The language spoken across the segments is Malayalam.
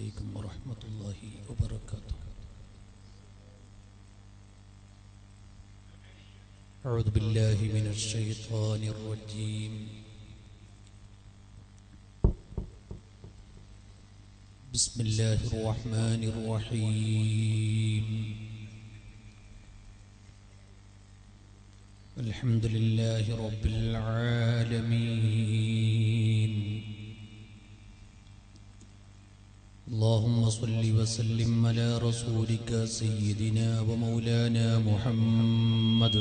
عليكم ورحمة الله وبركاته أعوذ بالله من الشيطان الرجيم بسم الله الرحمن الرحيم الحمد لله رب العالمين اللهم صل وسلم على رسولك سيدنا ومولانا محمد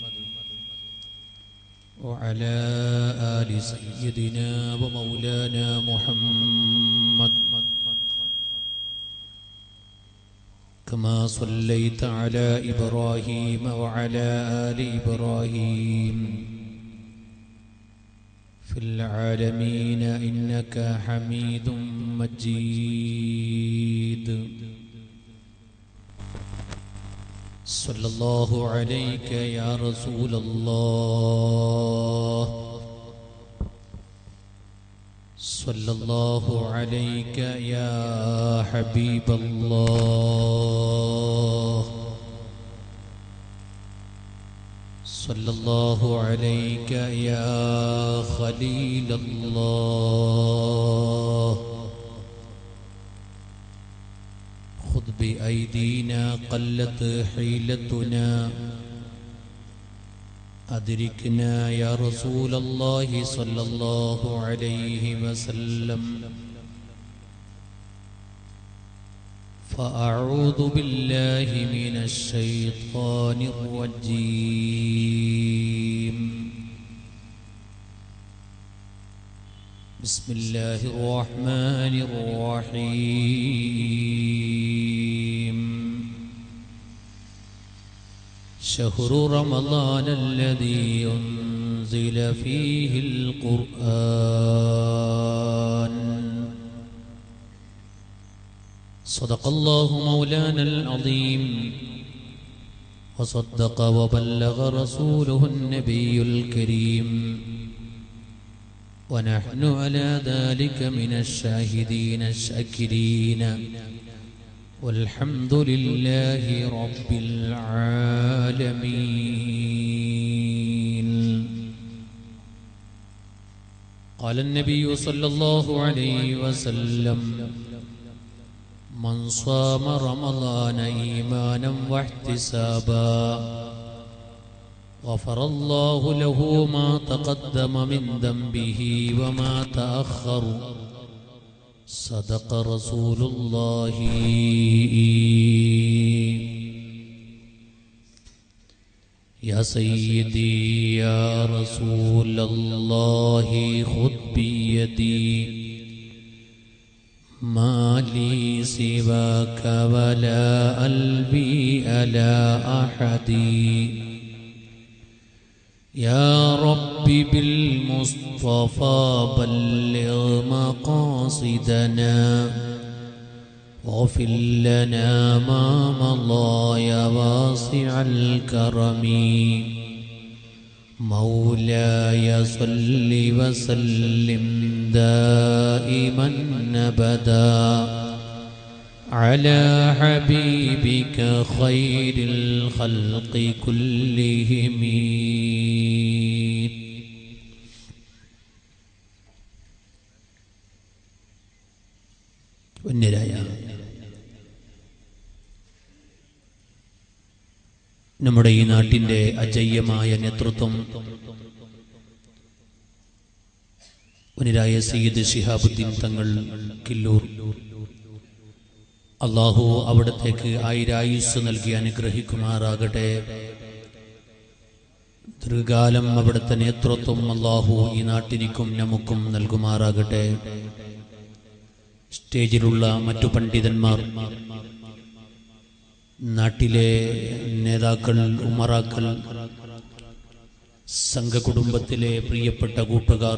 وعلى آل سيدنا ومولانا محمد كما صليت على إبراهيم وعلى آل إبراهيم في العالمين إنك حميد مجيد صلى الله عليك يا رسول الله صلى الله عليك يا حبيب الله صلى الله عليك يا خليل الله خذ بأيدينا قلت حيلتنا أدركنا يا رسول الله صلى الله عليه وسلم فأعوذ بالله من الشيطان الرجيم بسم الله الرحمن الرحيم شهر رمضان الذي أنزل فيه القرآن صدق الله مولانا العظيم وصدق وبلغ رسوله النبي الكريم ونحن على ذلك من الشاهدين الشاكرين والحمد لله رب العالمين قال النبي صلى الله عليه وسلم من صام رمضان إيمانا واحتسابا غفر الله له ما تقدم من ذنبه وما تأخر صدق رسول الله يا سيدي يا رسول الله خذ بيدي ما لي سواك ولا قلبي على أحد يا رب بالمصطفى بلغ مقاصدنا واغفر لنا ما مضى يا واسع الكرم مولاي صل وسلم دائما ابدا على حبيبك خير الخلق كلهم വന്യരായ നമ്മുടെ ഈ നാട്ടിന്റെ അജയ്യമായ നേതൃത്വം വനിരായ സയ്യിദ് ഷിഹാബുദ്ദീൻ തങ്ങൾ കില്ലൂർ അള്ളാഹു അവിടത്തേക്ക് ആയിരായുസ് നൽകി അനുഗ്രഹിക്കുമാറാകട്ടെ ദീർഘകാലം അവിടുത്തെ നേതൃത്വം അള്ളാഹു ഈ നാട്ടിനിക്കും നമുക്കും നൽകുമാറാകട്ടെ സ്റ്റേജിലുള്ള മറ്റു പണ്ഡിതന്മാർ നാട്ടിലെ നേതാക്കൾ ഉമറാക്കൾ സംഘകുടുംബത്തിലെ പ്രിയപ്പെട്ട കൂട്ടുകാർ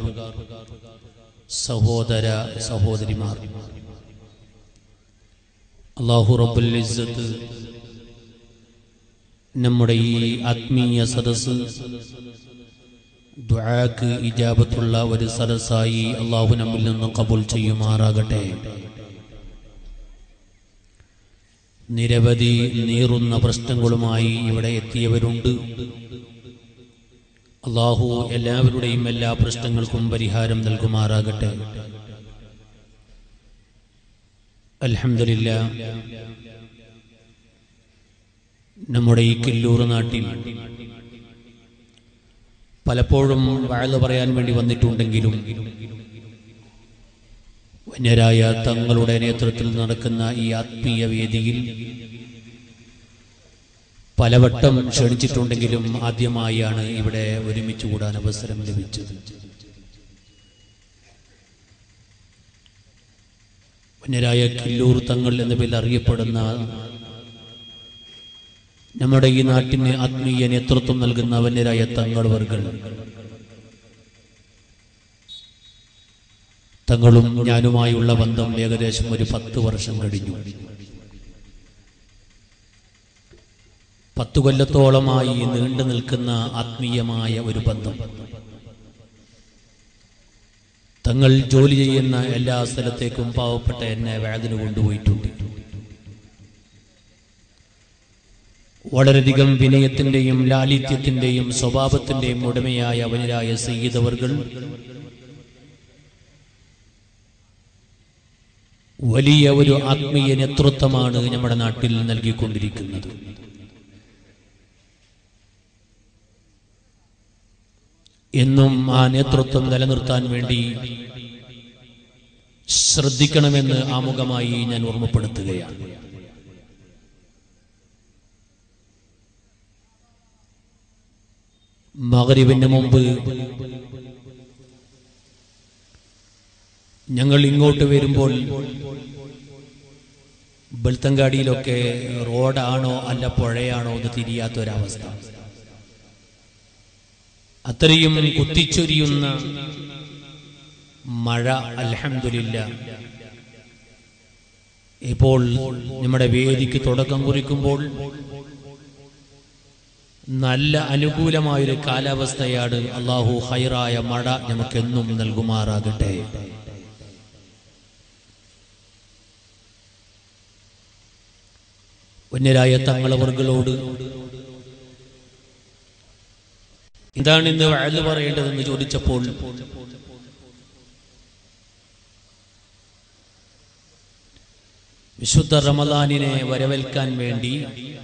സഹോദര സഹോദരിമാർ അള്ളാഹു റബ്ബുൽ ഇസ്സത്ത് നമ്മുടെ ഈ ആത്മീയ സദസ് ദുആക്ക് ഇജാബത്തുള്ള ഒരു സദസ്സായി അള്ളാഹു നമ്മിൽ നിന്നും കബൂൽ ചെയ്യുമാറാകട്ടെ നിരവധി നീറുന്ന പ്രശ്നങ്ങളുമായി ഇവിടെ എത്തിയവരുണ്ട് അള്ളാഹു എല്ലാവരുടെയും എല്ലാ പ്രശ്നങ്ങൾക്കും പരിഹാരം നൽകുമാറാകട്ടെ അൽഹംദുലില്ല നമ്മുടെ ഈ കില്ലൂർ നാട്ടിൽ പലപ്പോഴും വാഴ പറയാൻ വേണ്ടി വന്നിട്ടുണ്ടെങ്കിലും വന്യരായ തങ്ങളുടെ നേതൃത്വത്തിൽ നടക്കുന്ന ഈ ആത്മീയ വേദിയിൽ പലവട്ടം ക്ഷണിച്ചിട്ടുണ്ടെങ്കിലും ആദ്യമായാണ് ഇവിടെ ഒരുമിച്ച് കൂടാൻ അവസരം ലഭിച്ചത് വന്യരായ കില്ലൂർ തങ്ങൾ എന്ന പേരിൽ അറിയപ്പെടുന്ന നമ്മുടെ ഈ നാട്ടിന് ആത്മീയ നേതൃത്വം നൽകുന്ന വന്യരായ തങ്ങൾ വർഗൾ തങ്ങളും ഞാനുമായുള്ള ബന്ധം ഏകദേശം ഒരു പത്ത് വർഷം കഴിഞ്ഞു പത്തു കൊല്ലത്തോളമായി നീണ്ടു നിൽക്കുന്ന ആത്മീയമായ ഒരു ബന്ധം തങ്ങൾ ജോലി ചെയ്യുന്ന എല്ലാ സ്ഥലത്തേക്കും പാവപ്പെട്ട എന്നെ വേദന കൊണ്ടുപോയിട്ടുണ്ട് വളരെയധികം വിനയത്തിന്റെയും ലാളിത്യത്തിന്റെയും സ്വഭാവത്തിന്റെയും ഉടമയായ അവനരായ സയ്യിദവർകൾ വലിയ ഒരു ആത്മീയ നേതൃത്വമാണ് നമ്മുടെ നാട്ടിൽ നൽകിക്കൊണ്ടിരിക്കുന്നത് എന്നും ആ നേതൃത്വം നിലനിർത്താൻ വേണ്ടി ശ്രദ്ധിക്കണമെന്ന് ആമുഖമായി ഞാൻ ഓർമ്മപ്പെടുത്തുകയാണ് മകരിവിന് മുമ്പ് ഞങ്ങൾ ഇങ്ങോട്ട് വരുമ്പോൾ ബെൽത്തങ്കാടിയിലൊക്കെ റോഡാണോ അല്ല പുഴയാണോ എന്ന് തിരിയാത്തൊരവസ്ഥ അത്രയും കുത്തിച്ചൊരിയുന്ന മഴ അൽഹംദുലില്ല ഇപ്പോൾ നമ്മുടെ വേദിക്ക് തുടക്കം കുറിക്കുമ്പോൾ നല്ല അനുകൂലമായൊരു കാലാവസ്ഥയാണ് അള്ളാഹു ഹൈറായ മഴ നമുക്കെന്നും നൽകുമാറാകട്ടെ ഉന്നരായ തങ്ങളവർകളോട് എന്താണ് ഇന്ന് വഴല് പറയേണ്ടതെന്ന് ചോദിച്ചപ്പോൾ വിശുദ്ധ റമദാനിനെ വരവേൽക്കാൻ വേണ്ടി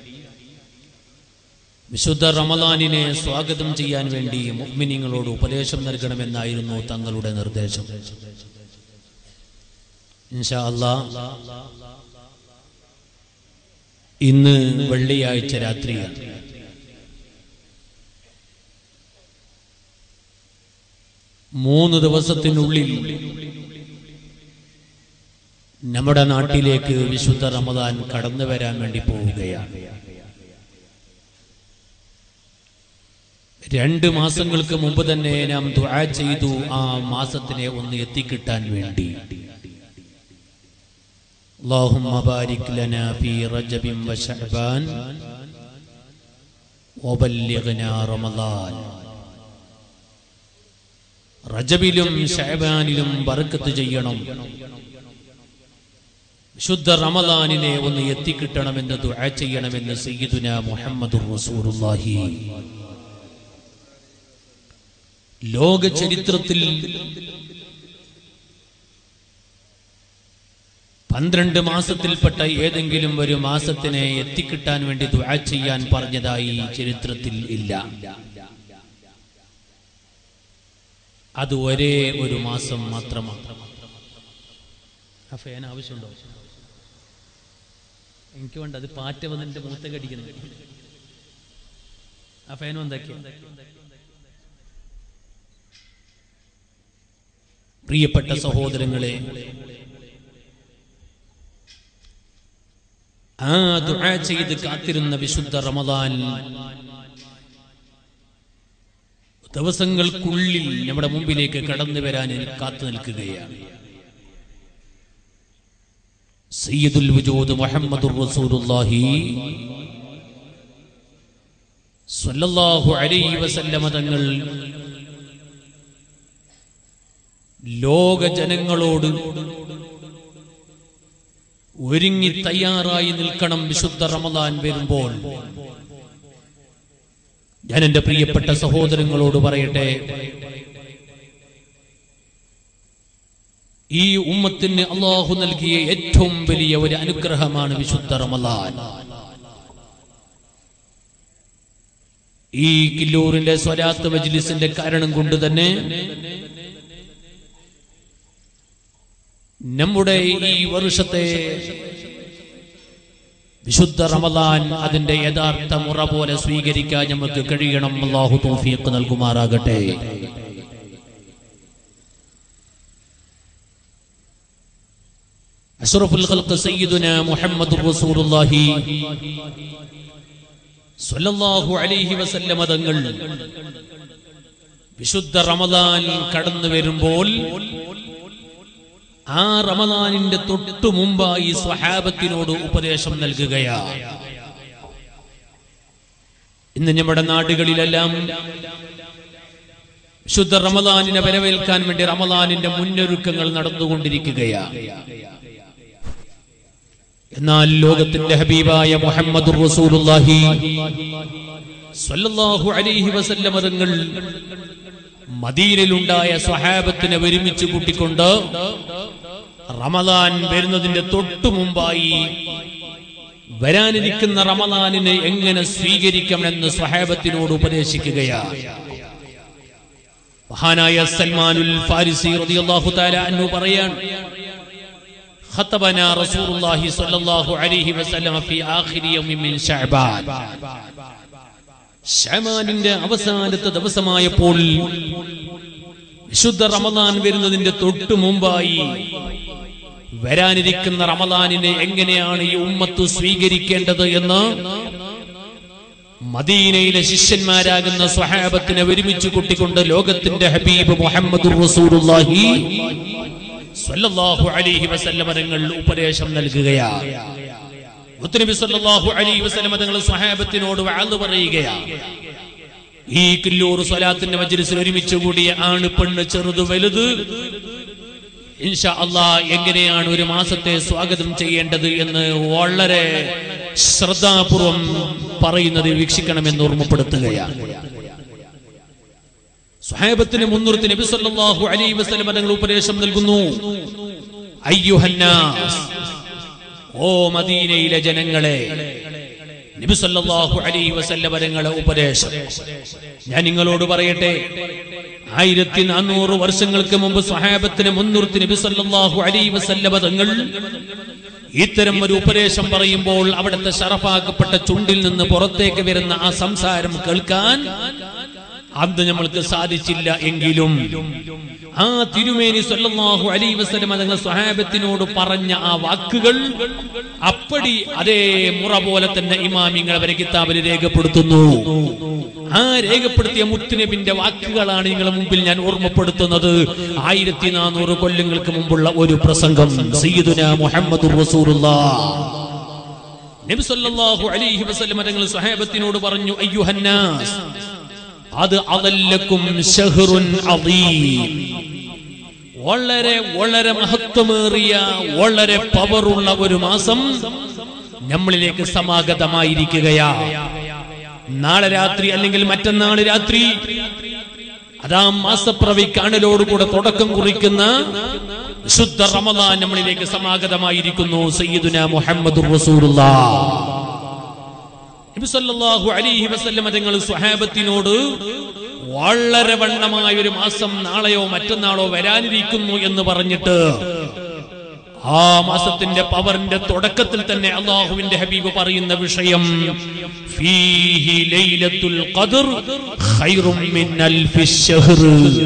വിശുദ്ധ റമദാനിനെ സ്വാഗതം ചെയ്യാൻ വേണ്ടി മുഗ്മിനിങ്ങളോട് ഉപദേശം നൽകണമെന്നായിരുന്നു തങ്ങളുടെ നിർദ്ദേശം ഇൻഷാ അല്ലാ ഇന്ന് വെള്ളിയാഴ്ച രാത്രിയാണ് മൂന്ന് ദിവസത്തിനുള്ളിൽ നമ്മുടെ നാട്ടിലേക്ക് വിശുദ്ധ റമദാൻ കടന്നു വരാൻ വേണ്ടി പോവുകയാണ് രണ്ട് മാസങ്ങൾക്ക് മുമ്പ് തന്നെ നാം ദുആ ചെയ്തു ആ മാസത്തിനെ ഒന്ന് എത്തിക്കിട്ടാൻ വേണ്ടി اللهم بارك لنا في رجب وشعبان وبلغنا رمضان റജബിലും ഷഹബാനിലും ബർക്കത്ത് ചെയ്യണം ശുദ്ധ റമദാനിനെ ഒന്ന് എത്തിക്കിട്ടണമെന്ന് ദുആ ചെയ്യണമെന്ന് സയ്യിദുന മുഹമ്മദ് റസൂലുള്ളാഹി ലോക ചരിത്രത്തിൽ പന്ത്രണ്ട് മാസത്തിൽപ്പെട്ട ഏതെങ്കിലും ഒരു മാസത്തിനെ എത്തിക്കിട്ടാൻ വേണ്ടി ദുആ ചെയ്യാൻ പറഞ്ഞതായി ചരിത്രത്തിൽ ഇല്ല അത് ഒരേ ഒരു മാസം മാത്രമാണ് ആ ഫാൻ ആവശ്യമുണ്ടോ എനിക്ക് വേണ്ട അത് പാറ്റ വന്നിട്ട് മൂത്ത കടിക്കുന്നു ആ ഫാനും എന്താക്കി പ്രിയപ്പെട്ട സഹോദരങ്ങളെ ആ ദുആ ചെയ്ത് കാത്തിരുന്ന വിശുദ്ധ റമദാൻ ദിവസങ്ങൾക്കുള്ളിൽ നമ്മുടെ മുമ്പിലേക്ക് കടന്നു വരാൻ കാത്തു നിൽക്കുകയാണ് സയ്യിദുൽ വജൂദ് മുഹമ്മദുർ റസൂലുള്ളാഹി സ്വല്ലല്ലാഹു അലൈഹി വസല്ലമ തങ്ങൾ ലോക ജനങ്ങളോട് ഒരുങ്ങി തയ്യാറായി നിൽക്കണം വിശുദ്ധ റമദാൻ വരുമ്പോൾ ഞാൻ എന്റെ പ്രിയപ്പെട്ട സഹോദരങ്ങളോട് പറയട്ടെ ഈ ഉമ്മത്തിന് അള്ളാഹു നൽകിയ ഏറ്റവും വലിയ ഒരു അനുഗ്രഹമാണ് വിശുദ്ധ റമദാൻ ഈ കില്ലൂറിന്റെ സ്വരാത്ത് മജ്ലിസിന്റെ കാരണം കൊണ്ട് തന്നെ നമ്മുടെ ഈ വർഷത്തെ വിശുദ്ധ റമദാൻ അതിന്റെ യഥാർത്ഥ മുറ പോലെ സ്വീകരിക്കാൻ നമുക്ക് കഴിയണം അള്ളാഹു തൗഫീഖ് നൽകുമാറാകട്ടെ അഷ്റഫുൽ ഖൽഖ് സയ്യിദുന മുഹമ്മദ് റസൂലുള്ളാഹി സ്വല്ലല്ലാഹു അലൈഹി വസല്ലമ തങ്ങൾ വിശുദ്ധ റമദാൻ കടന്നു വരുമ്പോൾ ആ റമദാനിന്റെ തൊട്ടു മുമ്പായി സ്വഹാബത്തിനോട് ഉപദേശം നൽകുകയാണ് ഇന്ന് നമ്മുടെ നാടുകളിലെല്ലാം ശുദ്ധ റമദാനിനെ വരവേൽക്കാൻ വേണ്ടി റമദാനിന്റെ മുന്നൊരുക്കങ്ങൾ നടന്നുകൊണ്ടിരിക്കുകയാണ് എന്നാൽ ലോകത്തിന്റെ ഹബീബായ മുഹമ്മദ് റസൂലുള്ളാഹി സ്വല്ലല്ലാഹു അലൈഹി വസല്ലം തങ്ങൾ മദീനയിലുണ്ടായ സ്വഹാബത്തിനെ ഒരുമിച്ച് കൂട്ടിക്കൊണ്ട് റമദാൻ വരുന്നതിന്റെ തൊട്ടു മുമ്പായി വരാനിരിക്കുന്ന റമദാനിനെ എങ്ങനെ സ്വീകരിക്കണമെന്ന് സ്വഹാബത്തിനോട് ഉപദേശിക്കുകയാണ് മഹാനായ സൽമാനുൽ ഫാരിസി റളിയല്ലാഹു തആല അൻഹു പറയാണ് خطبنا رسول الله صلى الله عليه وسلم في آخر يوم من شعبان ഷമാനിന്റെ അവസാനത്തെ ദിവസമായപ്പോൾ വിശുദ്ധ റമദാൻ വരുന്നതിന്റെ തൊട്ടു മുമ്പായി വരാനിരിക്കുന്ന റമദാനിനെ എങ്ങനെയാണ് ഈ ഉമ്മത്ത് സ്വീകരിക്കേണ്ടത് എന്ന് മദീനയിലെ ശിഷ്യന്മാരാകുന്ന സ്വഹാബത്തിനെ ഒരുമിച്ച് കൂട്ടിക്കൊണ്ട് ലോകത്തിന്റെ ഹബീബ് മുഹമ്മദ് റസൂലുള്ളാഹി സ്വല്ലല്ലാഹു അലൈഹി വസല്ലമ തങ്ങൾ ഉപദേശം നൽകുകയാണ് മുത്തനബി സല്ലല്ലാഹു അലൈഹി വസല്ലമ തങ്ങൾ സ്വഹാബത്തിനോട് വഅദ് പറയുകയാണ് ഈ കില്ലൂർ സ്വലാത്തിന്റെ മജ്ലിസിൽ ഒരുമിച്ച് കൂടിയ ആണ് പെണ്ണ് ചെറുത് വലുത് ഇൻഷാ അള്ളാ എങ്ങനെയാണ് ഒരു മാസത്തെ സ്വാഗതം ചെയ്യേണ്ടത് എന്ന് വളരെ ശ്രദ്ധാപൂർവം പറയുന്നത് വീക്ഷിക്കണമെന്ന് ഓർമ്മപ്പെടുത്തുകയാണ് സ്വഹാബത്തിന് മുൻനിർത്തി നബി സല്ലല്ലാഹു അലൈഹി വസല്ലം തങ്ങൾ ഉപദേശം നൽകുന്നു അയ്യുഹന്നാസ് ഓ മദീനയിലെ ജനങ്ങളെ നബി സല്ലല്ലാഹു അലൈഹി വസല്ലം തങ്ങളെ ഉപദേശം ഞാൻ നിങ്ങളോട് പറയട്ടെ ആയിരത്തി നാനൂറ് വർഷങ്ങൾക്ക് മുമ്പ് സ്വഹാബത്തിന് മുൻനിർത്തി നബി സല്ലല്ലാഹു അലൈഹി വസല്ലം തങ്ങൾ ഇത്തരം ഒരു ഉപദേശം പറയുമ്പോൾ അവിടുത്തെ ഷറഫാക്കപ്പെട്ട ചുണ്ടിൽ നിന്ന് പുറത്തേക്ക് വരുന്ന ആ സംസാരം കേൾക്കാൻ അന്ന് നമ്മൾക്ക് സാധിച്ചില്ല എങ്കിലും ആ തിരുമേനി സല്ലല്ലാഹു അലൈഹി വസല്ലം തങ്ങൾ സ്വഹാബത്തിനോട് പറഞ്ഞ ആ വാക്കുകൾ അപ്പടി അതേ മുറ പോലെ തന്നെ ഇമാമിങ്ങൾ അവരെ കിതാബിൽ രേഖപ്പെടുത്തുന്നു ആ രേഖപ്പെടുത്തിയ മുത്തുനബിന്റെ വാക്കുകളാണ് നിങ്ങളുടെ മുമ്പിൽ ഞാൻ ഓർമ്മപ്പെടുത്തുന്നത് ആയിരത്തി നാനൂറ് കൊല്ലങ്ങൾക്ക് മുമ്പുള്ള ഒരു പ്രസംഗം സയ്യിദുന മുഹമ്മദ് റസൂലുള്ളാഹ് നബി സല്ലല്ലാഹു അലൈഹി വസല്ലം തങ്ങൾ സ്വഹാബത്തിനോട് പറഞ്ഞു അയ്യുഹന്നാസ് അത് അതല്ലക്കും ഷഹ്റുൻ അദീം വളരെ വളരെ മഹത്വമേറിയ വളരെ പവറുള്ള ഒരു മാസം നമ്മളിലേക്ക് സമാഗതമായിരിക്കുകയാ നാളെ രാത്രി അല്ലെങ്കിൽ മറ്റന്നാൾ രാത്രി അതാ മാസപ്രവി കാണലോടുകൂടെ തുടക്കം കുറിക്കുന്ന ശുദ്ധ റമദാൻ നമ്മളിലേക്ക് സമാഗതമായിരിക്കുന്നു സയ്യിദുന മുഹമ്മദ് റസൂലുള്ളാഹ് നബി സല്ലല്ലാഹു അലൈഹി വസല്ലം തങ്ങൾ സ്വഹാബത്തിനോട് വളരെ വണ്ണമായ ഒരു മാസം നാളെയോ മറ്റന്നാളോ വരാനിരിക്കുന്നു എന്ന് പറഞ്ഞിട്ട് ആ മാസത്തിന്റെ പവറിന്റെ തുടക്കത്തിൽ തന്നെ അള്ളാഹുവിന്റെ ഹബീബ് പറയുന്ന വിഷയം ഫീഹി ലൈലത്തുൽ ഖദർ ഖൈറും മിൻ അൽഫി ശഹ്ർ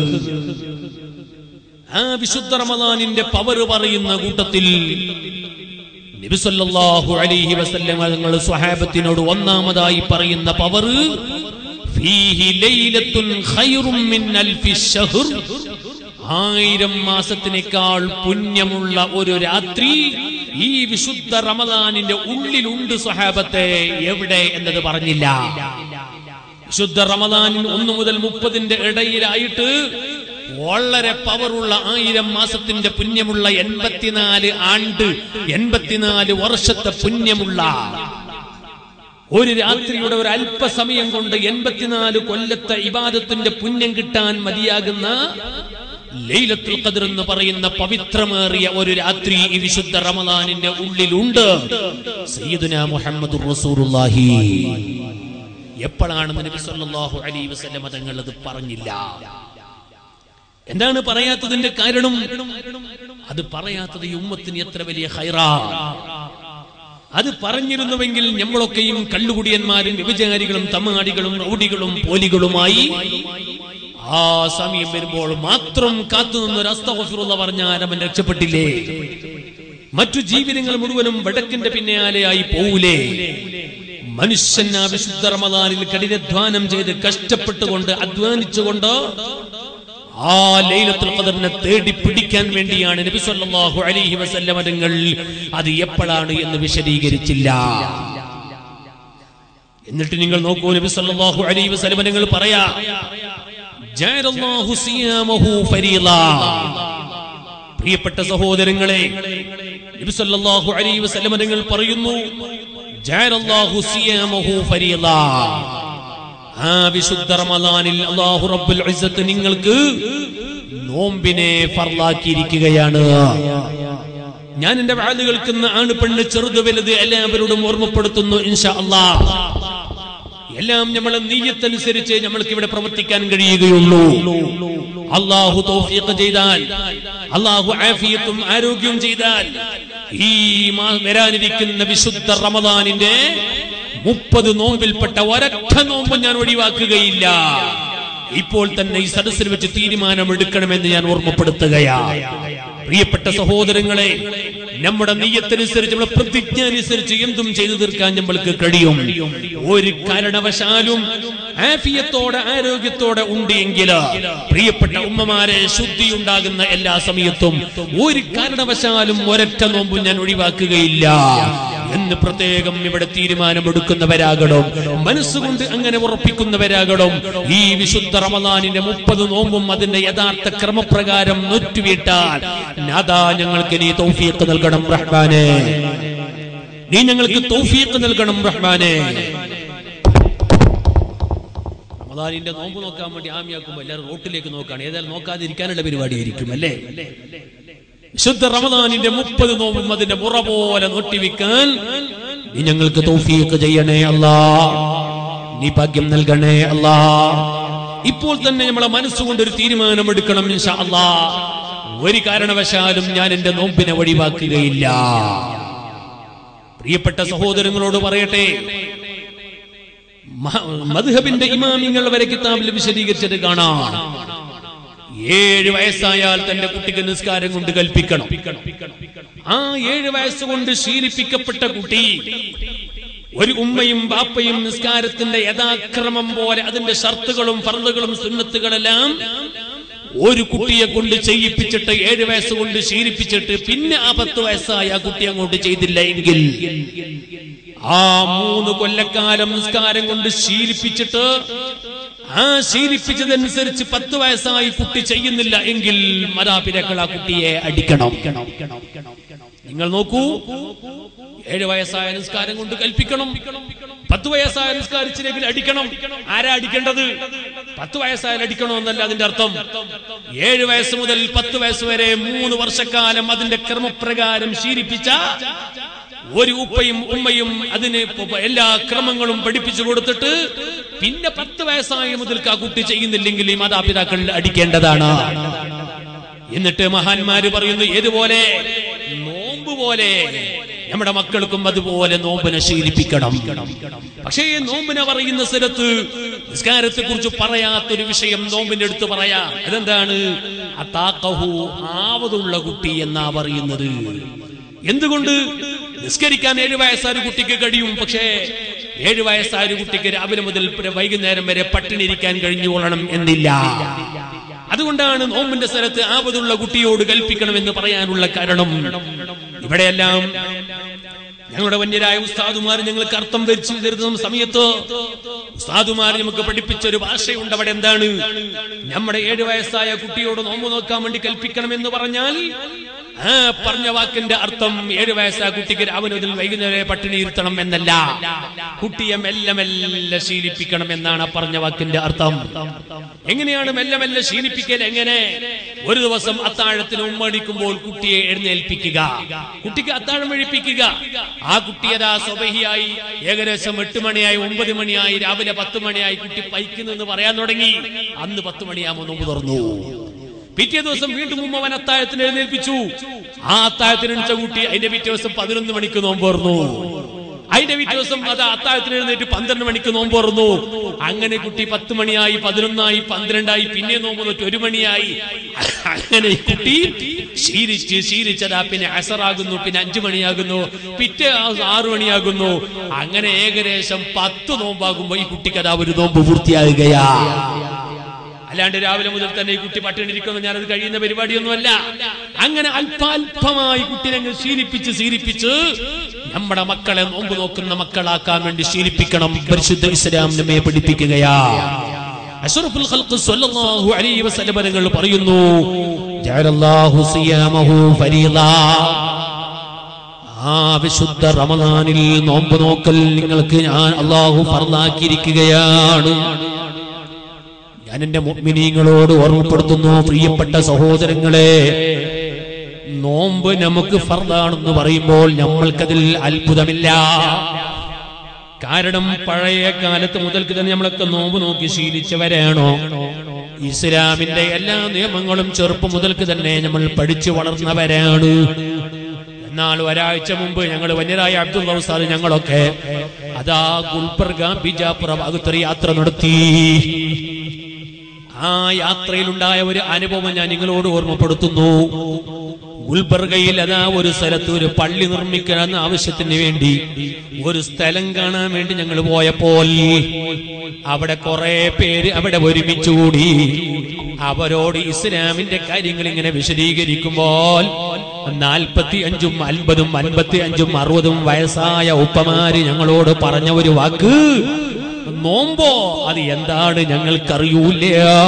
ആ വിശുദ്ധ റമദാനിന്റെ പവർ പറയുന്ന കൂട്ടത്തിൽ നബി സല്ലല്ലാഹു അലൈഹി വസല്ലം തങ്ങൾ സ്വഹാബത്തിനോട് ഒന്നാമതായി പറയുന്ന പവർ ഫീഹി ലൈലത്തുൻ ഖൈറും മിൻ അൽഫി ശഹ്ർ ആയിരം മാസത്തിനേക്കാൾ പുണ്യമുള്ള ഒരു രാത്രി ഈ വിശുദ്ധ റമദാനിന്റെ ഉള്ളിലുണ്ട് സ്വഹാബത്തെ എവിടെ എന്നത് പറഞ്ഞില്ല വിശുദ്ധ റമദാനിൽ ഒന്നു മുതൽ മുപ്പതിന്റെ ഇടയിലായിട്ട് വളരെ പവറുള്ള ആയിരം മാസത്തിന്റെ പുണ്യമുള്ള എൺപത്തിനാല് ആണ്ട് എൺപത്തിനാല് വർഷത്തെ പുണ്യമുള്ള ഒരു രാത്രിയുടെ ഒരു അല്പസമയം കൊണ്ട് എൺപത്തിനാല് കൊല്ലത്തെ ഇബാദത്തിന്റെ പുണ്യം കിട്ടാൻ മതിയാകുന്ന ലൈലത്തുൽ ഖദർ എന്ന് പറയുന്ന പവിത്രമേറിയ ഒരു രാത്രി ഈ വിശുദ്ധ റമദാനിന്റെ ഉള്ളിലുണ്ട് സയ്യിദുന മുഹമ്മദ് റസൂലുള്ളാഹി എപ്പോഴാണെന്ന് നബി സല്ലല്ലാഹു അലൈഹി വസല്ലം തങ്ങൾ അത് പറഞ്ഞില്ല എന്താണ് പറയാത്തതിന്റെ കാരണം അത് പറയാത്തത് ഈ ഉമ്മത്തിന് എത്ര വലിയ ഹൈറാ അത് പറഞ്ഞിരുന്നുവെങ്കിൽ നമ്മളൊക്കെയും കള്ളുകുടിയന്മാരും വ്യഭിചാരികളും തമ്മാടികളും റൗഡികളും പോലികളുമായി ആ സമയം വരുമ്പോൾ മാത്രം കാത്തുനിന്ന് ഒരു അസ്തഫിറുള്ള പറഞ്ഞാൽ അവൻ രക്ഷപ്പെട്ടില്ലേ മറ്റു ജീവിതങ്ങൾ മുഴുവനും വടക്കിന്റെ പിന്നാലെയായി പോവൂലേ മനുഷ്യൻ ആ വിശുദ്ധ റമദാനിൽ കഠിനാധ്വാനം ചെയ്ത് കഷ്ടപ്പെട്ടുകൊണ്ട് അധ്വാനിച്ചുകൊണ്ട് ആ ലൈലത്തുൽ ഖദറിനെ തേടി പിടിക്കാൻ വേണ്ടിയാണ് നബി സല്ലല്ലാഹു അലൈഹി വസല്ലം തങ്ങൾ അത് എപ്പോഴാണ് എന്ന് വിശദീകരിച്ചില്ല എന്നിട്ട് നിങ്ങൾ നോക്കൂ നബി സല്ലല്ലാഹു അലൈഹി വസല്ലം തങ്ങൾ പറയാ ജഅലല്ലാഹു സിയാമഹു ഫരീള പ്രിയപ്പെട്ട സഹോദരങ്ങളെ നബി സല്ലല്ലാഹു അലൈഹി വസല്ലം തങ്ങൾ പറയുന്നു ജഅലല്ലാഹു സിയാമഹു ഫരീള ആ വിശുദ്ധ റമദാനിൽ അല്ലാഹു റബ്ബുൽ ഇസ്സത്ത് നിങ്ങൾക്ക് നോമ്പിനെ ഫർലാക്കിയിരിക്കുകയാണ് ഞാൻ എന്റെ വാല് കേൾക്കുന്ന ആണ് പെണ്ണ് ചെറുത് വലുത് എല്ലാവരോടും ഓർമ്മപ്പെടുത്തുന്നു ഇൻഷാ അല്ലാഹ് എല്ലാം നമ്മളെ നീയത്തനുസരിച്ച് നമ്മൾക്ക് ഇവിടെ പ്രവർത്തിക്കാൻ കഴിയുകയുള്ളൂ അള്ളാഹു തൗഫീഖ് ചെയ്താൽ അള്ളാഹു ആഫിയത്തും ആരോഗ്യവും ചെയ്താൽ ഈ മാ- വരാനിരിക്കുന്ന വിശുദ്ധ റമദാനിന്റെ മുപ്പത് നോമ്പിൽപ്പെട്ട ഒരൊറ്റ നോമ്പ് ഞാൻ ഒഴിവാക്കുകയില്ല ഇപ്പോൾ തന്നെ ഈ സദസ്സിൽ വെച്ച് തീരുമാനമെടുക്കണമെന്ന് ഞാൻ ഓർമ്മപ്പെടുത്തുകയാണ് പ്രിയപ്പെട്ട സഹോദരങ്ങളെ നമ്മുടെ നെയ്യത്തനുസരിച്ച് നമ്മുടെ പ്രതിജ്ഞ അനുസരിച്ച് എന്തും ചെയ്തു തീർക്കാൻ നമ്മൾക്ക് കഴിയും ഒരു കാരണവശാലും ആഫിയത്തോടെ ആരോഗ്യത്തോടെ ഉണ്ട് എങ്കിൽ പ്രിയപ്പെട്ട ഉമ്മമാരെ ശുദ്ധി ഉണ്ടാകുന്ന എല്ലാ സമയത്തും ഒരു കാരണവശാലും ഒരൊറ്റ നോമ്പും ഞാൻ ഒഴിവാക്കുകയില്ല എന്ന് പ്രത്യേകം ഇവിടെ തീരുമാനമെടുക്കുന്നവരാകണം മനസ്സുകൊണ്ട് അങ്ങനെ ഉറപ്പിക്കുന്നവരാകണം ഈ വിശുദ്ധ റമദാനിന്റെ മുപ്പത് നോമ്പും അതിന്റെ യഥാർത്ഥ ക്രമപ്രകാരം നൊറ്റുവീട്ടാൻ നാദാ ഞങ്ങൾക്ക് നീ തൗഫീഖ് നൽകണം റഹ്മാനെ നീ ഞങ്ങൾക്ക് തൗഫീഖ് നൽകണം റഹ്മാനെ റമദാനിന്റെ നോമ്പ് നോക്കാൻ വേണ്ടി ആമിയാക്കുമ്പോൾ എല്ലാവരും റോട്ടിലേക്ക് നോക്കാണ് ഏതായാലും നോക്കാതിരിക്കാനുള്ള പരിപാടിയായിരിക്കും അല്ലേ വിശുദ്ധ റമദാനിന്റെ മുപ്പത് നോമ്പും അതിന്റെ മുറ പോലെ നൊട്ടിവിക്കാൻ നീ ഞങ്ങൾക്ക് തൗഫീഖ് ചെയ്യണേ അല്ലാ നീ ഭാഗ്യം നൽകണേ അല്ലാ ഇപ്പോൾ തന്നെ നമ്മളെ മനസ്സുകൊണ്ട് ഒരു തീരുമാനം എടുക്കണം ഇൻഷാ അല്ലാ ഒരു കാരണവശാലും ഞാൻ എന്റെ നോമ്പിനെ ഒഴിവാക്കുകയില്ല പ്രിയപ്പെട്ട സഹോദരങ്ങളോട് പറയട്ടെ മ- മദ്ഹബിന്റെ ഇമാമിങ്ങൾ വരെ കിതാബിൽ വിശദീകരിച്ചത് കാണാം ഏഴ് വയസ്സായാൽ തന്റെ കുട്ടിക്ക് നിസ്കാരം കൊണ്ട് കൽപ്പിക്കണം ആ ഏഴ് വയസ്സുകൊണ്ട് ശീലിപ്പിക്കപ്പെട്ട കുട്ടി ഒരു ഉമ്മയും ബാപ്പയും നിസ്കാരത്തിന്റെ യഥാക്രമം പോലെ അതിന്റെ ഷർത്തുകളും ഫർദുകളും സുന്നത്തുകളെല്ലാം ഒരു കുട്ടിയെ കൊണ്ട് ചെയ്യിപ്പിച്ചിട്ട് ഏഴ് വയസ്സ് കൊണ്ട് ശീലിപ്പിച്ചിട്ട് പിന്നെ ആ പത്ത് വയസ്സായ ആ കുട്ടി അങ്ങോട്ട് ചെയ്തില്ല എങ്കിൽ ആ മൂന്ന് കൊല്ലക്കാലം നിസ്കാരം കൊണ്ട് ശീലിപ്പിച്ചിട്ട് ആ ശീലിപ്പിച്ചതനുസരിച്ച് പത്ത് വയസ്സായി കുട്ടി ചെയ്യുന്നില്ല എങ്കിൽ മാതാപിതാക്കൾ ആ കുട്ടിയെ അടിക്കണം നിങ്ങൾ നോക്കൂ ഏഴ് വയസ്സായ നിസ്കാരം കൊണ്ട് കൽപ്പിക്കണം പത്ത് വയസ്സായ നിസ്കാരിച്ചില്ലെങ്കിൽ അടിക്കണം ആരാ അടിക്കേണ്ടത് പത്ത് വയസ്സായാൽ അടിക്കണോ എന്നല്ല അതിന്റെ അർത്ഥം ഏഴ് വയസ്സ് മുതൽ പത്ത് വയസ്സ് വരെ മൂന്ന് വർഷക്കാലം അതിന്റെ ക്രമപ്രകാരം ശീലിപ്പിച്ച ഒരു ഉപ്പയും ഉമ്മയും അതിന് പ- എല്ലാ ക്രമങ്ങളും പഠിപ്പിച്ചു കൊടുത്തിട്ട് പിന്നെ പത്ത് വയസ്സായ മുതൽക്ക് ആ കുട്ടി ചെയ്യുന്നില്ലെങ്കിൽ ഈ മാതാപിതാക്കൾ അടിക്കേണ്ടതാണ് എന്നിട്ട് മഹാന്മാര് പറയുന്നു ഏതുപോലെ നോമ്പ് പോലെ നമ്മുടെ മക്കൾക്കും അതുപോലെ നോമ്പിനെ ശീലിപ്പിക്കണം പക്ഷേ ഈ നോമ്പിനെ പറയുന്ന സ്ഥലത്ത് നിസ്കാരത്തെ കുറിച്ച് പറയാത്തൊരു വിഷയം നോമ്പിന്റെ അടുത്ത് പറയാം അതെന്താണ് അതാക്കഹു ആവതുള്ള കുട്ടി എന്നാ പറയുന്നത് എന്തുകൊണ്ട് നിസ്കരിക്കാൻ ഏഴു വയസ്സായ ഒരു കുട്ടിക്ക് കഴിയും പക്ഷേ ഏഴു വയസ്സായ ഒരു കുട്ടിക്ക് രാവിലെ മുതൽ പ്ര- വൈകുന്നേരം വരെ പട്ടിണിരിക്കാൻ കഴിഞ്ഞുകൊള്ളണം എന്നില്ല അതുകൊണ്ടാണ് നോമ്പിന്റെ സ്ഥലത്ത് ആപതുള്ള കുട്ടിയോട് കൽപ്പിക്കണമെന്ന് പറയാനുള്ള കാരണം ഇവിടെയെല്ലാം ഞങ്ങളുടെ വന്യരായ ഉസ്താദുമാർ ഞങ്ങൾക്ക് അർത്ഥം ധരിച്ചു തരുന്ന സമയത്ത് ഉസ്താദുമാർ നമുക്ക് പഠിപ്പിച്ച ഒരു ഭാഷയുണ്ട് അവിടെ എന്താണ് നമ്മുടെ ഏഴു വയസ്സായ കുട്ടിയോട് നോമ്പ് നോക്കാൻ വേണ്ടി കൽപ്പിക്കണമെന്ന് പറഞ്ഞാൽ ആ പറഞ്ഞ വാക്കിന്റെ അർത്ഥം ഏഴു വയസ്സായ കുട്ടിക്ക് രാവിലെ മുതൽ വൈകുന്നേരം പട്ടിണി ഇരുത്തണം എന്നല്ല കുട്ടിയെ മെല്ലെ മെല്ലെ ശീലിപ്പിക്കണം എന്നാണ് ആ പറഞ്ഞ വാക്കിന്റെ അർത്ഥം എങ്ങനെയാണ് മെല്ലെ മെല്ലെ ശീലിപ്പിക്കൽ എങ്ങനെ ഒരു ദിവസം അത്താഴത്തിന് ഉമ്മടിക്കുമ്പോൾ കുട്ടിയെ എഴുന്നേൽപ്പിക്കുക കുട്ടിക്ക് അത്താഴം കഴിപ്പിക്കുക ആ കുട്ടിയതാ സ്വബഹിയായി ഏകദേശം എട്ട് മണിയായി ഒമ്പത് മണിയായി രാവിലെ പത്ത് മണിയായി കുട്ടി പൈക്കുന്നെന്ന് പറയാൻ തുടങ്ങി അന്ന് പത്ത് മണിയാകുമ്പോൾ നോമ്പ് തുറന്നു പിറ്റേ ദിവസം വീണ്ടും ഉമ്മ അവൻ അത്താഴത്തിന് എഴുന്നേൽപ്പിച്ചു ആ അത്താഴത്തിന് എണിച്ച കുട്ടി അതിന്റെ പിറ്റേ ദിവസം പതിനൊന്ന് മണിക്ക് നോമ്പ് തുറന്നു അതിന്റെ പിറ്റേ ദിവസം അത് അത്താഴത്തിന് എഴുന്നേറ്റ് പന്ത്രണ്ട് മണിക്ക് നോമ്പ് തുറന്നു അങ്ങനെ കുട്ടി പത്ത് മണിയായി പതിനൊന്നായി പന്ത്രണ്ടായി പിന്നെ നോമ്പ് തൊട്ട് ഒരു മണിയായി അങ്ങനെ ഈ കുട്ടി ശീലിച്ച് ശീലിച്ചതാ പിന്നെ അസറാകുന്നു പിന്നെ അഞ്ചു മണിയാകുന്നു പിറ്റേ ആ- ആറു മണിയാകുന്നു അങ്ങനെ ഏകദേശം പത്ത് നോമ്പാകുമ്പോ ഈ കുട്ടിക്ക് അതാ ഒരു നോമ്പ് പൂർത്തിയാകുകയാ അല്ലാണ്ട് രാവിലെ മുതൽ തന്നെ ഈ കുട്ടി പട്ടിണിരിക്കുന്നു ഞാനത് കഴിയുന്ന പരിപാടിയൊന്നുമല്ല അങ്ങനെ അല്പാൽപമായി കുട്ടിനെ അങ്ങ് ശീലിപ്പിച്ച് ശീലിപ്പിച്ച് നമ്മുടെ മക്കളെ നോമ്പ് നോക്കുന്ന മക്കളാക്കാൻ വേണ്ടി ശീലിപ്പിക്കണം പരിശുദ്ധ ഇസ്ലാം നമ്മെ പഠിപ്പിക്കുകയാ അഷ്റഫുൽ ഖൽഖ് സ്വല്ലല്ലാഹു അലൈഹി വസല്ലം തങ്ങൾ പറയുന്നു ജഅലല്ലാഹു സിയാമഹു ഫരീള ആ വിശുദ്ധ റമദാനിൽ നോമ്പ് നോക്കൽ നിങ്ങൾക്ക് ഞാൻ അള്ളാഹു ഫർലാക്കിയിരിക്കുകയാണ് ഞാൻ എന്റെ മുഅ്മിനീങ്ങളോട് ഓർമ്മപ്പെടുത്തുന്നു പ്രിയപ്പെട്ട സഹോദരങ്ങളെ നോമ്പ് നമുക്ക് ഫർദാണെന്ന് പറയുമ്പോൾ നമ്മൾക്കതിൽ അത്ഭുതമില്ല കാരണം പഴയ കാലത്ത് മുതൽക്ക് തന്നെ നമ്മളൊക്കെ നോമ്പ് നോക്കി ശീലിച്ചവരാണോ ഇസ്ലാമിന്റെ എല്ലാ നിയമങ്ങളും ചെറുപ്പം മുതൽക്ക് തന്നെ നമ്മൾ പഠിച്ചു വളർന്നവരാണ് എന്നാൽ ഒരാഴ്ച മുമ്പ് ഞങ്ങൾ വന്യരായ അബ്ദുൽ റൗസാദ് ഞങ്ങളൊക്കെ അതാ ഗുൽബർഗ ബിജാപുര ഭാഗത്തൊരു യാത്ര നടത്തി ആ യാത്രയിലുണ്ടായ ഒരു അനുഭവം ഞാൻ നിങ്ങളോട് ഓർമ്മപ്പെടുത്തുന്നു ഗുൽബർഗയിൽ അതാ ഒരു സ്ഥലത്ത് ഒരു പള്ളി നിർമ്മിക്കണം ആവശ്യത്തിന് വേണ്ടി ഒരു സ്ഥലം കാണാൻ വേണ്ടി ഞങ്ങൾ പോയപ്പോൾ അവിടെ കുറെ പേര് അവിടെ ഒരുമിച്ചുകൂടി അവരോട് ഇസ്ലാമിന്റെ കാര്യങ്ങൾ ഇങ്ങനെ വിശദീകരിക്കുമ്പോൾ നാൽപ്പത്തി അഞ്ചും അൻപതും അൻപത്തി അഞ്ചും അറുപതും വയസ്സായ ഉപ്പമാര് ഞങ്ങളോട് പറഞ്ഞ ഒരു വാക്ക് നോമ്പോ അത് എന്താണ് ഞങ്ങൾക്കറിയൂല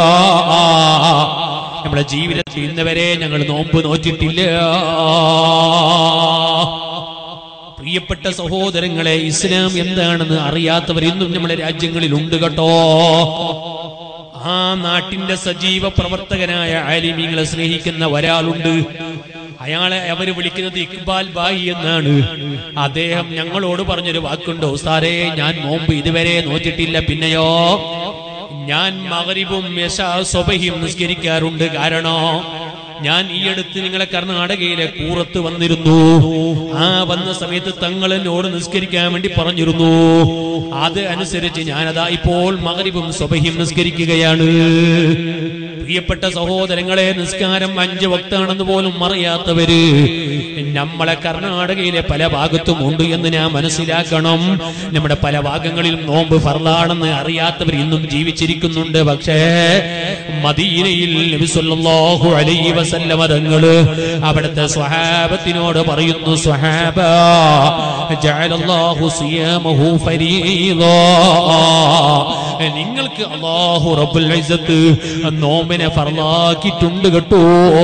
നമ്മുടെ ജീവിതത്തിൽ ഇന്നവരെ ഞങ്ങൾ നോമ്പ് നോറ്റിട്ടില്ല പ്രിയപ്പെട്ട സഹോദരങ്ങളെ ഇസ്ലാം എന്താണെന്ന് അറിയാത്തവർ ഇന്നും നമ്മുടെ രാജ്യങ്ങളിൽ ഉണ്ട് കേട്ടോ ആ നാട്ടിന്റെ സജീവ പ്രവർത്തകനായ ആലിമീങ്ങളെ സ്നേഹിക്കുന്ന ഒരാളുണ്ട് അയാളെ അവര് വിളിക്കുന്നത് ഇക്ബാൽ ബായി എന്നാണ് അദ്ദേഹം ഞങ്ങളോട് പറഞ്ഞൊരു വാക്കുണ്ട് ഉസ്താരേ ഞാൻ നോമ്പ് ഇതുവരെ നോറ്റിട്ടില്ല പിന്നെയോ ഞാൻ മകരിബും യശാ സ്വബഹിയും നിസ്കരിക്കാറുണ്ട് കാരണോ ഞാൻ ഈ അടുത്ത് നിങ്ങളെ കർണാടകയിലെ കൂറത്ത് വന്നിരുന്നു ആ വന്ന സമയത്ത് തങ്ങൾ എന്നോട് നിസ്കരിക്കാൻ വേണ്ടി പറഞ്ഞിരുന്നു അത് അനുസരിച്ച് ഞാനതാ ഇപ്പോൾ മകരിബും സ്വബഹിയും നിസ്കരിക്കുകയാണ് പ്രിയപ്പെട്ട സഹോദരങ്ങളെ നിസ്കാരം അഞ്ച് വക്താണെന്ന് പോലും അറിയാത്തവര് നമ്മളെ കർണാടകയിലെ പല ഭാഗത്തും ഉണ്ട് എന്ന് ഞാൻ മനസ്സിലാക്കണം നമ്മുടെ പല ഭാഗങ്ങളിലും നോമ്പ് ഫർലാണെന്ന് അറിയാത്തവർ ഇന്നും ജീവിച്ചിരിക്കുന്നുണ്ട് പക്ഷേ മദീനയിൽ നബി സല്ലല്ലാഹു അലൈഹി വസല്ലമ തങ്ങള് അവിടുത്തെ സ്വഹാബത്തിനോട് പറയുന്നു സ്വഹാബ ജഅലല്ലാഹു സിയാമഹു ഫരീദാ നിങ്ങൾക്ക് അല്ലാഹു റബ്ബുൽ ഇസ്സത്ത് നോമ്പിനെ ഫർലാക്കിയിട്ടുണ്ട് കേട്ടോ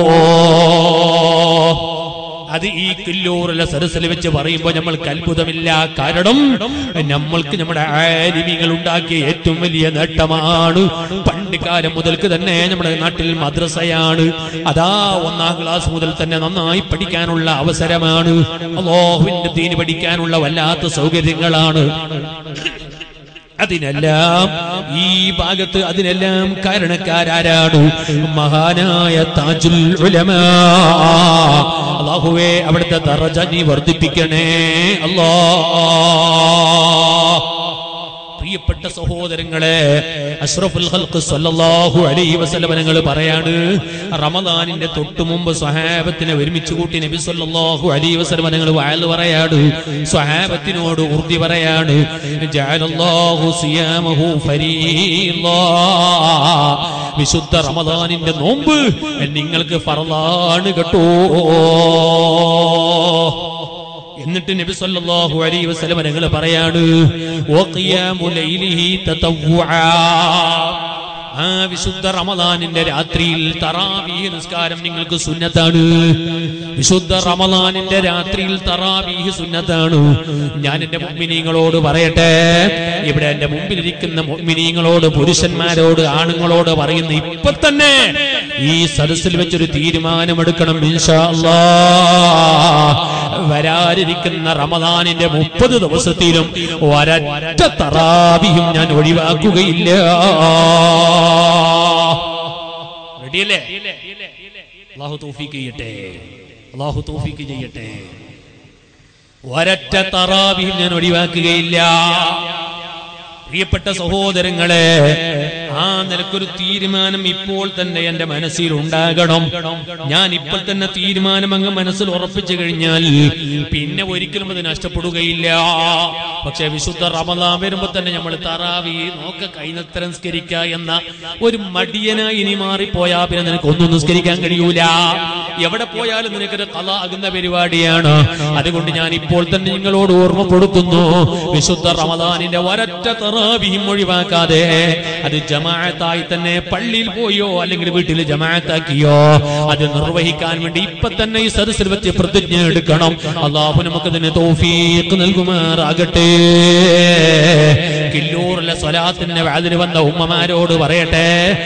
അത് ഈ കില്ലൂറിലെ സരസിൽ വെച്ച് പറയുമ്പോൾ നമ്മൾക്ക് അത്ഭുതമില്ല കാരണം നമ്മൾക്ക് നമ്മുടെ ആലിമികൾ ഉണ്ടാക്കിയ ഏറ്റവും വലിയ നേട്ടമാണ് പണ്ട് കാലം മുതൽക്ക് തന്നെ നമ്മുടെ നാട്ടിൽ മദ്രസയാണ് അതാ ഒന്നാം ക്ലാസ് മുതൽ തന്നെ നന്നായി പഠിക്കാനുള്ള അവസരമാണ് അള്ളാഹുവിന്റെ ദീന് പഠിക്കാനുള്ള വല്ലാത്ത സൗകര്യങ്ങളാണ് അതിനെല്ലാം ഈ ഭാഗത്ത് അതിനെല്ലാം കാരണക്കാരാരാണ് മഹാനായ താജുൽ ഉലമ അള്ളാഹുവേ അവിടുത്തെ ദറജ നീ വർദ്ധിപ്പിക്കണേ അല്ലാ പ്രിയപ്പെട്ട സഹോദരങ്ങളെ അഷ്റഫുൽ ഖൽഖ് സല്ലല്ലാഹു അലൈഹി വസല്ലം ഞങ്ങൾ പറയാണ് റമദാനിന്റെ തൊട്ടു മുമ്പ് സ്വഹാബത്തിനെ ഒരുമിച്ച് കൂട്ടി നബി സല്ലല്ലാഹു അലൈഹി വസല്ലം ഞങ്ങൾ വയൽ പറയാണ് സ്വഹാബത്തിനോട് ഉറുദി പറയാണ് ജഅലല്ലാഹു സിയാമഹു ഫരീളാ വിശുദ്ധ റമദാനിന്റെ നോമ്പ് നിങ്ങൾക്ക് ഫർളാണ് കേട്ടോ എന്നിട്ട് നബി സല്ലല്ലാഹു അലൈഹി വസല്ലം ഞങ്ങൾ പറയാണ് "വ ഖിയാമു ലൈലിഹി തതവ്വുആ." ആ വിശുദ്ധ റമദാനിന്റെ രാത്രിയിൽ തറാവീഹ് നിസ്കാരം നിങ്ങൾക്ക് സുന്നത്താണ് വിശുദ്ധ റമദാനിന്റെ രാത്രിയിൽ തറാവീഹ് സുന്നത്താണ് ഞാൻ എന്റെ മുഅ്മിനീങ്ങളോട് പറയട്ടെ ഇവിടെ എന്റെ മുമ്പിലിരിക്കുന്ന മുഅ്മിനീങ്ങളോട് പുരുഷന്മാരോട് ആണുങ്ങളോട് പറയുന്ന ഇപ്പൊ തന്നെ ഈ സദസ്സിൽ വെച്ചൊരു തീരുമാനമെടുക്കണം ഇൻഷാ അല്ലാഹ് വരാനിരിക്കുന്ന റമദാനിന്റെ മുപ്പത് ദിവസത്തിലും ഒരൊറ്റ തറാവിയും ഞാൻ ഒഴിവാക്കുകയില്ല റെഡിയല്ലേ അള്ളാഹു തൗഫീക്ക് ചെയ്യട്ടെ അള്ളാഹു തൗഫീക്ക് ചെയ്യട്ടെ ഒരൊറ്റ തറാവിയും ഞാൻ ഒഴിവാക്കുകയില്ല പ്രിയപ്പെട്ട സഹോദരങ്ങളെ ആ നിലക്കൊരു തീരുമാനം ഇപ്പോൾ തന്നെ എന്റെ മനസ്സിൽ ഉണ്ടാകണം ഞാൻ ഇപ്പോൾ തന്നെ തീരുമാനം അങ്ങ് മനസ്സിൽ ഉറപ്പിച്ചു കഴിഞ്ഞാൽ പിന്നെ ഒരിക്കലും അത് നഷ്ടപ്പെടുകയില്ല പക്ഷെ വിശുദ്ധ റമദാൻ വരുമ്പോ തന്നെ നമ്മൾ തറാവി നോക്ക കൈനത്തരം നിസ്കരിക്ക എന്ന ഒരു മടിയനായി ഇനി മാറിപ്പോയാ പിന്നെ നിനക്ക് ഒന്നും നിസ്കരിക്കാൻ കഴിയൂല എവിടെ പോയാലും നിനക്കൊരു കല ആകുന്ന പരിപാടിയാണ് അതുകൊണ്ട് ഞാൻ ഇപ്പോൾ തന്നെ നിങ്ങളോട് ഓർമ്മപ്പെടുത്തുന്നു വിശുദ്ധ റമദാനിന്റെ ഒരൊറ്റ തറാവിയും ഒഴിവാക്കാതെ അത് ജമാഅത്തായി തന്നെ പള്ളിയിൽ പോയോ അല്ലെങ്കിൽ വീട്ടിൽ ജമാഅത്താക്കിയോ അത് നിർവഹിക്കാൻ വേണ്ടി ഇപ്പൊ തന്നെ ഈ സദസ്സിൽ വെച്ച് പ്രതിജ്ഞ എടുക്കണം അള്ളാഹു നമുക്കതിന് തൗഫീഖ് നൽകുമാറാകട്ടെ കില്ലൂറിലെ സ്വലാത്തിന്റെ വാതിൽ വന്ന ഉമ്മമാരോട് പറയട്ടെ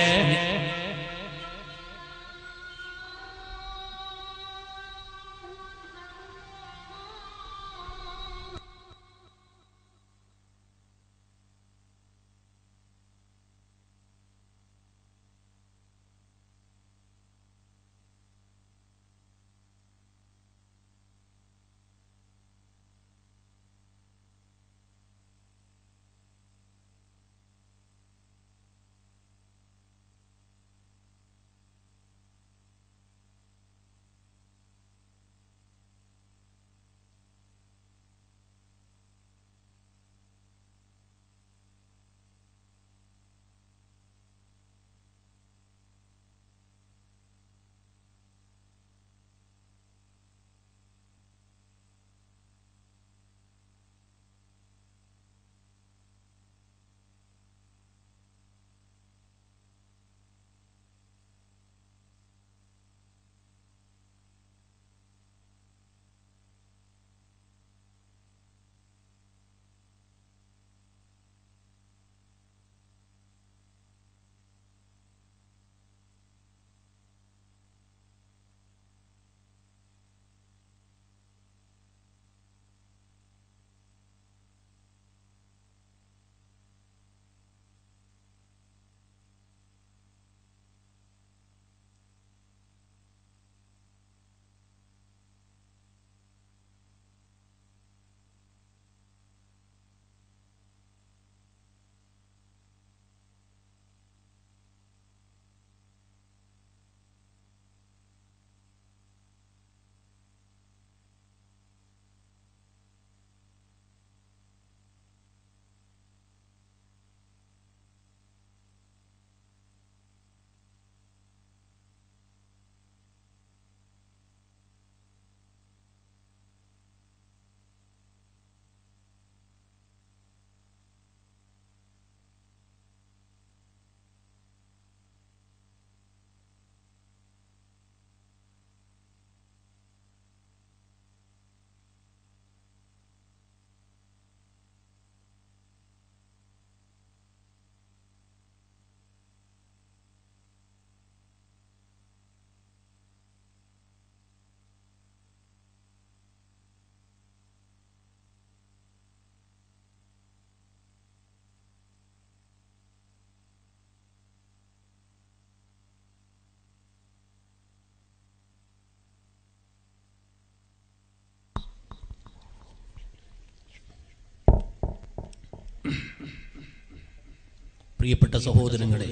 പ്രിയപ്പെട്ട സഹോദരങ്ങളെ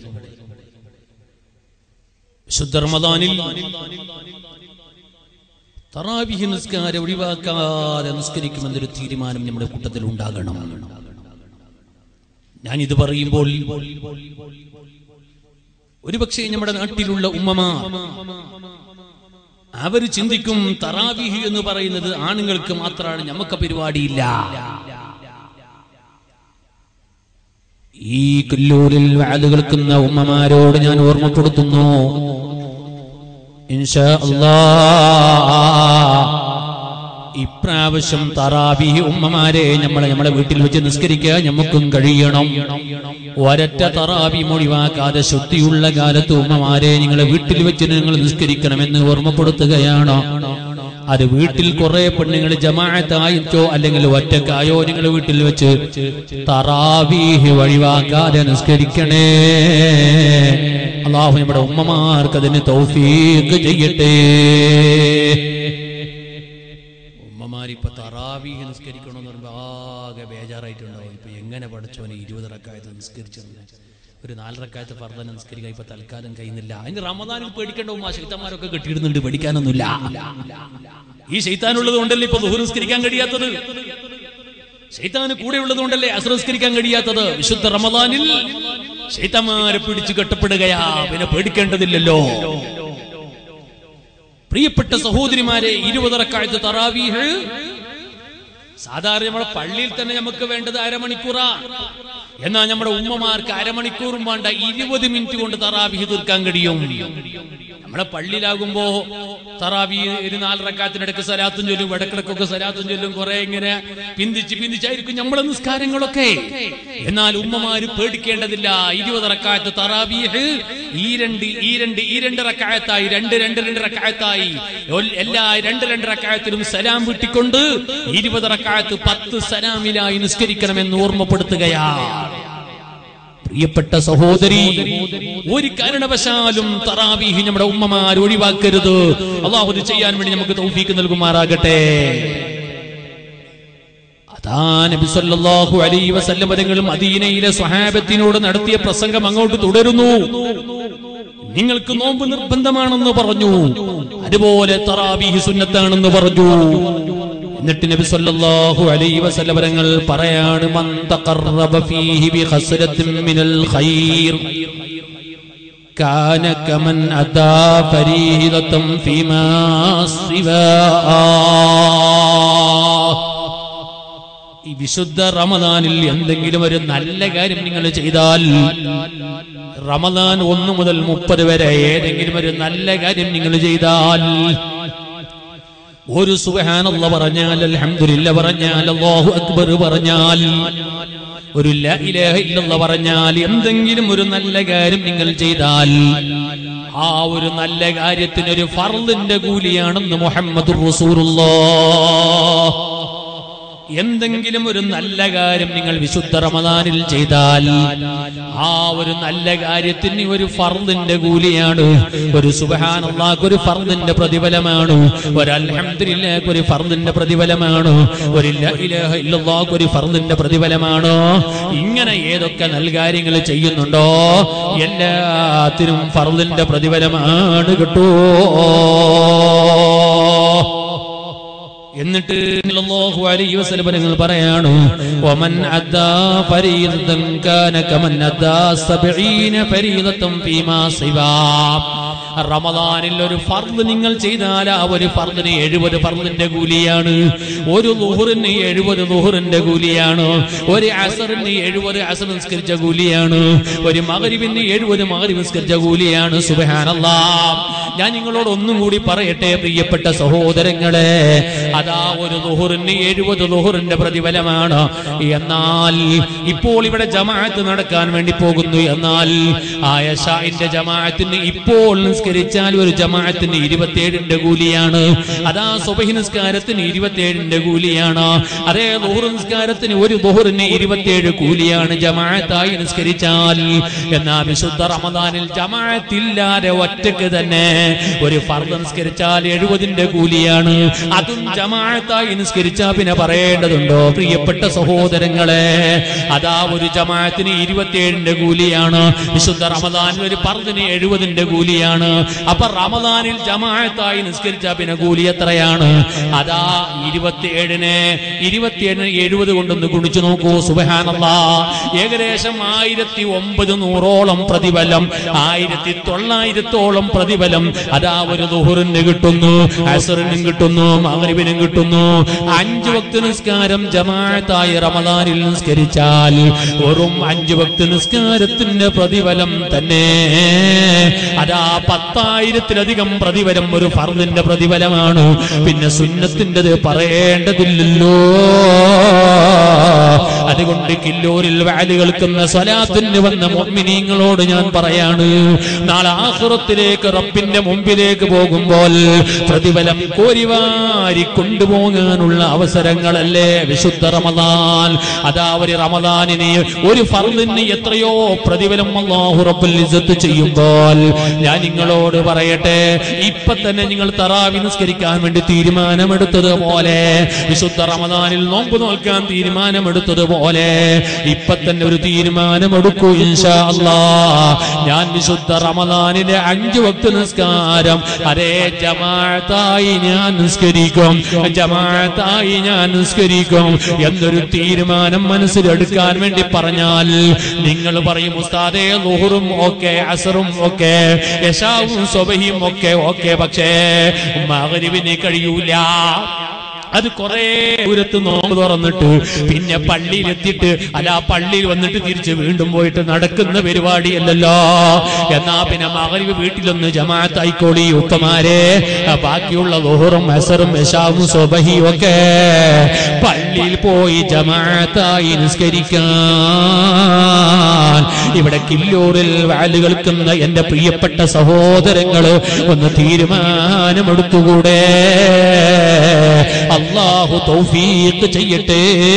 വിശുദ്ധ റമദാനിൽ തറാവിഹി നിസ്കാരം ഒഴിവാക്കാതെ നിസ്കരിക്കുമെന്നൊരു തീരുമാനം നമ്മുടെ കൂട്ടത്തിൽ ഉണ്ടാകണം ഞാനിത് പറയുമ്പോൾ ഒരുപക്ഷെ നമ്മുടെ നാട്ടിലുള്ള ഉമ്മമാർ അവര് ചിന്തിക്കും തറാവിഹ് എന്ന് പറയുന്നത് ആണുങ്ങൾക്ക് മാത്രമാണ് ഞമ്മക്ക് പരിപാടിയില്ല ഈ കുല്ലൂരിൽ വാത് കേൾക്കുന്ന ഉമ്മമാരോട് ഞാൻ ഓർമ്മപ്പെടുത്തുന്നു ഇൻഷാ അല്ലാ ഇപ്രാവശ്യം തറാബിഹി ഉമ്മമാരെ നമ്മളെ നമ്മളെ വീട്ടിൽ വെച്ച് നിസ്കരിക്കുക നമുക്കും കഴിയണം ഒരറ്റ തറാബി മൊഴിവാക്കാതെ ശുദ്ധിയുള്ള കാലത്ത് ഉമ്മമാരെ നിങ്ങളെ വീട്ടിൽ വെച്ച് നിങ്ങൾ നിസ്കരിക്കണമെന്ന് ഓർമ്മപ്പെടുത്തുകയാണ് അത് വീട്ടിൽ കുറെ പെണ്ണുങ്ങൾ ജമാഅത്തായിട്ടോ അല്ലെങ്കിൽ ഒറ്റക്കായോ നിങ്ങൾ വീട്ടിൽ വെച്ച് തറാവീഹ് ഒഴിവാക്കാതെ നിസ്കരിക്കണേ അള്ളാഹു നമ്മുടെ ഉമ്മമാർക്ക് അതിന് തൗഫീഖ് ചെയ്യട്ടെ ഉമ്മമാരിപ്പൊ തറാവീഹ് നിസ്കരിക്കണമെന്ന് പറയുമ്പോൾ ആകെ ബേജാറായിട്ടുണ്ടാവും ഇപ്പൊ എങ്ങനെ പഠിച്ചോനെ ഇരുപത് റക്കായത്ത് നിസ്കരിച്ചത് ഒരു നാല് റക്കായത്ത് ഫർദന നിസ്കരിക്കാൻ ഇപ്പൊ തൽക്കാലം കഴിയുന്നില്ല അതിന് റമദാനിൽ പേടിക്കേണ്ട ഉമ്മ ശൈത്താന്മാരൊക്കെ കെട്ടിയിടുന്നുണ്ട് പേടിക്കാനൊന്നുമില്ല ഈ ശൈത്താനുള്ളത് കൊണ്ടല്ലേ ഇപ്പൊ ദുഹു നിസ്കരിക്കാൻ കഴിയാത്തത് ശൈത്താന് കൂടെ ഉള്ളത് കൊണ്ടല്ലേ അസ്രസ്കരിക്കാൻ കഴിയാത്തത് വിശുദ്ധ റമദാനിൽ ശൈത്താന്മാരെ പിടിച്ചു കെട്ടപ്പെടുകയാ പിന്നെ പേടിക്കേണ്ടതില്ലല്ലോ പ്രിയപ്പെട്ട സഹോദരിമാരെ ഇരുപതറക്കാഴ്ച തറാവീഹ് സാധാരണ നമ്മുടെ പള്ളിയിൽ തന്നെ നമുക്ക് വേണ്ടത് അരമണിക്കൂറാ എന്നാൽ നമ്മുടെ ഉമ്മമാർക്ക് അരമണിക്കൂറും വേണ്ട ഇരുപത് മിനിറ്റ് കൊണ്ട് തറാവീഹ് തീർക്കാൻ കഴിയും നമ്മുടെ പള്ളിയിലാകുമ്പോ തറാവി ഒരു നാലരക്കാത്തിനിടക്ക് സലാത്തും ചൊല്ലും ഇടക്കിടക്കൊക്കെ സലാത്തും ചൊല്ലും കുറെ ഇങ്ങനെ പിന്തിച്ച് പിന്തിച്ചായിരിക്കും നമ്മളെ നിസ്കാരങ്ങളൊക്കെ എന്നാൽ ഉമ്മമാര് പേടിക്കേണ്ടതില്ല ഇരുപത് റക്കായത്ത് തറാവീഹ് ഈ രണ്ട് ഈ രണ്ട് ഈ രണ്ട് റക്കായത്തായി രണ്ട് രണ്ട് രണ്ട് റക്കായത്തായി ഒൽ- എല്ലാ രണ്ട് രണ്ട് റക്കായത്തിലും സലാം വിട്ടിക്കൊണ്ട് ഇരുപത് റക്കായത്ത് പത്ത് സലാമിലായി നിസ്കരിക്കണമെന്ന് ഓർമ്മപ്പെടുത്തുകയാ പ്രിയപ്പെട്ട സഹോദരി ഒരു കാരണവശാലും തറാവീഹ് നമ്മുടെ ഉമ്മമാർ ഒഴിവാക്കരുത് അള്ളാഹു ഇത് ചെയ്യാൻ വേണ്ടി നമുക്ക് തൗഫീക്ക് നൽകുമാറാകട്ടെ അതാ നബി സല്ലല്ലാഹു അലൈഹി വസല്ലം പദങ്ങളും മദീനയിലെ സ്വഹാബത്തിനോട് നടത്തിയ പ്രസംഗം അങ്ങോട്ട് തുടരുന്നു നിങ്ങൾക്ക് നോമ്പ് നിർബന്ധമാണെന്ന് പറഞ്ഞു അതുപോലെ തറാവീഹ് സുന്നത്താണെന്ന് പറഞ്ഞു എന്നിട്ട് നബി സല്ലല്ലാഹു അലൈഹി വസല്ലം പദങ്ങൾ പറയാണ് മൻ തഖറബ ഫീഹി ബി ഖസ്റത്തിൻ മിനൽ ഖൈർ كان كمن أدى فريضة فيما سواه ഈ വിശുദ്ധ റമദാനിൽ എന്തെങ്കിലും ഒരു നല്ല കാര്യം നിങ്ങൾ ചെയ്താൽ റമദാൻ ഒന്ന് മുതൽ മുപ്പത് വരെ ഏതെങ്കിലും ഒരു നല്ല കാര്യം നിങ്ങൾ ചെയ്താൽ ഒരു സുബഹാനല്ല പറഞ്ഞാൽ അൽഹംദുലില്ല പറഞ്ഞാൽ അല്ലാഹു അക്ബർ പറഞ്ഞാൽ ഒരു ലാ ഇലാഹ ഇല്ലല്ലാഹ് പറഞ്ഞാൽ എന്തെങ്കിലും ഒരു നല്ല കാര്യം നിങ്ങൾ ചെയ്താൽ ആ ഒരു നല്ല കാര്യത്തിന് ഒരു ഫർദിന്റെ കൂലിയാണെന്ന് മുഹമ്മദ് റസൂലുള്ളാഹ് എന്തെങ്കിലും ഒരു നല്ല കാര്യം നിങ്ങൾ വിശുദ്ധ റമദാനിൽ ചെയ്താൽ ആ ഒരു നല്ല കാര്യത്തിന് ഒരു ഫർദിന്റെ കൂലിയാണ് ഒരു സുബഹാനല്ലാഹ് ഒരു ഫർദിന്റെ പ്രതിഫലമാണ് ഒരു അൽഹംദുലില്ലാഹ് ഒരു ഫർദിന്റെ പ്രതിഫലമാണ് ഒരു ലാ ഇലാഹ ഇല്ലല്ലാഹ് ഒരു ഫർദിന്റെ പ്രതിഫലമാണ് ഇങ്ങനെ ഏതൊക്കെ നൽകാര്യങ്ങൾ ചെയ്യുന്നുണ്ടോ എല്ലാത്തിനും ഫർദിന്റെ പ്രതിഫലമാണ് കേട്ടോ എന്നിട്ട് സല്ലല്ലാഹു അലൈഹി വസല്ലം നിങ്ങൾ പറയാണ് വമൻ അദ്ദാ ഫരീദതൻ കാന കമൻ അദ്ദാ 70 ഫരീദതൻ ഫീമാ സിവാ റമദാനിൽ ഒരു ഫർദ് നിങ്ങൾ ചെയ്താൽ ആ ഒരു ഫർദിന് എഴുപത് ഫർദിന്റെ കൂലിയാണ് ഒരു ലുഹറിന് എഴുപത് ലുഹറിന്റെ കൂലിയാണ് ഒരു അസറിന് എഴുപത് അസർ നിസ്കരിച്ച കൂലിയാണ് ഒരു മകരിവിന് എഴുപത് മകരിവ് നിസ്കരിച്ച കൂലിയാണ് സുബഹാനല്ലാ ഞാൻ നിങ്ങളോട് ഒന്നും കൂടി പറയട്ടെ പ്രിയപ്പെട്ട സഹോദരങ്ങളെ അതാ ഒരു ലുഹറിന് എഴുപത് ലുഹറിന്റെ പ്രതിഫലമാണ് എന്നാൽ ഇപ്പോൾ ഇവിടെ ജമാഅത്ത് നടക്കാൻ വേണ്ടി പോകുന്നു എന്നാൽ ആയഷാന്റെ ജമാഅത്തിന് ഇപ്പോൾ നിസ്കരിച്ചാൽ ഒരു ജമാഅത്തിന് ഇരുപത്തിയേഴിന്റെ കൂലിയാണ് അതാ സുബഹി നിസ്കാരത്തിന് ഇരുപത്തിയേഴിന്റെ കൂലിയാണ് അതേ ലുഹർ നിസ്കാരത്തിന് ഒരു ലുഹറിന് ഇരുപത്തിയേഴ് കൂലിയാണ് ജമാഅത്തായി നിസ്കരിച്ചാൽ എന്നാ വിശുദ്ധ റമദാനിൽ ജമാഅത്തില്ലാതെ ഒറ്റക്ക് തന്നെ ഒരു ഫർദ് നിസ്കരിച്ചാൽ എഴുപതിന്റെ കൂലിയാണ് അതും ജമാഅത്തായി നിസ്കരിച്ചാ പിന്നെ പറയേണ്ടതുണ്ടോ പ്രിയപ്പെട്ട സഹോദരങ്ങളെ അതാ ഒരു ജമാഅത്തിന് ഇരുപത്തിയേഴിന്റെ കൂലിയാണ് വിശുദ്ധ റമദാനിൽ ഒരു ഫർദിന് എഴുപതിന്റെ കൂലിയാണ് അപ്പൊ റമദാനിൽ ജമാഅത്തായി നിസ്കരിച്ച പിന്നെ കൂലി എത്രയാണ് അതാ ഇരുപത്തിയേഴിന് ഇരുപത്തിയേഴിന് എഴുപത് കൊണ്ടൊന്ന് ഗുണിച്ചു നോക്കൂ സുബഹാനല്ലാ ഏകദേശം ആയിരത്തി ഒമ്പത് നൂറോളം പ്രതിഫലം ആയിരത്തി തൊള്ളായിരത്തോളം പ്രതിഫലം അതാ ഒരു ദുഹുറിന് കിട്ടുന്നു അസറിനും കിട്ടുന്നു മകരിവിനും കിട്ടുന്നു അഞ്ചു വക്ത നിസ്കാരം ജമാഅത്തായി റമദാനിൽ നിസ്കരിച്ചാൽ വെറും അഞ്ചു വക്ത നിസ്കാരത്തിന്റെ പ്രതിഫലം തന്നെ അതാ പത്തായിരത്തിലധികം പ്രതിഫലം ഒരു ഫർദിന്റെ പ്രതിഫലമാണ് പിന്നെ സുന്നത്തിൻ്റെത് പറയേണ്ടതില്ലല്ലോ അതുകൊണ്ട് കില്ലൂരിൽ വാലി കേൾക്കുന്ന സ്വലാത്തിന് വന്ന മുഅ്മിനീങ്ങളോട് ഞാൻ പറയാണ് നാളെ ആഖിറത്തിലേക്ക് റബ്ബിന്റെ മുമ്പിലേക്ക് പോകുമ്പോൾ പ്രതിഫലം കോരിവാരി കൊണ്ടുപോകാനുള്ള അവസരങ്ങളല്ലേ വിശുദ്ധ റമദാൻ അതാ ഒരു റമദാനിന് ഒരു ഫർദിന് എത്രയോ പ്രതിഫലം അല്ലാഹു റബ്ബുൽ ഇസ്സത്ത് ചെയ്യുമ്പോൾ ഞാൻ നിങ്ങളോട് പറയട്ടെ ഇപ്പൊ തന്നെ നിങ്ങൾ തറാവി നിസ്കരിക്കാൻ വേണ്ടി തീരുമാനമെടുത്തതുപോലെ വിശുദ്ധ റമദാനിൽ നോമ്പ് നോൽക്കാൻ തീരുമാനമെടുത്തതുപോലെ ഇപ്പൊ തന്നെ ഒരു തീരുമാനമെടുക്കൂ ഇൻഷാ അല്ലാ ഞാൻ വിശുദ്ധ റമദാനിലെ അഞ്ചു വക്ത നിസ്കാരം അതേ ജമാഅത്തായി ഞാൻ നിസ്കരിക്കും ജമാഅത്തായി ഞാൻ നിസ്കരിക്കും എന്നൊരു തീരുമാനം മനസ്സിലെടുക്കാൻ വേണ്ടി പറഞ്ഞാൽ നിങ്ങൾ പറയും ഉസ്താദേ ലുഹറും ഒക്കെ അസറും ഒക്കെ യശാവും സ്വബഹിയും ഒക്കെ ഒക്കെ പക്ഷേ മകരിവിന് കഴിയൂല അത് കുറെ ദൂരത്ത് നോമ്പ് തുറന്നിട്ട് പിന്നെ പള്ളിയിലെത്തിയിട്ട് അല്ല ആ പള്ളിയിൽ വന്നിട്ട് തിരിച്ച് വീണ്ടും പോയിട്ട് നടക്കുന്ന പരിപാടിയല്ലല്ലോ എന്നാ പിന്നെ മകരിവ് വീട്ടിലൊന്ന് ജമാഅത്തായിക്കോളി ഉപ്പമാരെ ആ ബാക്കിയുള്ള ലോഹറും അസറും യശാവും സ്വബഹിയും ഒക്കെ പള്ളിയിൽ പോയി ജമാഅത്തായി നിസ്കരിക്കാൻ ഇവിടെ കില്ലൂരിൽ വാല് കേൾക്കുന്ന എന്റെ പ്രിയപ്പെട്ട സഹോദരങ്ങള് ഒന്ന് തീരുമാനമെടുത്തുകൂടെ അള്ളാഹു തൗഫീഖ് ചെയ്യട്ടെ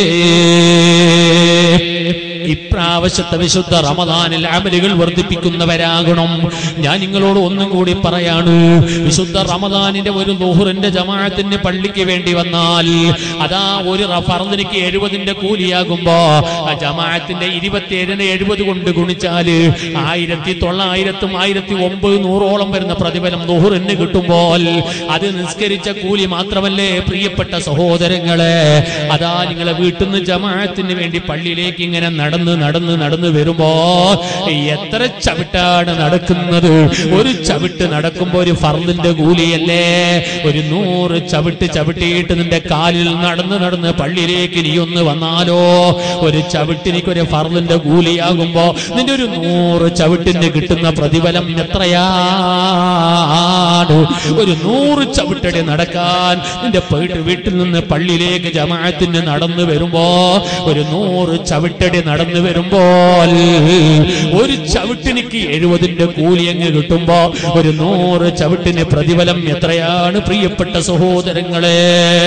ഇപ്രാവശ്യത്തെ വിശുദ്ധ റമദാനിൽ അമലുകൾ വർദ്ധിപ്പിക്കുന്നവരാകണം ഞാൻ നിങ്ങളോട് ഒന്നും കൂടി പറയാണ് വിശുദ്ധ റമദാനിന്റെ ഒരു ദുഹറിന്റെ ജമാഅത്തിന് പള്ളിക്ക് വേണ്ടി വന്നാൽ അതാ ഒരു ഫർദിനിക്ക് എഴുപതിന്റെ കൂലിയാകുമ്പോ ആ ജമാഅത്തിന്റെ ഇരുപത്തിയേഴിന് എഴുപത് കൊണ്ട് ഗുണിച്ചാല് ആയിരത്തി തൊള്ളായിരത്തും ആയിരത്തി ഒമ്പത് നൂറോളം വരുന്ന പ്രതിഫലം ദുഹറിന് കിട്ടുമ്പോൾ അത് നിസ്കരിച്ച കൂലി മാത്രമല്ലേ പ്രിയപ്പെട്ട സഹോദരങ്ങളെ അതാ നിങ്ങളെ വീട്ടിൽ നിന്ന് ജമാഅത്തിന് വേണ്ടി പള്ളിയിലേക്ക് ഇങ്ങനെ നടന്ന് നടന്ന് നടന്ന് വരുമ്പോ എത്ര ചവിട്ടാണ് നടക്കുന്നത് ഒരു ചവിട്ട് നടക്കുമ്പോ ഒരു ഫർദിന്റെ കൂലിയല്ലേ ഒരു നൂറ് ചവിട്ട് ചവിട്ടിയിട്ട് നിന്റെ കാലിൽ നടന്ന് നടന്ന് പള്ളിയിലേക്ക് നീ ഒന്ന് വന്നാലോ ഒരു ചവിട്ടിനിക്ക് ഒരു ഫർദിന്റെ കൂലിയാകുമ്പോ നിന്റെ ഒരു നൂറ് ചവിട്ടിന് കിട്ടുന്ന പ്രതിഫലം എത്രയാണ് ഒരു നൂറ് ചവിട്ടടി നടക്കാൻ നിന്റെ പോയിട്ട് വീട്ടിൽ നിന്ന് പള്ളിയിലേക്ക് ജമാഅത്തിന് നടന്നു വരുമ്പോ ഒരു നൂറ് ചവിട്ടടി നടന്നു വരുമ്പോൾ ഒരു ചവിട്ടിനിക്ക് എഴുപതിന്റെ കൂലി അങ്ങ് കിട്ടുമ്പോ ഒരു നൂറ് ചവിട്ടിന് പ്രതിഫലം എത്രയാണ് പ്രിയപ്പെട്ട സഹോദരങ്ങളെ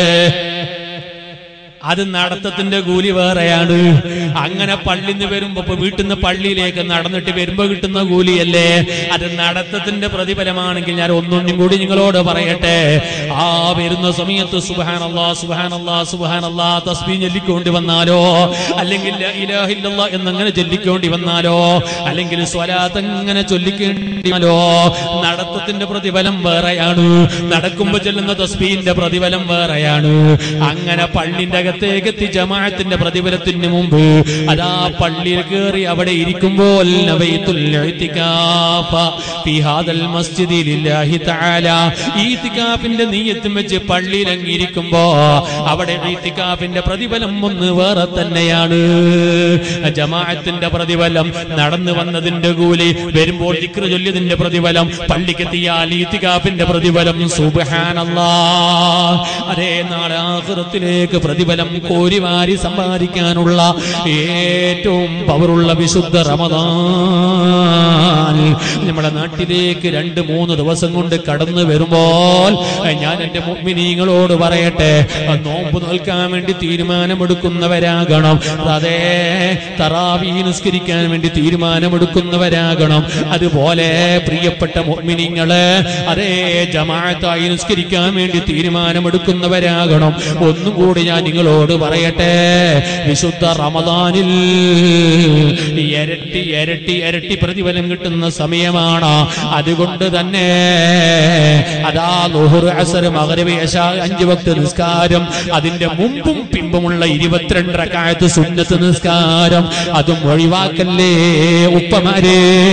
അത് നടത്തത്തിന്റെ കൂലി വേറെയാണ് അങ്ങനെ പള്ളിയിൽ നിന്ന് വരുമ്പോ ഇപ്പൊ വീട്ടിൽ നിന്ന് പള്ളിയിലേക്ക് നടന്നിട്ട് വരുമ്പോ കിട്ടുന്ന കൂലിയല്ലേ അത് നടത്തത്തിന്റെ പ്രതിഫലമാണെങ്കിൽ ഞാൻ ഒന്നൊന്നും കൂടി നിങ്ങളോട് പറയട്ടെ ആ വരുന്ന സമയത്ത് സുബാനല്ലാ സുബാനല്ലാ സുബാനല്ലാ തസ്ബീ ചൊല്ലിക്കൊണ്ട് വന്നാലോ അല്ലെങ്കിൽ ലാ ഇലാഹ ഇല്ലല്ലാ എന്നങ്ങനെ ചൊല്ലിക്കൊണ്ട് വന്നാലോ അല്ലെങ്കിൽ സ്വലാത്ത് അങ്ങനെ ചൊല്ലിക്കേണ്ടി വന്നാലോ നടത്തത്തിന്റെ പ്രതിഫലം വേറെയാണ് നടക്കുമ്പോ ചെല്ലുന്ന തസ്ബീന്റെ പ്രതിഫലം വേറെയാണ് അങ്ങനെ പള്ളിന്റെ അകത്തേക്ക് എത്തി ജമാഅത്തിന്റെ പ്രതിഫലത്തിന് മുമ്പ് അതാ പള്ളിയിൽ കയറി അവിടെ ഇരിക്കുമ്പോൾ നവൈത്തുൽ ഇഅ്തികാഫ ഫീ ഹാദൽ മസ്ജിദി ലില്ലാഹി തആല ഈത്തികാഫിന്റെ നീയത്തും വെച്ച് പള്ളിയിൽ അങ്ങിരിക്കുമ്പോ അവിടെ ഈത്തികാഫിന്റെ പ്രതിഫലം ഒന്ന് വേറെ തന്നെയാണ് ജമാഅത്തിന്റെ പ്രതിഫലം നടന്നു വന്നതിന്റെ കൂലി വരുമ്പോൾ ദിക്ർ ചൊല്ലിയതിന്റെ പ്രതിഫലം പള്ളിക്കെത്തിയാൽ ഈത്തികാഫിന്റെ പ്രതിഫലം സുബ്ഹാനല്ലാ അതേ നാളെ ആഖിറത്തിലേക്ക് പ്രതിഫലം കോരിവാരി സമ്പാദിക്കാനുള്ള ഏറ്റവും പവറുള്ള വിശുദ്ധ റമദാൻ നമ്മുടെ നാട്ടിലേക്ക് രണ്ട് മൂന്ന് ദിവസം കൊണ്ട് കടന്നു വരുമ്പോൾ ഞാൻ എന്റെ മുഗ്മിനീങ്ങളോട് പറയട്ടെ നോമ്പ് നോൽക്കാൻ വേണ്ടി തീരുമാനമെടുക്കുന്നവരാകണം അതേ തറാവി നിസ്കരിക്കാൻ വേണ്ടി തീരുമാനമെടുക്കുന്നവരാകണം അതുപോലെ പ്രിയപ്പെട്ട മുഗ്മിനിങ്ങള് അതേ ജമാഅത്തായി നിസ്കരിക്കാൻ വേണ്ടി തീരുമാനമെടുക്കുന്നവരാകണം ഒന്നും കൂടി ഞാൻ നിങ്ങളോട് നിങ്ങളോട് പറയട്ടെ വിശുദ്ധ റമദാനിൽ ഇരട്ടി ഇരട്ടി ഇരട്ടി പ്രതിഫലം കിട്ടുന്ന സമയമാണ് അതുകൊണ്ട് തന്നെ അതാ ലുഹുർ അസർ മഗ്രിബ് ഇശാ അഞ്ച് വക്ത് നിസ്കാരം അതിന്റെ മുമ്പും പിമ്പുമുള്ള ഇരുപത്തിരണ്ട് റക്കായത്ത് സുന്നത്ത് നിസ്കാരം അതും ഒഴിവാക്കല്ലേ ഉപ്പമാരേ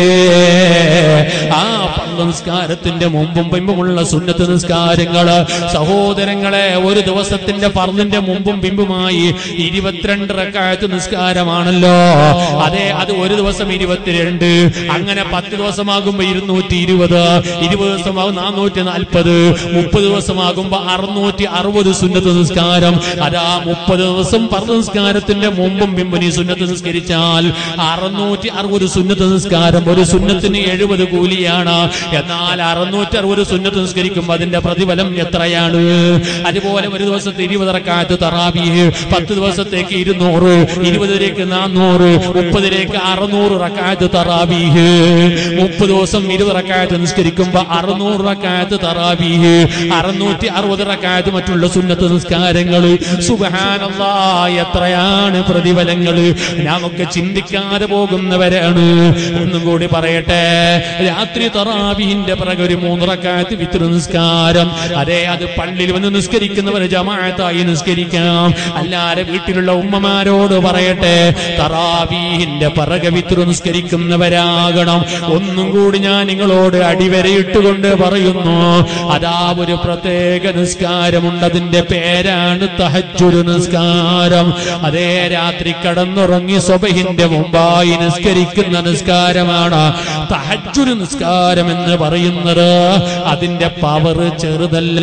ആ പള്ള നിസ്കാരത്തിന്റെ മുമ്പും പിമ്പുമുള്ള സുന്നത്ത് നിസ്കാരങ്ങള് സഹോദരങ്ങളെ ഒരു ദിവസത്തിന്റെ പറന്നിന്റെ മുമ്പും പിമ്പുമായി ഇരുപത്തിരണ്ട് റക്കായത്ത് നിസ്കാരമാണല്ലോ അതെ അത് ഒരു ദിവസം ഇരുപത്തിരണ്ട് അങ്ങനെ പത്ത് ദിവസമാകുമ്പോ ഇരുന്നൂറ്റി ഇരുപത് ഇരുപത് ദിവസമാകും നാനൂറ്റി നാൽപ്പത് മുപ്പത് ദിവസമാകുമ്പോ അറുന്നൂറ്റി അറുപത് സുന്നത്ത് നിസ്കാരം അതാ മുപ്പത് ദിവസം പറ നിസ്കാരത്തിന്റെ മുമ്പും പിമ്പും നീ സുന്നത്ത് നിസ്കരിച്ചാൽ അറുന്നൂറ്റി അറുപത് സുന്നത്ത് നിസ്കാരം ഒരു സുന്നത്തിന് എഴുപത് കൂലിയാണ് എന്നാൽ അറുന്നൂറ്റി അറുപത് സുന്നത്ത് നിസ്കരിക്കുമ്പോൾ അതിന്റെ പ്രതിഫലം എത്രയാണ് അതുപോലെ ഒരു ദിവസത്തെ ഇരുപതറക്കാലത്ത് തറാബിയ് പത്ത് ദിവസത്തേക്ക് ഇരുന്നൂറ് ഇരുപതിലേക്ക് നാന്നൂറ് മുപ്പതിലേക്ക് അറുന്നൂറ് റക്കായത്ത് തറാബീഹ് മുപ്പത് ദിവസം ഇരുപത് റക്കായത്ത് നിസ്കരിക്കുമ്പോ അറുന്നൂറ് റക്കായത്ത് തറാബീഹ് അറുന്നൂറ്റി അറുപത് റക്കായത്ത് മറ്റുള്ള സുന്നത്ത് നിസ്കാരങ്ങൾ സുബഹാനല്ലാ എത്രയാണ് പ്രതിഫലങ്ങൾ നമുക്ക് ചിന്തിക്കാതെ പോകുന്നവരാണ് ഒന്നും കൂടി പറയട്ടെ രാത്രി തറാബീഹിന്റെ പിറകെ ഒരു മൂന്നിറക്കായത്ത് വിത്ര നിസ്കാരം അതെ അത് പള്ളിയിൽ വന്ന് നിസ്കരിക്കുന്നവര് ജമാഅത്തായി നിസ്കരിക്കാം അല്ലാതെ വീട്ടിലുള്ള ഉമ്മമാരോട് പറയട്ടെ തറാബീഹിന്റെ പിറകെ വിത്ര നിസ്കരിക്കുന്നവരാകണം ഒന്നും കൂടി ഞാൻ നിങ്ങളോട് അടിവരയിട്ടുകൊണ്ട് പറയുന്നു അതാ ഒരു പ്രത്യേക നിസ്കാരമുണ്ട് അതിന്റെ പേരാണ് തഹജുരു നിസ്കാരം അതേ രാത്രി കടന്നുറങ്ങി സ്വബഹിന്റെ മുമ്പായി നിസ്കരിക്കുന്ന നിസ്കാരമാണ് തഹജുരു നിസ്കാരം എന്ന് പറയുന്നത് അതിന്റെ പവർ ചെറുതല്ല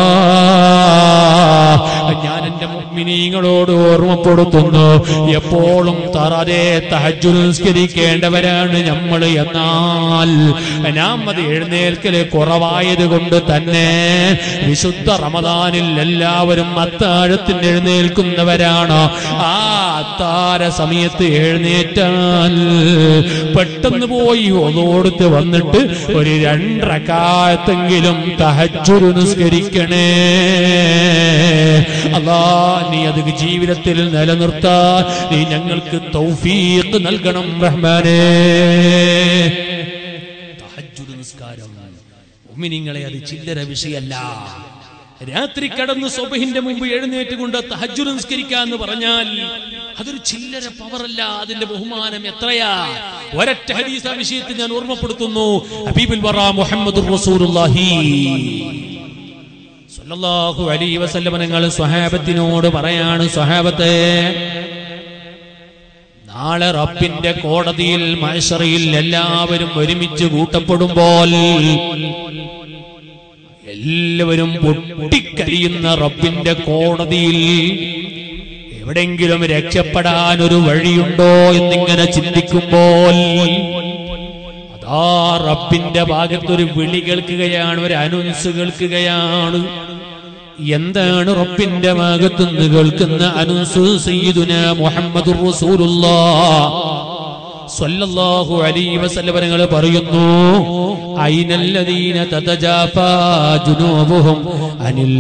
ഞാൻ എന്റെ മുഗ്മിനീങ്ങളോട് ഓർമ്മപ്പെടുത്തുന്നു എപ്പോഴും തറേ തഹജു നിസ്കരിക്കേണ്ടവരാണ് നമ്മൾ എന്നാൽ നാം അത് എഴുന്നേൽക്കല് കുറവായത് കൊണ്ട് തന്നെ വിശുദ്ധ റമദാനിൽ എല്ലാവരും അത്താഴത്തിന് എഴുന്നേൽക്കുന്നവരാണ് ആ അത്താര സമയത്ത് എഴുന്നേറ്റാൽ പെട്ടെന്ന് പോയി ഒതോടുത്ത് വന്നിട്ട് ഒരു രണ്ടരക്കാലത്തെങ്കിലും തഹജുരു നിസ്കരിക്കണേ അല്ലാ നീ അത് ജീവിതത്തിൽ നിലനിർത്താൻ നീ ഞങ്ങൾക്ക് തൗഫീഖ് നൽകണം റഹ്മാനേ തഹജ്ജുദ് നിസ്കാരം മുഅ്മിനീങ്ങളെ അത് ചില്ലറ വിഷയല്ല രാത്രി കടന്ന് സ്വബഹിന്റെ മുമ്പ് എഴുന്നേറ്റ് കൊണ്ട് തഹജ്ജുദ് നിസ്കരിക്കുക എന്ന് പറഞ്ഞാൽ അതൊരു ചില്ലറ പവറല്ല അതിന്റെ ബഹുമാനം എത്രയാ ഒരൊറ്റ ഹദീസ് ആ വിഷയത്തിൽ ഞാൻ ഓർമ്മപ്പെടുത്തുന്നു ഹബീബുൽ വറ മുഹമ്മദ് റസൂലുള്ളാഹി സല്ലല്ലാഹു അലൈഹി വസല്ലം നിങ്ങൾ സ്വഹാബത്തിനോട് പറയാണ് സ്വഹാബത്തെ നാളെ റബ്ബിന്റെ കോടതിയിൽ മഹ്ശറിയിൽ എല്ലാവരും ഒരുമിച്ച് കൂട്ടപ്പെടുമ്പോൾ എല്ലാവരും പൊട്ടിക്കരിയുന്ന റബ്ബിന്റെ കോടതിയിൽ എവിടെങ്കിലും രക്ഷപ്പെടാൻ ഒരു വഴിയുണ്ടോ എന്നിങ്ങനെ ചിന്തിക്കുമ്പോൾ അതാ റബ്ബിന്റെ ഭാഗത്തൊരു വിളി കേൾക്കുകയാണ് ഒരു അനൗൺസ് കേൾക്കുകയാണ് എന്താണ് റബ്ബിന്റെ ഭാഗത്തുനിന്ന് കേൾക്കുന്ന അനൗൺസ് സയ്യിദുന മുഹമ്മദ് സ്വല്ലല്ലാഹു അലൈഹി വസല്ലം തങ്ങൾ പറയുന്നു ഐനല്ലദീന തതജാഫാ ജുനൂബുഹും അനിൽ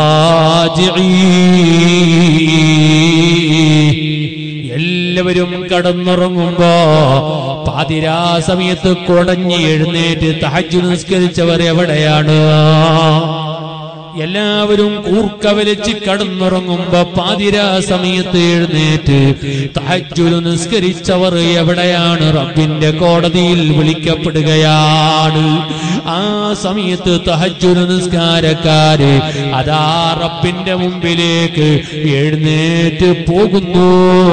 മലാജിഇ എല്ലാവരും കടന്നുറങ്ങുമ്പോ പാതിരാ സമയത്ത് കൊടഞ്ഞി എഴുന്നേറ്റ് തഹജു നിസ്കരിച്ചവർ എവിടെയാണ് എല്ലാവരും കൂർക്ക വലിച്ച് കടന്നുറങ്ങുമ്പോ പാതിരാ സമയത്ത് എഴുന്നേറ്റ് തഹജുൽ നിസ്കരിച്ചവർ എവിടെയാണ് റബ്ബിന്റെ കോടതിയിൽ വിളിക്കപ്പെടുകയാണ് ആ സമയത്ത് തഹജുൽ നിസ്കാരക്കാര് അതാ റബ്ബിന്റെ മുമ്പിലേക്ക് എഴുന്നേറ്റ് പോകുന്നു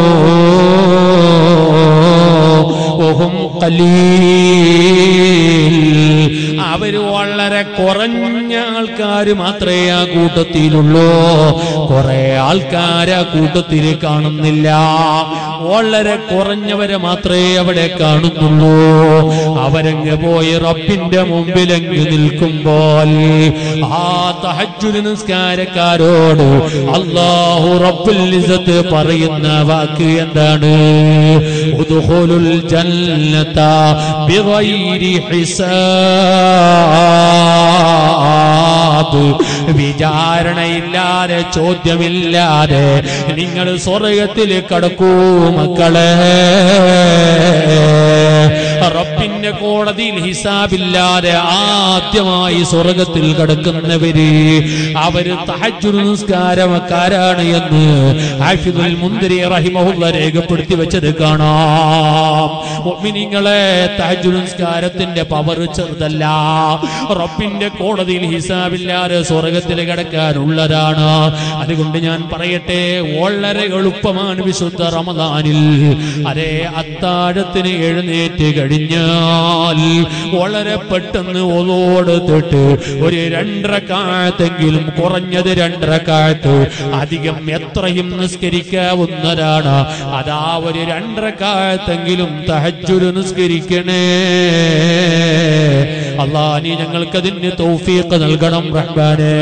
ഓഹും ഖലീൽ അവര് വളരെ കുറഞ്ഞ ആൾക്കാർ മാത്രമേ ആ കൂട്ടത്തിലുള്ളൂ കുറെ ആൾക്കാരെ ആ കൂട്ടത്തിൽ കാണുന്നില്ല വളരെ കുറഞ്ഞവരെ മാത്രമേ അവിടെ കാണുന്നുള്ളൂ അവരങ്ങ് പോയി റബ്ബിന്റെ മുമ്പിലങ്ങ് നിൽക്കുമ്പോൾ ആ തഹജുദ് നിസ്കാരക്കാരോട് അള്ളാഹു റബ്ബുൽ ഇസ്സത്ത് പറയുന്ന വാക്ക് എന്താണ് ഉദ്ഖുലുൽ ജന്നത ബിഗൈരി ഹിസാബ് ഹിസാബ് വിചാരണയില്ലാതെ ചോദ്യമില്ലാതെ നിങ്ങൾ സ്വർഗത്തിൽ കടക്കൂ മക്കളെ റബ്ബിന്റെ കോടതിയിൽ ഹിസാബില്ലാതെ ആദ്യമായി സ്വർഗത്തിൽ കടക്കുന്നവര് അവര് തഹജ്ജുദ് നിസ്കാരമക്കാരാണ് എന്ന് ഹാഫിദുൽ മുന്തിരി റഹിമഹുല്ല രേഖപ്പെടുത്തി വെച്ചത് കാണാം മുഅ്മിനീങ്ങളെ തഹജ്ജുദ് നിസ്കാരത്തിന്റെ പവർ ചെറുതല്ല റബ്ബിന്റെ കോടതിയിൽ ഹിസാബില്ലാതെ സ്വർഗത്തിൽ കിടക്കാനുള്ളതാണ് അതുകൊണ്ട് ഞാൻ പറയട്ടെ വളരെ എളുപ്പമാണ് വിശുദ്ധ റമദാനിൽ അതേ അത്താഴത്തിന് എഴുന്നേറ്റ് കഴിഞ്ഞാൽ വളരെ പെട്ടെന്ന് ഒതോടുത്തിട്ട് ഒരു രണ്ടര കാലത്തെങ്കിലും കുറഞ്ഞത് രണ്ടര കാലത്ത് അധികം എത്രയും നിസ്കരിക്കാവുന്നതാണ് അതാ ഒരു രണ്ടര കാലത്തെങ്കിലും തഹജ്ജുര് നിസ്കരിക്കണേ അള്ളാ നീ ഞങ്ങൾക്കതിന് തൗഫീഖ് നൽകണം റഹ്മാനേ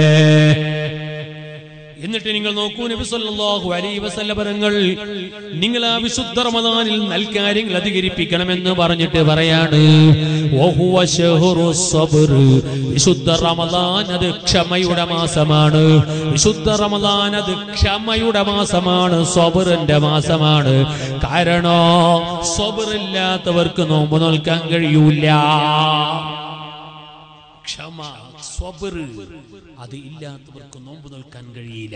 എന്നിട്ട് നിങ്ങൾ നോക്കൂ നബി സല്ലല്ലാഹു അലൈഹി വസല്ലം പരങ്ങൾ നിങ്ങൾ ആ വിശുദ്ധ റമദാനിൽ നൽകാര്യങ്ങൾ അധികരിപ്പിക്കണമെന്ന് പറഞ്ഞിട്ട് പറയാണ് വഹുവ ശഹ്റു സബ്ർ വിശുദ്ധ റമദാൻ അത് ക്ഷമയുടെ മാസമാണ് വിശുദ്ധ റമദാൻ അത് ക്ഷമയുടെ മാസമാണ് സബറിന്റെ മാസമാണ് കാരണം സബറില്ലാത്തവർക്ക് നോമ്പ് നോൽക്കാൻ കഴിയൂല ക്ഷമ സ്വബർ അത് ഇല്ലാത്തവർക്ക് നോമ്പ് നോൽക്കാൻ കഴിയില്ല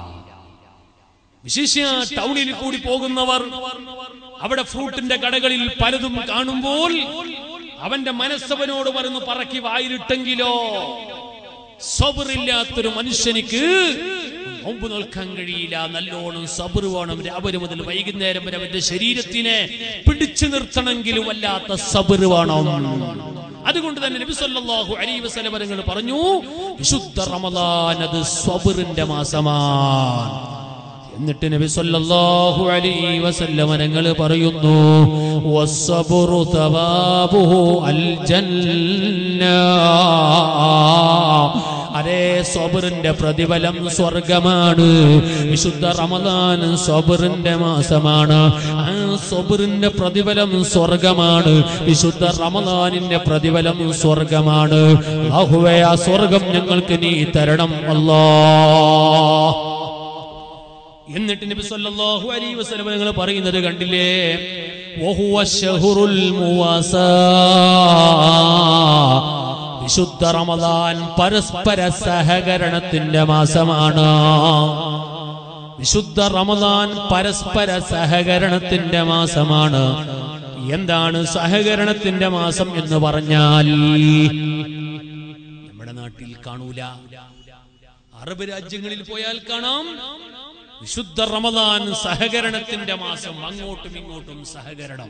വിശേഷ ടൗണിൽ കൂടി പോകുന്നവർ അവിടെ ഫ്രൂട്ടിന്റെ കടകളിൽ പലതും കാണുമ്പോൾ അവന്റെ മനസ്സവനോട് പറഞ്ഞു പറക്കി വായിലിട്ടെങ്കിലോ സബറില്ലാത്തൊരു മനുഷ്യനിക്ക് നോമ്പ് നോൽക്കാൻ കഴിയില്ല നല്ലോണം സബർ വേണം രാവിലെ മുതൽ വൈകുന്നേരം വരെ അവന്റെ ശരീരത്തിനെ പിടിച്ചു നിർത്തണമെങ്കിൽ വല്ലാത്ത സബർ വേണം അതുകൊണ്ട് തന്നെ നബി സല്ലല്ലാഹു അലൈഹി വസല്ലം തങ്ങൾ പറഞ്ഞു വിശുദ്ധ റമദാൻ അത് സ്വബറിന്റെ മാസമാണ് എന്നിട്ട് നബി സല്ലല്ലാഹു അലൈഹി വസല്ലം തങ്ങൾ പറയുന്നു വസ്സബ്റു തവാബുഹു അൽ ജന്ന അതേ സബറിന്റെ പ്രതിഫലം സ്വർഗമാണ് വിശുദ്ധ റമദാൻ സബറിന്റെ മാസമാണ് ആ സബറിന്റെ പ്രതിഫലം സ്വർഗമാണ് വിശുദ്ധ റമദാനിന്റെ പ്രതിഫലം സ്വർഗമാണ് അഹുവേ ആ സ്വർഗം ഞങ്ങൾക്ക് നീ തരണം അല്ലാ എന്നിട്ട് നബി സല്ലല്ലാഹു അലൈഹി വസല്ലം നിങ്ങൾ പറയുന്നത് കണ്ടില്ലേ വഹുവ ശഹുറുൽ മുവാസാ വിശുദ്ധ റമദാൻ പരസ്പര സഹകരണത്തിന്റെ മാസമാണ് വിശുദ്ധ റമദാൻ പരസ്പര സഹകരണത്തിന്റെ മാസമാണ് എന്താണ് സഹകരണത്തിന്റെ മാസം എന്ന് പറഞ്ഞാൽ നമ്മുടെ നാട്ടിൽ കാണൂല അറബ് രാജ്യങ്ങളിൽ പോയാൽ കാണാം വിശുദ്ധ റമദാൻ സഹകരണത്തിന്റെ മാസം അങ്ങോട്ടും ഇങ്ങോട്ടും സഹകരണം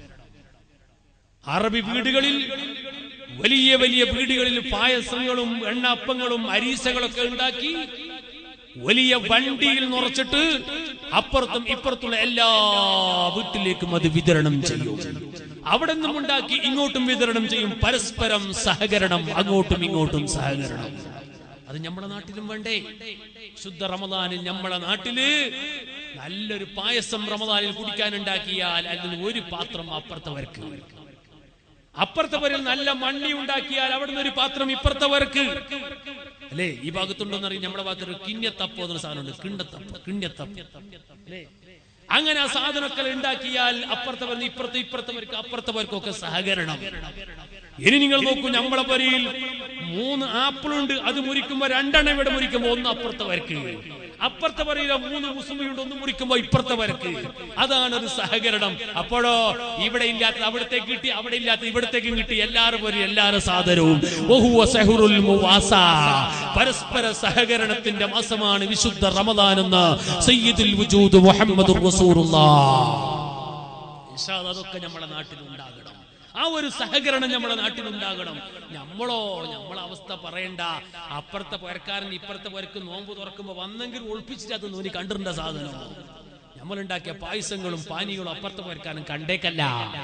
അറബി വീടുകളിൽ വലിയ വലിയ വീടുകളിൽ പായസങ്ങളും എണ്ണപ്പങ്ങളും അരീസകളൊക്കെ ഉണ്ടാക്കി വലിയ വണ്ടിയിൽ നിറച്ചിട്ട് അപ്പുറത്തും ഇപ്പുറത്തുള്ള എല്ലാ വീട്ടിലേക്കും അത് വിതരണം ചെയ്യും അവിടെ നിന്നും ഉണ്ടാക്കി ഇങ്ങോട്ടും വിതരണം ചെയ്യും പരസ്പരം സഹകരണം അങ്ങോട്ടും ഇങ്ങോട്ടും സഹകരണം അത് നമ്മുടെ നാട്ടിലും വേണ്ടേ ശുദ്ധ റമദാനിൽ നമ്മുടെ നാട്ടില് നല്ലൊരു പായസം റമദാനിൽ കുടിക്കാൻ ഉണ്ടാക്കിയാൽ അതിന് ഒരു പാത്രം അപ്പുറത്തവർക്ക് അപ്പുറത്തെ പേരിൽ നല്ല മണ്ണി ഉണ്ടാക്കിയാൽ അവിടുന്ന് ഒരു പാത്രം ഇപ്പുറത്തവർക്ക് അല്ലേ ഈ ഭാഗത്തുണ്ടോന്ന് അറിയാം നമ്മുടെ ഭാഗത്ത് ഒരു കിണ്യത്തപ്പോ എന്നൊരു സാധനമുണ്ട് കിണ്ടത്തപ്പ് കിണ്യത്തപ്പ് അല്ലേ അങ്ങനെ ആ സാധനമൊക്കെ ഉണ്ടാക്കിയാൽ അപ്പുറത്തെ വരുന്ന ഇപ്പുറത്തെ ഇപ്പുറത്തവർക്ക് അപ്പുറത്തവർക്കൊക്കെ സഹകരണം ഇനി നിങ്ങൾ നോക്കൂ നമ്മളെ പരിയിൽ മൂന്ന് ആപ്പിളുണ്ട് അത് മുറിക്കുമ്പോ രണ്ടെണ്ണം ഇവിടെ മുറിക്കുമ്പോ ഒന്ന് അപ്പുറത്തവർക്ക് അപ്പുറത്തെ പറയില്ല മൂന്ന് മുസ്ലിമുണ്ട് ഒന്ന് മുറിക്കുമ്പോ ഇപ്പുറത്തെ വരക്ക് അതാണ് ഒരു സഹകരണം അപ്പോഴോ ഇവിടെ ഇല്ലാത്ത അവിടത്തേക്ക് കിട്ടി അവിടെ ഇല്ലാത്ത ഇവിടത്തേക്കും കിട്ടി എല്ലാവരും ഒരു എല്ലാവരും സാദരവും വഹുവ സഹുറുൽ മുവാസ. പരസ്പര സഹകരണത്തിന്റെ മാസമാണ് വിശുദ്ധ റമദാൻ എന്ന് സയ്യിദുൽ വജൂദ് മുഹമ്മദ് അതൊക്കെ നമ്മുടെ നാട്ടിൽ ഉണ്ടാകണം ആ ഒരു സഹകരണം നമ്മുടെ നാട്ടിൽ ഉണ്ടാകണം നമ്മളോ നമ്മളെ അവസ്ഥ പറയണ്ട അപ്പുറത്തെ പുരക്കാരൻ ഇപ്പുറത്തെ പുരക്ക് നോമ്പ് തുറക്കുമ്പോ വന്നെങ്കിൽ ഒളിപ്പിച്ചിട്ട് അത് നൂനി കണ്ടിരുന്ന സാധനം നമ്മളുണ്ടാക്കിയ പായസങ്ങളും പാനീയങ്ങളും അപ്പുറത്തെ പുരക്കാരൻ കണ്ടേക്കല്ല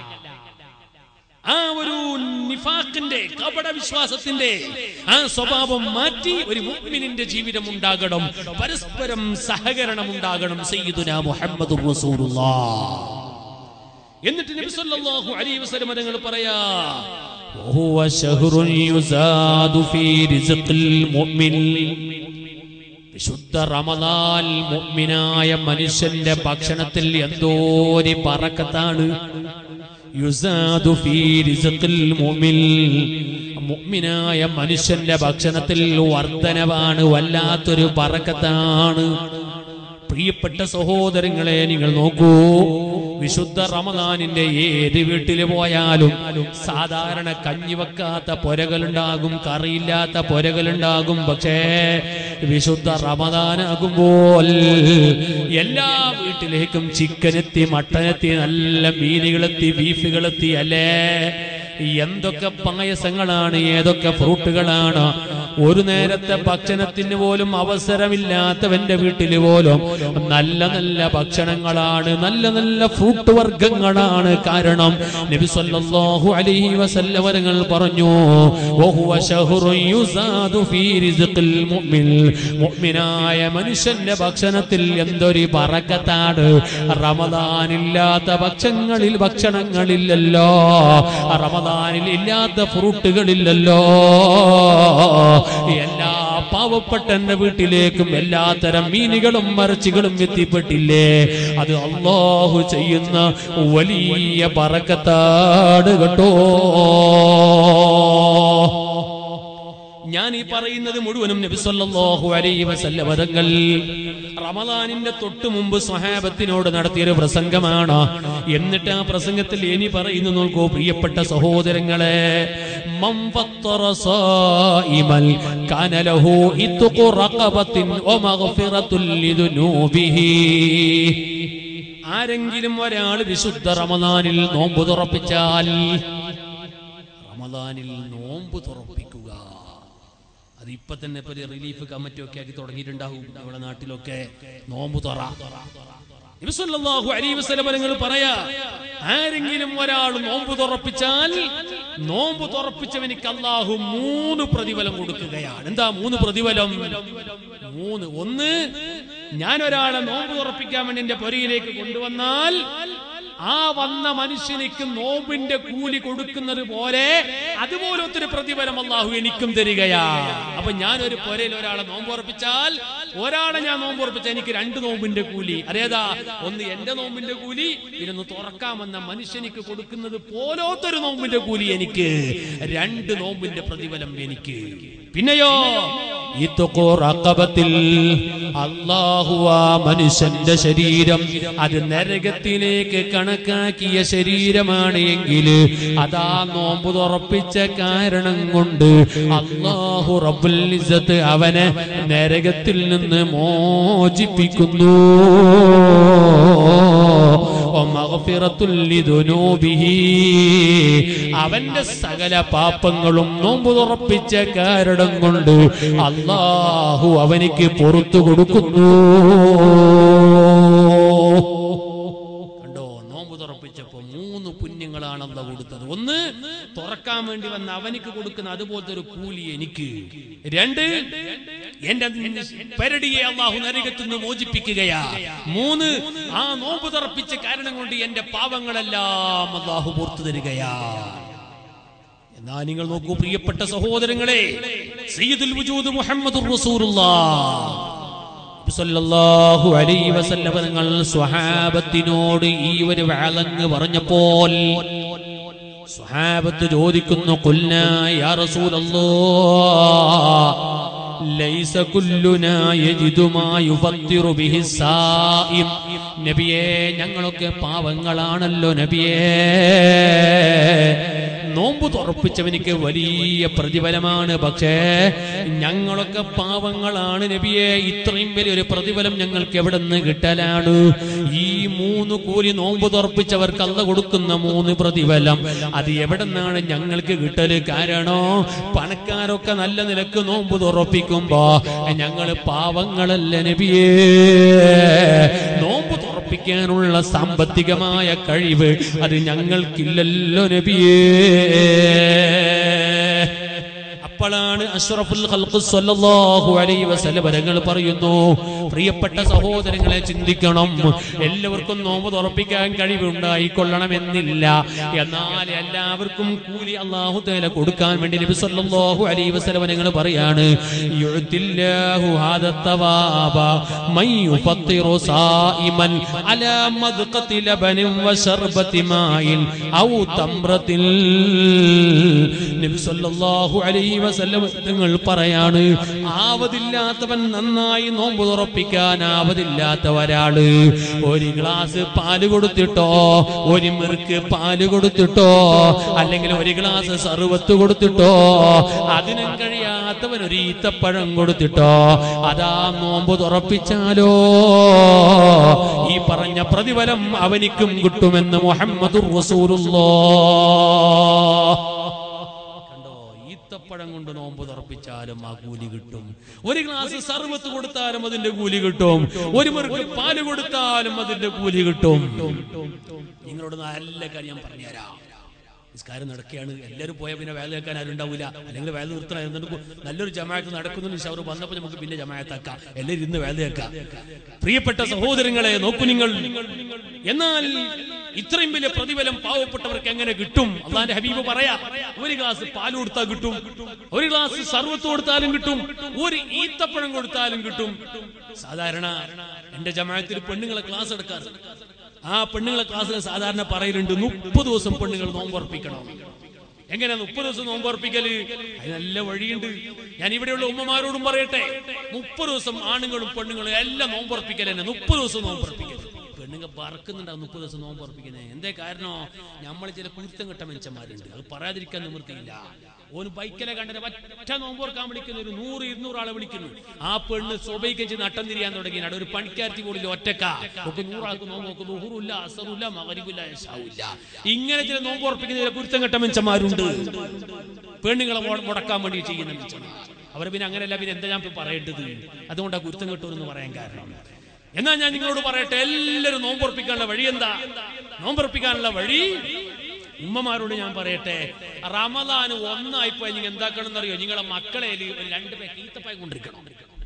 ആ ഒരു നിഫാഖിന്റെ കപട വിശ്വാസത്തിന്റെ ആ സ്വഭാവം മാറ്റി ഒരു മുഅ്മിനിന്റെ ജീവിതം ഉണ്ടാകണം പരസ്പരം സഹകരണം ഉണ്ടാകണം സയ്യിദുന മുഹമ്മദ് റസൂലുള്ളാഹ് എന്നിട്ട് നബി സല്ലല്ലാഹു അലൈഹി വസല്ലം തങ്ങൾ പറയാ وهو شهر يزاد في رزق المؤمن വിശുദ്ധ റമദാൻ മുഅ്മിനായ മനുഷ്യന്റെ ഭക്ഷണത്തിൽ എന്തോരി പറക്കത്താണ് യുസാദു ഫീ റിസ്ഖിൽ മുഅ്മിൻ മുഅ്മിനായ മനുഷ്യന്റെ ഭക്ഷണത്തിൽ വർധനവാണ് വല്ലാത്തൊരു പറക്കത്താണ് പ്രിയപ്പെട്ട സഹോദരങ്ങളെ നിങ്ങൾ നോക്കൂ വിശുദ്ധ റമദാനിന്റെ ഏത് വീട്ടിൽ പോയാലും സാധാരണ കഞ്ഞി വെക്കാത്ത പൊരകളുണ്ടാകും കറിയില്ലാത്ത പൊരകളുണ്ടാകും പക്ഷേ വിശുദ്ധ റമദാനാകുമ്പോൾ എല്ലാ വീട്ടിലേക്കും ചിക്കനെത്തി മട്ടനെത്തി നല്ല മീനുകളെത്തി ബീഫുകളെത്തി അല്ലേ എന്തൊക്കെ പായസങ്ങളാണ് ഏതൊക്കെ ഫ്രൂട്ടുകളാണ് ഒരു നേരത്തെ ഭക്ഷണത്തിന് പോലും അവസരമില്ലാത്തവന്റെ വീട്ടിൽ പോലും നല്ല നല്ല ഭക്ഷണങ്ങളാണ് നല്ല നല്ല ഫ്രൂട്ട് വർഗങ്ങളാണ് കാരണം നബി സല്ലല്ലാഹു അലൈഹി വസല്ലവരങ്ങൾ പറഞ്ഞു വഹുവ ശഹ്റുൻ യുസാദു ഫീ റിസ്ഖിൽ മുഅ്മിൻ മുഅ്മിനായ മനുഷ്യന്റെ ഭക്ഷണത്തിൽ എന്തൊരു ബറക്കത്താണ് റമദാനില്ലാത്ത ഭക്ഷണങ്ങളിൽ ഭക്ഷണങ്ങളില്ലല്ലോ റമദാനിൽ ഇല്ലാത്ത ഫ്രൂട്ടുകളില്ലല്ലോ എല്ലാ പാവപ്പെട്ട എന്റെ വീട്ടിലേക്കും എല്ലാത്തരം മീനുകളും മറച്ചികളും എത്തിപ്പെട്ടില്ലേ അത് അള്ളാഹു ചെയ്യുന്ന വലിയ പറക്കത്താണ് കേട്ടോ ഞാൻ ഈ പറയുന്നത് മുഴുവനും നബി സല്ലല്ലാഹു അലൈഹി വസല്ലം വരങ്ങൾ റമദാനിന്റെ തൊട്ടു മുമ്പ് സ്വഹാബത്തിനോട് നടത്തിയൊരു പ്രസംഗമാണ് എന്നിട്ട് ആ പ്രസംഗത്തിൽ ഇനി പറയുന്നു നോക്കൂ പ്രിയപ്പെട്ട സഹോദരങ്ങളെ മൻ ഫത്തറ സായിമൽ കാന ലഹു ഇത്ഖു റഖബത്തിൻ വമഗ്ഫിറത്തുൽ ലിദുനൂബിഹി ആരെങ്കിലും ഒരാൾ വിശുദ്ധ റമദാനിൽ നോമ്പ് തുറപ്പിച്ചാൽ റമദാനിൽ നോമ്പ് തുറപ്പിക്കുക അത് ഇപ്പൊ തന്നെ ഇപ്പൊ ഒരു റിലീഫ് കമ്മിറ്റി ഒക്കെ ആക്കി തുടങ്ങിയിട്ടുണ്ടാവും നമ്മുടെ നാട്ടിലൊക്കെ നോമ്പ് തുറ നബി സല്ലല്ലാഹു അലൈഹി വസല്ലം നിങ്ങൾ പറയാ ആരെങ്കിലും ഒരാൾ നോമ്പ് തുറപ്പിച്ചാൽ നോമ്പ് തുറപ്പിച്ചവനിക്ക് അള്ളാഹു മൂന്ന് പ്രതിഫലം കൊടുക്കുകയാണ് എന്താ മൂന്ന് പ്രതിഫലം മൂന്ന് ഒന്ന് ഞാൻ ഒരാളെ നോമ്പ് തുറപ്പിക്കാൻ വേണ്ടി എന്റെ പൊരയിലേക്ക് കൊണ്ടുവന്നാൽ ആ വന്ന മനുഷ്യനിക്ക് നോമ്പിന്റെ കൂലി കൊടുക്കുന്നത് പോലെ അതുപോലത്തെ ഒരു പ്രതിഫലം അള്ളാഹു എനിക്കും തരികയാ അപ്പൊ ഞാൻ ഒരു പൊരയിൽ ഒരാളെ നോമ്പ് ഉറപ്പിച്ചാൽ ഒരാളെ ഞാൻ നോമ്പ് ഉറപ്പിച്ചാൽ എനിക്ക് രണ്ട് നോമ്പിന്റെ കൂലി അതേതാ ഒന്ന് എന്റെ നോമ്പിന്റെ കൂലി പിന്നെ ഒന്ന് തുറക്കാൻ വന്ന മനുഷ്യനിക്ക് കൊടുക്കുന്നത് പോലോത്തൊരു നോമ്പിന്റെ കൂലി എനിക്ക് രണ്ട് നോമ്പിന്റെ പ്രതിഫലം എനിക്ക് പിന്നെയോ ഇത്ഖു റഖബത്തിൽ അല്ലാഹു ആ മനുഷ്യന്റെ ശരീരം അത് നരകത്തിലേക്ക് കണക്കാക്കിയ ശരീരമാണ് എങ്കിൽ അതാ നോമ്പ് തുറപ്പിച്ച കാരണം കൊണ്ട് അല്ലാഹു റബ്ബുൽ ഇസ്സത്ത് അവനെ നരകത്തിൽ നിന്ന് മോചിപ്പിക്കുന്നു വമഗ്ഫിറത്തുൽ ലിദുനൂബിഹി. അവന്റെ സകല പാപങ്ങളും നോമ്പ് തുറപ്പിച്ച കാരണം കൊണ്ട് അള്ളാഹു അവനിക്ക് പുറത്തു കൊടുക്കുന്നു കണ്ടോ നോമ്പ് തുറപ്പിച്ചപ്പോ മൂന്ന് പുണ്യങ്ങളാണ് അല്ല കൊടുത്തത് ഒന്ന് തുറക്കാൻ വേണ്ടി വന്ന അവനിക്ക് കൊടുക്കുന്ന അതുപോലത്തെ ഒരു കൂലി എനിക്ക് രണ്ട് എന്റെ പരടിയെ അള്ളാഹു നരകത്തു നിന്ന് മോചിപ്പിക്കുകയാ മൂന്ന് ആ നോമ്പ് തുറപ്പിച്ച കാരണം കൊണ്ട് എന്റെ പാവങ്ങളെല്ലാം അള്ളാഹു പുറത്തു തരികയാ എന്നാ നിങ്ങൾ നോക്കൂ പ്രിയപ്പെട്ട സഹോദരങ്ങളെ സയ്യിദുൽ വജൂദ് മുഹമ്മദുർ റസൂലുള്ളാഹ് സല്ലല്ലാഹു അലൈഹി വസല്ലം നിങ്ങൾ സ്വഹാബത്തിനോട് ഈ ഒരു വാളങ്ങ് പറഞ്ഞപ്പോൾ സ്വഹാബത്ത് ചോദിക്കുന്നു കുൽനാ യാ റസൂലല്ലാഹ് ലൈസ കുല്ലുനാ യജിദു മാ യുഫത്തിറു ബിഹി സായിം നബിയേ ഞങ്ങളൊക്കെ പാവങ്ങളാണല്ലോ നബിയേ നോമ്പ് തുറപ്പിച്ചവനിക്ക് വലിയ പ്രതിഫലമാണ് പക്ഷേ ഞങ്ങളൊക്കെ പാവങ്ങളാണ് നബിയെ ഇത്രയും വലിയൊരു പ്രതിഫലം ഞങ്ങൾക്ക് എവിടെ നിന്ന് കിട്ടലാണ് ഈ മൂന്ന് കൂലി നോമ്പ് തുറപ്പിച്ചവർക്ക് അല്ല കൊടുക്കുന്ന മൂന്ന് പ്രതിഫലം അത് എവിടെ നിന്നാണ് ഞങ്ങൾക്ക് കിട്ടല് കാരണോ പണക്കാരൊക്കെ നല്ല നിലക്ക് നോമ്പ് തുറപ്പിക്കുമ്പോ ഞങ്ങള് പാവങ്ങളല്ല നബിയേ നോമ്പ് തുറപ്പിക്കാനുള്ള സാമ്പത്തികമായ കഴിവ് അത് ഞങ്ങൾക്കില്ലല്ലോ നബിയേ അപ്പോഴാണ് അഷ്റഫുൽ ഖൽഖ് സ്വല്ലല്ലാഹു അലൈഹി വസല്ലം വരങ്ങൾ പറയുന്നു പ്രിയപ്പെട്ട സഹോദരങ്ങളെ ചിന്തിക്കണം എല്ലാവർക്കും നോമ്പ് തുറപ്പിക്കാൻ കഴിവുണ്ടായിക്കൊള്ളണമെന്നില്ല എന്നാൽ എല്ലാവർക്കും കൂലി അള്ളാഹു തേല കൊടുക്കാൻ വേണ്ടി നബി സല്ലല്ലാഹു അലൈഹി വസല്ലം നിങ്ങൾ പറയാണ് യുഅ്തില്ലാഹു ഹാദ തവാബ മൻ യുഫത്തിറു സായിമൻ അലാ മദ്ഖത്തി ലബനിൻ വശർബത്തി മായിൻ ഔ തംറത്തിൽ നബി സല്ലല്ലാഹു അലൈഹി വസല്ലം നിങ്ങൾ പറയാണ് ആവതില്ലാത്തവൻ നന്നായി നോമ്പ് തുറപ്പിക്കാൻ ആവതില്ലാത്ത ഒരാള് ഒരു ഗ്ലാസ് പാല് കൊടുത്തിട്ടോ ഒരു മിറുക്ക് പാല് കൊടുത്തിട്ടോ അല്ലെങ്കിൽ ഒരു ഗ്ലാസ് സർവത്ത് കൊടുത്തിട്ടോ അതിനും കഴിയാത്തവൻ ഒരു ഈത്തപ്പഴം കൊടുത്തിട്ടോ അതാ നോമ്പ് തുറപ്പിച്ചാലോ ഈ പറഞ്ഞ പ്രതിഫലം അവനിക്കും കിട്ടുമെന്ന് മുഹമ്മദ് കണ്ടോ ഈത്തപ്പഴം കൊണ്ട് നോമ്പ് തുറപ്പിച്ചാലും ആ കൂലി കിട്ടും ഒരു ഗ്ലാസ് സർവത്ത് കൊടുത്താലും അതിന്റെ കൂലി കിട്ടും ഒരു മുറുക്ക് പാല് കൊടുത്താലും അതിന്റെ കൂലി കിട്ടും നിങ്ങളോട് നല്ല കാര്യം ഞാൻ പറഞ്ഞുതരാം നിസ്കാരം നടക്കുകയാണ് എല്ലാവരും പോയാൽ പിന്നെ വേല കേൾക്കാൻ ആരും ഉണ്ടാവില്ല അല്ലെങ്കിൽ വേല നിർത്തണം നല്ലൊരു ജമാഅത്ത് നടക്കുന്നു അവർ വന്നപ്പോൾ നമുക്ക് പിന്നെ ജമാഅത്താക്കാം എല്ലാവരും ഇന്ന് വേല കേൾക്കാം പ്രിയപ്പെട്ട സഹോദരങ്ങളെ നോക്കൂ നിങ്ങൾ എന്നാൽ ഇത്രയും വലിയ പ്രതിഫലം പാവപ്പെട്ടവർക്ക് എങ്ങനെ കിട്ടും അള്ളാന്റെ ഹബീബ് പറയാ ഒരു ഗ്ലാസ് പാൽ കൊടുത്താൽ കിട്ടും ഒരു ഗ്ലാസ് സർവത്ത് കൊടുത്താലും കിട്ടും ഒരു ഈത്തപ്പഴം കൊടുത്താലും കിട്ടും സാധാരണ എന്റെ ജമാഅത്തിൽ പെണ്ണുങ്ങളെ ക്ലാസ് എടുക്കാറ് ആ പെണ്ണുങ്ങളെ ക്ലാസ്സിൽ സാധാരണ പറയലുണ്ട് മുപ്പത് ദിവസം പെണ്ണുങ്ങൾ നോമ്പുറപ്പിക്കണം എങ്ങനെ മുപ്പത് ദിവസം നോമ്പുറപ്പിക്കല് അതിന് നല്ല വഴിയുണ്ട് ഞാൻ ഇവിടെയുള്ള ഉമ്മമാരോടും പറയട്ടെ മുപ്പത് ദിവസം ആണുങ്ങളും പെണ്ണുങ്ങളും എല്ലാം നോമ്പുറപ്പിക്കൽ തന്നെ മുപ്പത് ദിവസം നോമ്പുറപ്പിക്കൽ പെണ്ണുങ്ങൾ പറക്കുന്നുണ്ടാവും മുപ്പത് ദിവസം നോമ്പുറപ്പിക്കുന്നത് എന്തേ കാരണോ നമ്മൾ ചില കുരുത്തം കെട്ട മനുഷ്യന്മാരുണ്ട് അത് പറയാതിരിക്കാൻ നിവൃത്തിയില്ല ഓന് ബൈക്കിലെ കണ്ടത് ഒറ്റ നോമ്പോർക്കാൻ വിളിക്കുന്ന ഒരു നൂറ് ഇരുന്നൂറ് ആളെ വിളിക്കുന്നു ആ പെണ്ണ് സ്വബൈക്കച്ച് നട്ടം തിരിയാൻ തുടങ്ങി അവിടെ ഒരു പണിക്കാരത്തി കൂടി ഒറ്റക്ക ഒക്കെ നൂറാൾക്ക് നോമ്പ് നോക്കുന്നു ഉഹുറില്ല അസറില്ല മകരിവില്ല യശാവില്ല ഇങ്ങനെ ചില നോമ്പ് ഉറപ്പിക്കുന്ന ചില കുരുത്തം കെട്ട മനുഷ്യന്മാരുണ്ട് പെണ്ണുങ്ങളെ മുട- മുടക്കാൻ വേണ്ടി ചെയ്യുന്ന മനുഷ്യന്മാർ അവർ പിന്നെ അങ്ങനെയല്ല പിന്നെ എന്താ ഞാൻ ഇപ്പൊ പറയേണ്ടത് അതുകൊണ്ടാണ് കുരുത്തം കെട്ടുമെന്ന് പറയാൻ കാരണം എന്നാൽ ഞാൻ നിങ്ങളോട് പറയട്ടെ എല്ലാവരും നോമ്പുറപ്പിക്കാനുള്ള വഴി എന്താ നോമ്പുറപ്പിക്കാനുള്ള വഴി ഉമ്മമാരോട് ഞാൻ പറയട്ടെ റമദാൻ ഒന്നായിപ്പോയി നിങ്ങൾ എന്താക്കണം എന്നറിയോ നിങ്ങളെ മക്കളെ ഒരു രണ്ട് പേക്ക് ഈത്തപ്പായം കൊണ്ടിരിക്കണം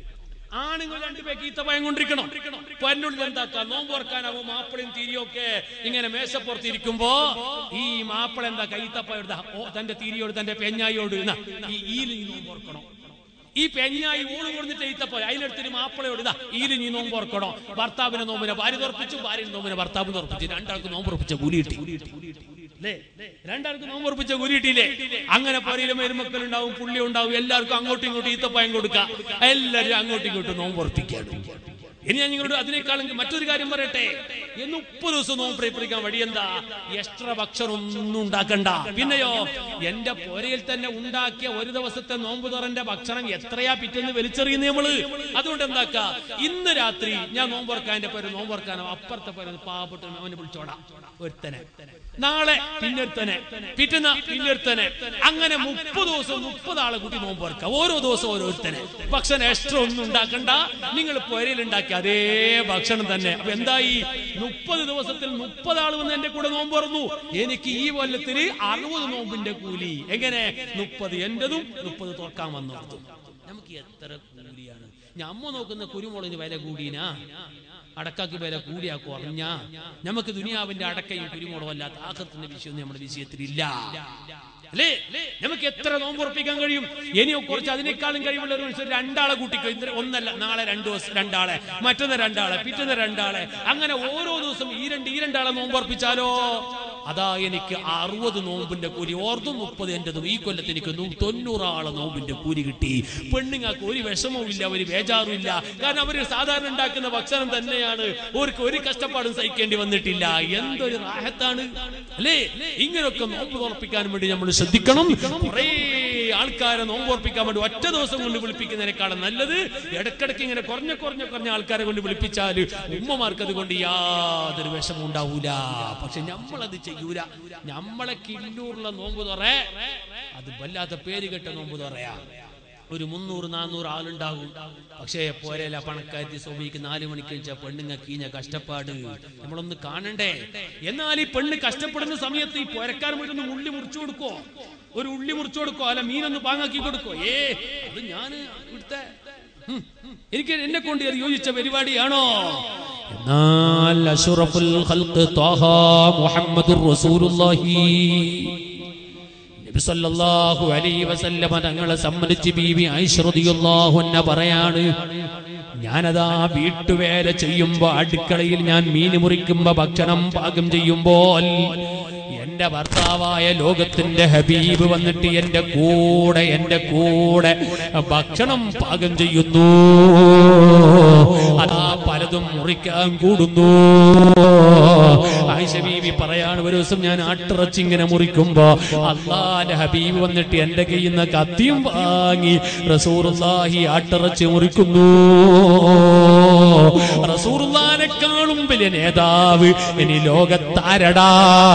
ആണുങ്ങൾ രണ്ട് പേക്ക് ഈത്തപ്പായം കൊണ്ടിരിക്കണം പന്നുള്ളിൽ എന്താക്കാം നോമ്പ് ഓർക്കാനാവും മാപ്പിളയും തിരിയൊക്കെ ഇങ്ങനെ മേശപ്പുറത്തിരിക്കുമ്പോ ഈ മാപ്പിള എന്താ ഈത്തപ്പായോട് ദാ, ഓ, തന്റെ തിരിയോട് തന്റെ പെഞ്ഞായിയോട് ഇന്നാ, ഈ ഈല് നീ നോമ്പ് ഓർക്കണം ഈ പെഞ്ഞായി ഊണ് കൊടുത്തിട്ട് ഈത്തപ്പോ അതിലെടുത്തൊരു മാപ്പിളയോട് ഇതാ ഈല് നീ നോമ്പ് ഓർക്കണം ഭർത്താവിനെ നോമ്പിനെ ഭാര്യ തുറപ്പിച്ചു ഭാര്യ നോമ്പിനെ ഭർത്താവ് തുറപ്പിച്ചു രണ്ടാൾക്ക് നോമ്പ് ഉറപ്പിച്ച കൂലി കിട്ടി അല്ലേ രണ്ടാൾക്ക് നോമ്പ് ഉറപ്പിച്ച കൂലി കിട്ടിയില്ലേ അങ്ങനെ പൊരയിലും മരുമക്കൾ ഉണ്ടാവും പുള്ളി ഉണ്ടാവും എല്ലാവർക്കും അങ്ങോട്ടും ഇങ്ങോട്ടും ഈത്തപ്പായം കൊടുക്കാം എല്ലാവരും അങ്ങോട്ടും ഇങ്ങോട്ടും നോമ്പ് ഉറപ്പിക്കാണ് ഇനി ഞാൻ നിങ്ങളോട് അതിനേക്കാളും മറ്റൊരു കാര്യം പറയട്ടെ എന്ന് മുപ്പത് ദിവസം നോമ്പ് പ്രേരിപ്പിക്കാൻ വഴി എന്താ എക്സ്ട്രാ ഭക്ഷണം ഒന്നും ഉണ്ടാക്കണ്ട പിന്നെയോ എന്റെ പുരയിൽ തന്നെ ഉണ്ടാക്കിയ ഒരു ദിവസത്തെ നോമ്പ് തുറന്റെ ഭക്ഷണം എത്രയാ പിറ്റെന്ന് വലിച്ചെറിയുന്ന നമ്മള് അതുകൊണ്ട് എന്താക്ക ഇന്ന് രാത്രി ഞാൻ നോമ്പുറക്കാൻ എന്റെ പേര് നോമ്പുറക്കാനോ അപ്പുറത്തെ പേര് പാവപ്പെട്ട അവനെ വിളിച്ചോടാം ഒരുത്തനെ നാളെ പിന്നൊരുത്തനെ പിറ്റന്ന പിന്നൊരുത്തനെ അങ്ങനെ മുപ്പത് ദിവസം മുപ്പത് ആളെ കൂട്ടി നോമ്പ് തുറക്കാം ഓരോ ദിവസം ഓരോരുത്തനെ ഭക്ഷണം എക്സ്ട്രാ ഒന്നും ഉണ്ടാക്കണ്ട നിങ്ങൾ പുരയിൽ ഉണ്ടാക്കി അതേ ഭക്ഷണം തന്നെ അപ്പൊ എന്തായി മുപ്പത് ദിവസത്തിൽ മുപ്പത് ആൾ വന്ന് എന്റെ കൂടെ നോമ്പ് തുറന്നു എനിക്ക് ഈ കൊല്ലത്തിന് അറുപത് നോമ്പിന്റെ കൂലി എങ്ങനെ മുപ്പത് എന്റതും മുപ്പത് തുറക്കാൻ വന്നു നമുക്ക് എത്ര കൂലിയാണ് ഞമ്മ നോക്കുന്ന കുരുമുളകിന് വില കൂടിനാ അടക്കാക്ക് വില കൂടിയാ കുറഞ്ഞ നമുക്ക് ദുനിയാവിന്റെ അടക്കയും കുരുമുളകും അല്ലാത്ത ആഹത്തിന്റെ വിഷയം നമ്മുടെ വിഷയത്തിലില്ല അല്ലേ നമുക്ക് എത്ര നോമ്പ് ഉറപ്പിക്കാൻ കഴിയും ഇനിയോ കുറച്ച് അതിനേക്കാളും കഴിവുള്ള ഒരു മനുഷ്യൻ രണ്ടാളെ കൂട്ടിക്കോ ഇന്ന് ഒന്നല്ല നാളെ രണ്ടു ദിവസം രണ്ടാളെ മറ്റൊന്ന് രണ്ടാളെ പിറ്റന്ന് രണ്ടാളെ അങ്ങനെ ഓരോ ദിവസം ഈ രണ്ട് ഈ രണ്ടാളെ നോമ്പ് ഉറപ്പിച്ചാലോ അതാ എനിക്ക് അറുപത് നോമ്പിന്റെ കൂലി ഓർത്തും മുപ്പത് എന്റതും ഈ കൊല്ലത്ത് എനിക്ക് നൂ- തൊണ്ണൂറാളെ നോമ്പിന്റെ കൂലി കിട്ടി പെണ്ണുങ്ങൾക്ക് ഒരു വിഷമവും ഇല്ല ഒരു ബേജാറും ഇല്ല കാരണം അവര് സാധാരണ ഉണ്ടാക്കുന്ന ഭക്ഷണം തന്നെയാണ് അവർക്ക് ഒരു കഷ്ടപ്പാടും സഹിക്കേണ്ടി വന്നിട്ടില്ല എന്തൊരു റാഹത്താണ് അല്ലേ ഇങ്ങനെയൊക്കെ നോമ്പ് തുറപ്പിക്കാൻ വേണ്ടി നമ്മൾ ശ്രദ്ധിക്കണം കുറേ ആൾക്കാരെ നോമ്പ് ഉറപ്പിക്കാൻ വേണ്ടി ഒറ്റ ദിവസം കൊണ്ട് വിളിപ്പിക്കുന്നതിനേക്കാളും നല്ലത് ഇടക്കിടക്ക് ഇങ്ങനെ കുറഞ്ഞ കുറഞ്ഞ കുറഞ്ഞ ആൾക്കാരെ കൊണ്ട് വിളിപ്പിച്ചാൽ ഉമ്മമാർക്ക് അതുകൊണ്ട് യാതൊരു വിഷമം ഉണ്ടാവൂല പക്ഷെ നമ്മളത് ചെയ്യൂല നമ്മളെ കില്ലൂറുള്ള നോമ്പ് തുറ അത് വല്ലാത്ത പേര് കെട്ട നോമ്പ് തുറയാ ഒരു മുന്നൂറ് നാന്നൂറ് ആളുണ്ടാകും പക്ഷേ പോരല്ല പണക്കാരി സോമിക്ക് നാല് മണിക്ക് വെച്ചാൽ പെണ്ണുങ്ങ കീഞ്ഞ കഷ്ടപ്പാട് നമ്മളൊന്ന് കാണണ്ടേ എന്നാൽ ഈ പെണ്ണ് കഷ്ടപ്പെടുന്ന സമയത്ത് ഈ പോരക്കാരൻ പോയിട്ട് ഒന്ന് ഉള്ളി മുറിച്ചു കൊടുക്കോ ഒരു ഉള്ളി മുറിച്ചു കൊടുക്കോ അല്ല മീനൊന്ന് പാങ്ങാക്കി കൊടുക്കോ ഏ അത് ഞാന് ഇവിടുത്തെ ഉം, എനിക്ക് എന്നെ കൊണ്ട് ഇത് യോജിച്ച പരിപാടിയാണോ എന്നാൽ അഷറഫുൽ ഖൽഖ് ത്വാഹ മുഹമ്മദുർ റസൂലുള്ളാഹി നബി സല്ലല്ലാഹു അലൈഹി വസല്ലമ തങ്ങളെ സംബന്ധിച്ച് ബീവി ആയിഷ റളിയല്ലാഹു അൻഹ പറയാണ് ഞാനതാ വീട്ടുവേല ചെയ്യുമ്പോ അടുക്കളയിൽ ഞാൻ മീൻ മുറിക്കുമ്പോ ഭക്ഷണം പാകം ചെയ്യുമ്പോൾ എന്റെ ഭർത്താവായ ലോകത്തിന്റെ ഹബീബ് വന്നിട്ട് എന്റെ കൂടെ എന്റെ കൂടെ ഭക്ഷണം പാകം ചെയ്യുന്നു അതാ പലതും മുറിക്കാൻ കൂടുന്നു ആയിഷ ബീവി പറയാണ് ഒരു ദിവസം ഞാൻ ആട്ടിറച്ചി ഇങ്ങനെ മുറിക്കുമ്പോ അള്ളാന്റെ ഹബീബ് വന്നിട്ട് എന്റെ കയ്യിൽ നിന്ന് കത്തിയും വാങ്ങി റസൂറുല്ലാഹി ആട്ടിറച്ചി മുറിക്കുന്നു റസൂറുല്ലാനെക്കാളും വലിയ നേതാവ് ഇനി ലോകത്താരടാ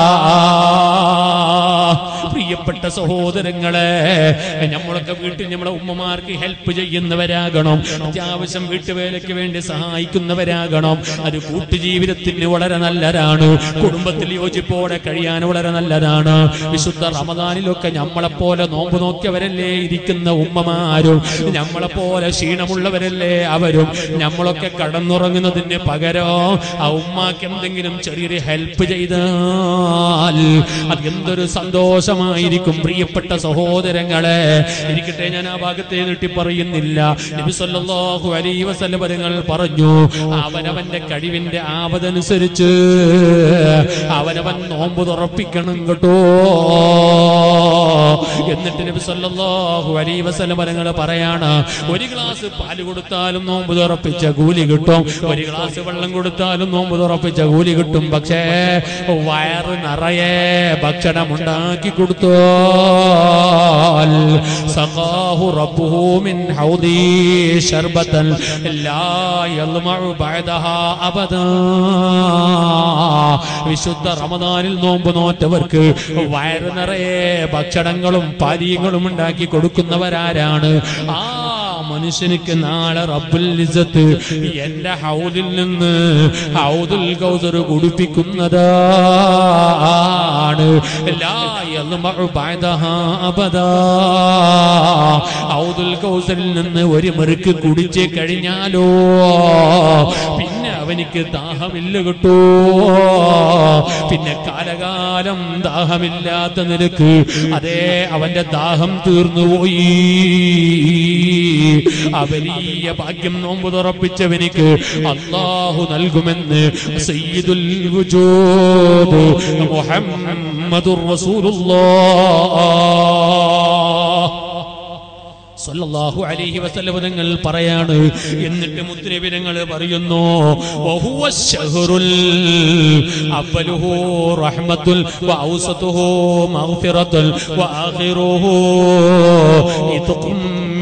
പ്രിയപ്പെട്ട സഹോദരങ്ങളെ നമ്മളൊക്കെ വീട്ടിൽ നമ്മളെ ഉമ്മമാർക്ക് ഹെൽപ്പ് ചെയ്യുന്നവരാകണം അത്യാവശ്യം വീട്ടുവേലയ്ക്ക് വേണ്ടി സഹായിക്കുന്നവരാകണം അത് കൂട്ടുജീവിതത്തിന് വളരെ നല്ലതാണ് കുടുംബത്തിൽ യോജിപ്പോടെ കഴിയാൻ വളരെ നല്ലതാണ് വിശുദ്ധ റമദാനിലൊക്കെ നമ്മളെപ്പോലെ നോമ്പ് നോക്കിയവരല്ലേ ഇരിക്കുന്ന ഉമ്മമാരും നമ്മളെപ്പോലെ ക്ഷീണമുള്ളവരല്ലേ അവരും നമ്മളൊക്കെ കടന്നുറങ്ങുന്നതിന് പകരം ആ ഉമ്മാക്ക് എന്തെങ്കിലും ചെറിയൊരു ഹെൽപ്പ് ചെയ്താൽ അത് എന്തൊരു സന്തോഷമായിരിക്കും പ്രിയപ്പെട്ട സഹോദരങ്ങളെ ഇരിക്കട്ടെ ഞാൻ ആ ഭാഗത്തെ നീട്ടി പറയുന്നില്ല നബി സല്ലല്ലാഹു അലൈഹി വസല്ലം നിങ്ങൾ പറഞ്ഞു അവനവന്റെ കഴിവിന്റെ ആവതനുസരിച്ച് അവനവൻ നോമ്പ് തുറപ്പിക്കണം കേട്ടോ എന്നിട്ട് നബി സല്ലല്ലാഹു അലൈഹി വസല്ലം നിങ്ങൾ പറയാണ് ഒരു ഗ്ലാസ് പാല് കൊടുത്താലും നോമ്പ് തുറപ്പിച്ച കൂലി കിട്ടും ഒരു ഗ്ലാസ് വെള്ളം കൊടുത്താലും നോമ്പ് തുറപ്പിച്ച കൂലി കിട്ടും പക്ഷേ വയറ് നിറയെ ഭക്ഷണം ഉണ്ടാക്കി കൊടുത്തോ സഖാഹു റബ്ബുഹു മിൻ ഹൗദി ശർബത്തൻ ലാ യൽമഉ ബഅദഹാ അബദാ വിശുദ്ധ റമദാനിൽ നോമ്പ് നോറ്റവർക്ക് വയറ് നിറയെ ഭക്ഷണങ്ങളും പാനീയങ്ങളും ഉണ്ടാക്കി കൊടുക്കുന്നവരാരാണ് ആ മനുഷ്യനിക്ക് നാളെ റബ്ബുൽ ഇസ്സത്ത് എന്റെ ഹൗദിൽ നിന്ന് ഹൗദുൽ കൗസർ കുടിപ്പിക്കുന്നതാണ് ലാ യൽമഉ ബഅദഹാ അബദാ ഹൗദുൽ കൗസറിൽ നിന്ന് ഒരു മെറുക്ക് കുടിച്ച് കഴിഞ്ഞാലോ പിന്നെ അവനിക്ക് ദാഹമില്ല കിട്ടോ പിന്നെ കാലകാലം ദാഹമില്ലാത്ത നിലക്ക് അതേ അവന്റെ ദാഹം തീർന്നുപോയി ആ വലിയ ഭാഗ്യം നോമ്പ് തുറപ്പിച്ചവനിക്ക് അള്ളാഹു നൽകുമെന്ന് സയ്യിദുൽ വുജൂദ് മുഹമ്മദുർ റസൂലുള്ളാഹ് സല്ലല്ലാഹു അലൈഹി വസല്ലം തങ്ങൾ പറയാണ് എന്നിട്ട് മുത്തുനബി തങ്ങൾ പറയുന്നു വഹുവ ശഹറുൽ അവലുഹു റഹ്മത്തുൽ വഔസതുഹു മഗ്ഫിറത്തുൽ വആഖിറുഹു ഇത്ഖും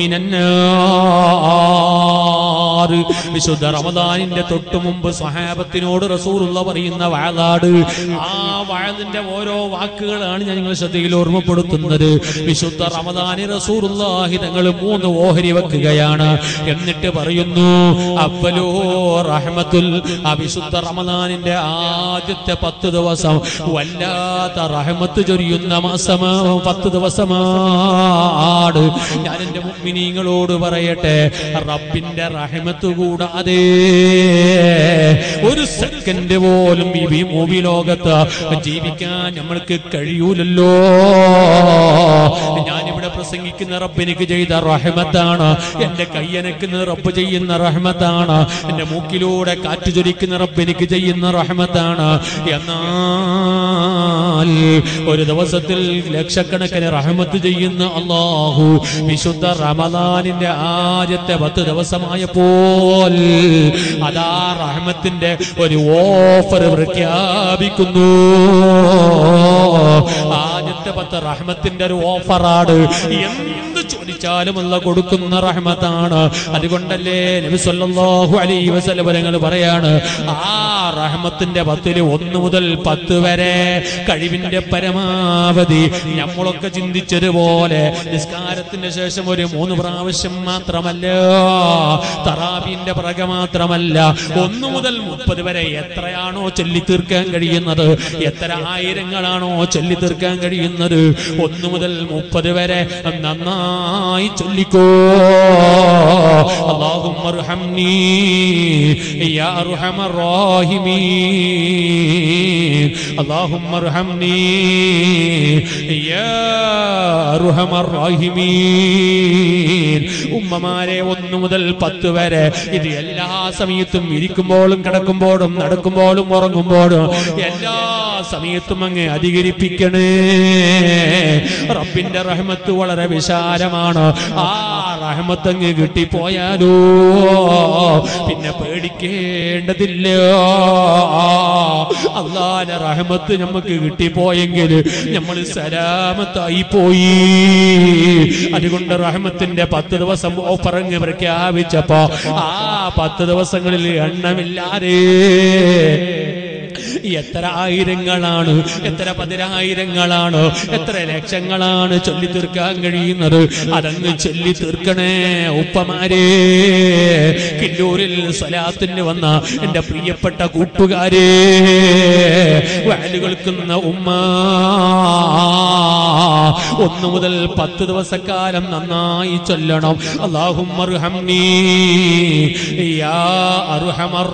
മിനന്നാർ വിശുദ്ധ റമദാനിന്റെ തൊട്ടു മുമ്പ് സഹാബത്തിനോട് റസൂലുള്ള പറയുന്ന വാഴാട് ആ വാഴതിന്റെ ഓരോ വാക്കുകളാണ് ഞാൻ നിങ്ങൾ ശ്രദ്ധയിൽ ഓർമ്മപ്പെടുത്തുന്നത് വിശുദ്ധ റമദാനി റസൂറുല്ലാഹി തങ്ങൾ മൂന്ന് ഓഹരി വെക്കുകയാണ് എന്നിട്ട് പറയുന്നു അബ്ബലോ റഹ്മത്തുൽ ആ വിശുദ്ധ റമദാനിന്റെ ആദ്യത്തെ പത്ത് ദിവസം വല്ലാത്ത റഹ്മത്ത് ചൊരിയുന്ന മാസമാ പത്ത് ദിവസമാണ് ഞാൻ എന്റെ മുഗ്മിനീങ്ങളോട് പറയട്ടെ റബ്ബിന്റെ റഹ്മത്ത് കൂടാതെ ഒരു സെക്കൻഡ് പോലും ഈ ഭീ- ഭൂമി ലോകത്ത് ജീവിക്കാൻ നമ്മൾക്ക് കഴിയൂലല്ലോ ഞാനിവിടെ പ്രസംഗിക്കുന്ന റബ്ബ് എനിക്ക് ചെയ്ത റഹ്മത്താണ് എന്റെ കയ്യനക്കുന്ന റബ്ബ് ചെയ്യുന്ന റഹ്മത്താണ് എന്റെ മൂക്കിലൂടെ കാറ്റ് ചൊരിക്കുന്ന റബ്ബ് എനിക്ക് ചെയ്യുന്ന റഹ്മത്താണ് എന്നാൽ ഒരു ദിവസത്തിൽ ലക്ഷക്കണക്കിന് റഹ്മത്ത് ചെയ്യുന്ന അള്ളാഹു വിശുദ്ധ റമദാനിന്റെ ആദ്യത്തെ പത്ത് ദിവസമായപ്പോൾ അതാ റഹ്മത്തിന്റെ ഒരു ഓഫർ പ്രഖ്യാപിക്കുന്നു ആദ്യത്തെ പത്ത് റഹ്മത്തിന്റെ ഒരു ഓഫറാണ് എന്ത് ചോദിച്ചാലും അല്ല കൊടുക്കുന്ന റഹ്മത്താണ് അതുകൊണ്ടല്ലേ നബി സല്ലല്ലാഹു അലൈഹി വസല്ലം പറയാണ് ആ റഹ്മത്തിന്റെ പത്തില് ഒന്ന് മുതൽ പത്ത് വരെ കഴിവിന്റെ പരമാവധി നമ്മളൊക്കെ ചിന്തിച്ചതുപോലെ നിസ്കാരത്തിന് ശേഷം ഒരു മൂന്ന് പ്രാവശ്യം മാത്രമല്ല തറാബിന്റെ പിറകെ മാത്രമല്ല ഒന്ന് മുതൽ മുപ്പത് വരെ എത്രയാണോ ചൊല്ലി തീർക്കാൻ കഴിയുന്നത് എത്ര ആയിരങ്ങളാണോ ചൊല്ലി തീർക്കാൻ കഴിയുന്നത് ഒന്ന് മുതൽ മുപ്പത് വരെ നന്നായി ചൊല്ലിക്കോ അള്ളാഹും يا أرحم الراحمين اللهم ارحمني يا أرحم الراحمين ഉമ്മമാരെ ഒന്നു മുതൽ പത്ത് വരെ ഇത് എല്ലാ സമയത്തും ഇരിക്കുമ്പോഴും കിടക്കുമ്പോഴും നടക്കുമ്പോഴും ഉറങ്ങുമ്പോഴും എല്ലാ സമയത്തും അങ്ങ് അധികരിപ്പിക്കണേ റബ്ബിന്റെ റഹ്മത്ത് വളരെ വിശാലമാണ് ആ റഹ്മത്ത് അങ്ങ് കിട്ടിപ്പോയാലോ പിന്നെ പേടിക്കേണ്ടതില്ല അള്ളാന്റെ റഹ്മത്ത് നമുക്ക് കിട്ടിപ്പോയെങ്കിൽ നമ്മൾ സലാമത്തായി പോയി അതുകൊണ്ട് റഹ്മത്തിന്റെ പത്ത് ദിവസം ഓഫറങ്ങ് പ്രഖ്യാപിച്ചപ്പോ ആ പത്ത് ദിവസങ്ങളിൽ എണ്ണമില്ലാതെ എത്ര ആയിരങ്ങളാണ് എത്ര പതിനായിരങ്ങളാണ് എത്ര ലക്ഷങ്ങളാണ് ചൊല്ലി തീർക്കാൻ കഴിയുന്നത് അതങ്ങ് ചൊല്ലി തീർക്കണേ ഉപ്പമാരെ കില്ലൂരിൽ സ്വലാത്തിന് വന്ന എന്റെ പ്രിയപ്പെട്ട കൂട്ടുകാരെ വാലുകൾക്കുന്ന ഉമ്മ ഒന്ന് മുതൽ പത്ത് ദിവസക്കാലം നന്നായി ചൊല്ലണം അള്ളാഹും യാ അർഹമർ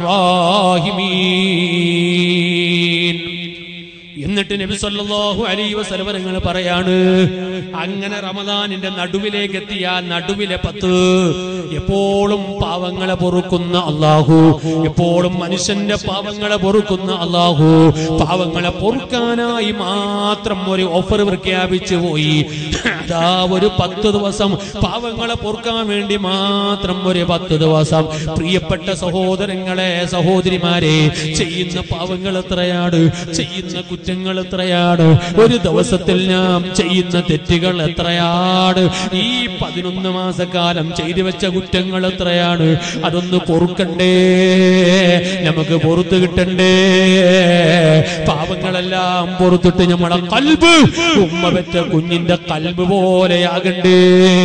റാഹിമീൻ എന്നിട്ട് നബി സല്ലല്ലാഹു അലൈഹി വസല്ലം നിങ്ങൾ പറയാണ് അങ്ങനെ റമദാനിന്റെ നടുവിലേക്ക് എത്തിയ നടുവിലെ പത്ത് എപ്പോഴും പാവങ്ങളെ പൊറുക്കുന്ന അള്ളാഹു എപ്പോഴും മനുഷ്യന്റെ പാവങ്ങളെ പൊറുക്കുന്ന അള്ളാഹു പാവങ്ങളെ പൊറുക്കാനായി മാത്രം ഒരു ഓഫർ പ്രഖ്യാപിച്ചു പോയി അതാ ഒരു പത്ത് ദിവസം പാവങ്ങളെ പൊറുക്കാൻ വേണ്ടി മാത്രം ഒരു പത്ത് ദിവസം പ്രിയപ്പെട്ട സഹോദരങ്ങളെ സഹോദരിമാരെ ചെയ്യുന്ന പാവങ്ങൾ എത്രയാണ് ചെയ്യുന്ന കുറ്റങ്ങൾ എത്രയാണ് ഒരു ദിവസത്തിൽ നാം ചെയ്യുന്ന തെറ്റുകൾ എത്രയാണ് ഈ പതിനൊന്ന് മാസക്കാലം ചെയ്തു വെച്ച കുറ്റങ്ങൾ എത്രയാണ് അതൊന്ന് പൊറുക്കണ്ടേ നമുക്ക് പൊറത്ത് കിട്ടണ്ടേ പാവങ്ങളെല്ലാം പൊറത്തിട്ട് നമ്മളെ കൽബ് ഉമ്മ വെച്ച കുഞ്ഞിന്റെ കൽബ് പോലെയാകണ്ടേ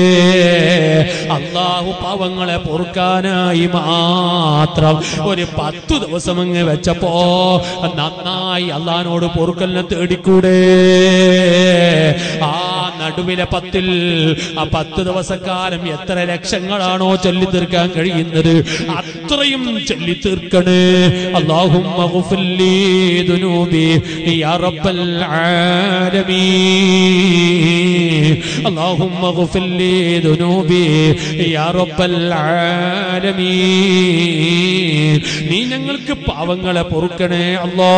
അള്ളാഹു പാവങ്ങളെ പൊറുക്കാനായി മാത്രം ഒരു പത്തു ദിവസം അങ്ങ് വെച്ചപ്പോ നന്നായി അള്ളഹാനോട് പൊറുക്കലിനെ തേടിക്കൂടെ ആ നടുവിലെ പത്തിൽ ആ പത്ത് ദിവസക്കാലം എത്ര ലക്ഷങ്ങളാണോ ചൊല്ലി തീർക്കാൻ കഴിയുന്നത് അത്രയും ചൊല്ലി തീർക്കണേ അള്ളാഹും اللهم اغفر لي ذنوبي يا رب العالمين നീ ഞങ്ങൾക്ക് പാവങ്ങളെ പൊറുക്കണേ അല്ലാ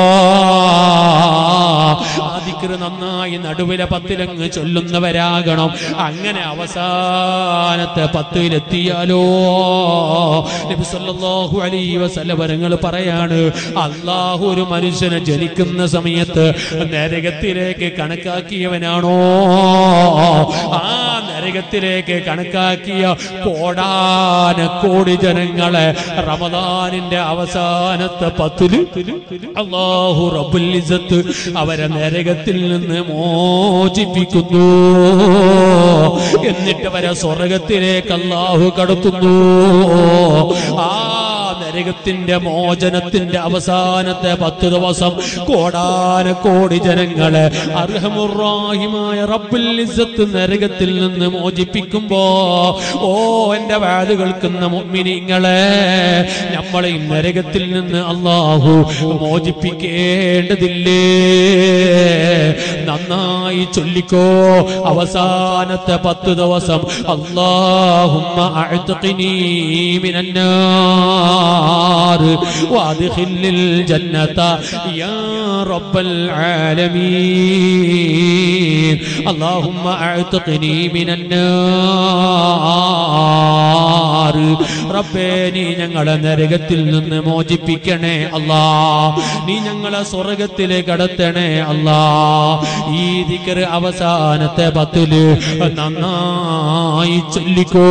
ആദിക്കറ് നന്നായി നടുവിലെ പത്തിലങ്ങ് ചൊല്ലുന്നവരാകണം അങ്ങനെ അവസാനത്തെ പത്തിലെത്തിയാലോ നബി സല്ലല്ലാഹു അലൈഹി വസല്ലം പറയാണ് അള്ളാഹു ഒരു മനുഷ്യനെ ജനിക്കുന്ന സമയത്ത് നരകത്തിലേക്ക് കണക്കാക്കിയവനാണോ ആ നരകത്തിലേക്ക് കണക്കാക്കിയ കോടാന കോടി ജനങ്ങളെ റമദാനിന്റെ അവസാനത്തെ പത്തില് അള്ളാഹു റബ്ബുൽ ഇസ്സത്ത് അവരെ നരകത്തിൽ നിന്ന് മോചിപ്പിക്കുന്നു എന്നിട്ട് അവരെ സ്വർഗത്തിലേക്ക് അള്ളാഹു കടത്തുന്നു ആ നരകത്തിന്റെ മോചനത്തിന്റെ അവസാനത്തെ പത്ത് ദിവസം കോടാന കോടി ജനങ്ങളെ അർഹമുറാഹിമായ റബ്ബുൽ ഇസ്സത്ത് നരകത്തിൽ നിന്ന് മോചിപ്പിക്കുമ്പോ ഓ എന്റെ വാത് കേൾക്കുന്ന മുഅ്മിനീങ്ങളെ നമ്മളെയും നരകത്തിൽ നിന്ന് അള്ളാഹു മോചിപ്പിക്കേണ്ടതില്ലേ നന്നായി ചൊല്ലിക്കോ അവസാനത്തെ പത്ത് ദിവസം അള്ളാഹുമ്മ അഅ്തഖിനീ മിനന്നാർ വഅദ്ഖിലിൽ ജന്നത യാ റബ്ബൽ ആലമീൻ അള്ളാഹുമ്മ അഅ്തഖിനീ മിനന്നാർ റബ്ബേ നീ ഞങ്ങളെ നരകത്തിൽ നിന്ന് മോചിപ്പിക്കണേ അല്ലാ നീ ഞങ്ങളെ സ്വർഗത്തിലേക്ക് കടത്തണേ അല്ലാ ഈ ദിക്കർ അവസാനത്തെ പത്തില് നന്നായി ചൊല്ലിക്കോ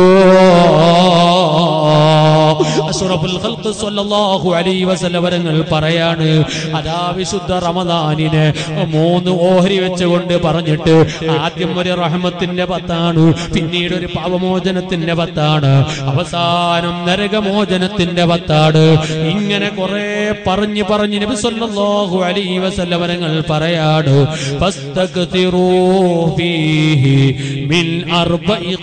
അഷ്റഫുൽ ഖൽഖ് സ്വല്ലല്ലാഹു അലൈഹി വസല്ലം വരങ്ങൾ പറയാണ് അതാ വിശുദ്ധ റമദാനിനെ മൂന്ന് ഓഹരി വെച്ചുകൊണ്ട് പറഞ്ഞിട്ട് ആദ്യം ഒരു റഹ്മത്തിന്റെ പത്താണ് പിന്നീട് ഒരു പാപമോചനത്തിന്റെ പത്താണ് അവസാനം നരകമോചനത്തിന്റെ പത്താണ് ഇങ്ങനെ കുറെ പറഞ്ഞു പറഞ്ഞ് നബി സല്ലല്ലാഹു അലൈഹി വസല്ലം വരങ്ങൾ പറയാണ് ഫസ്തഗ്തിറൂ ഫീഹി മിൻ അർബഇ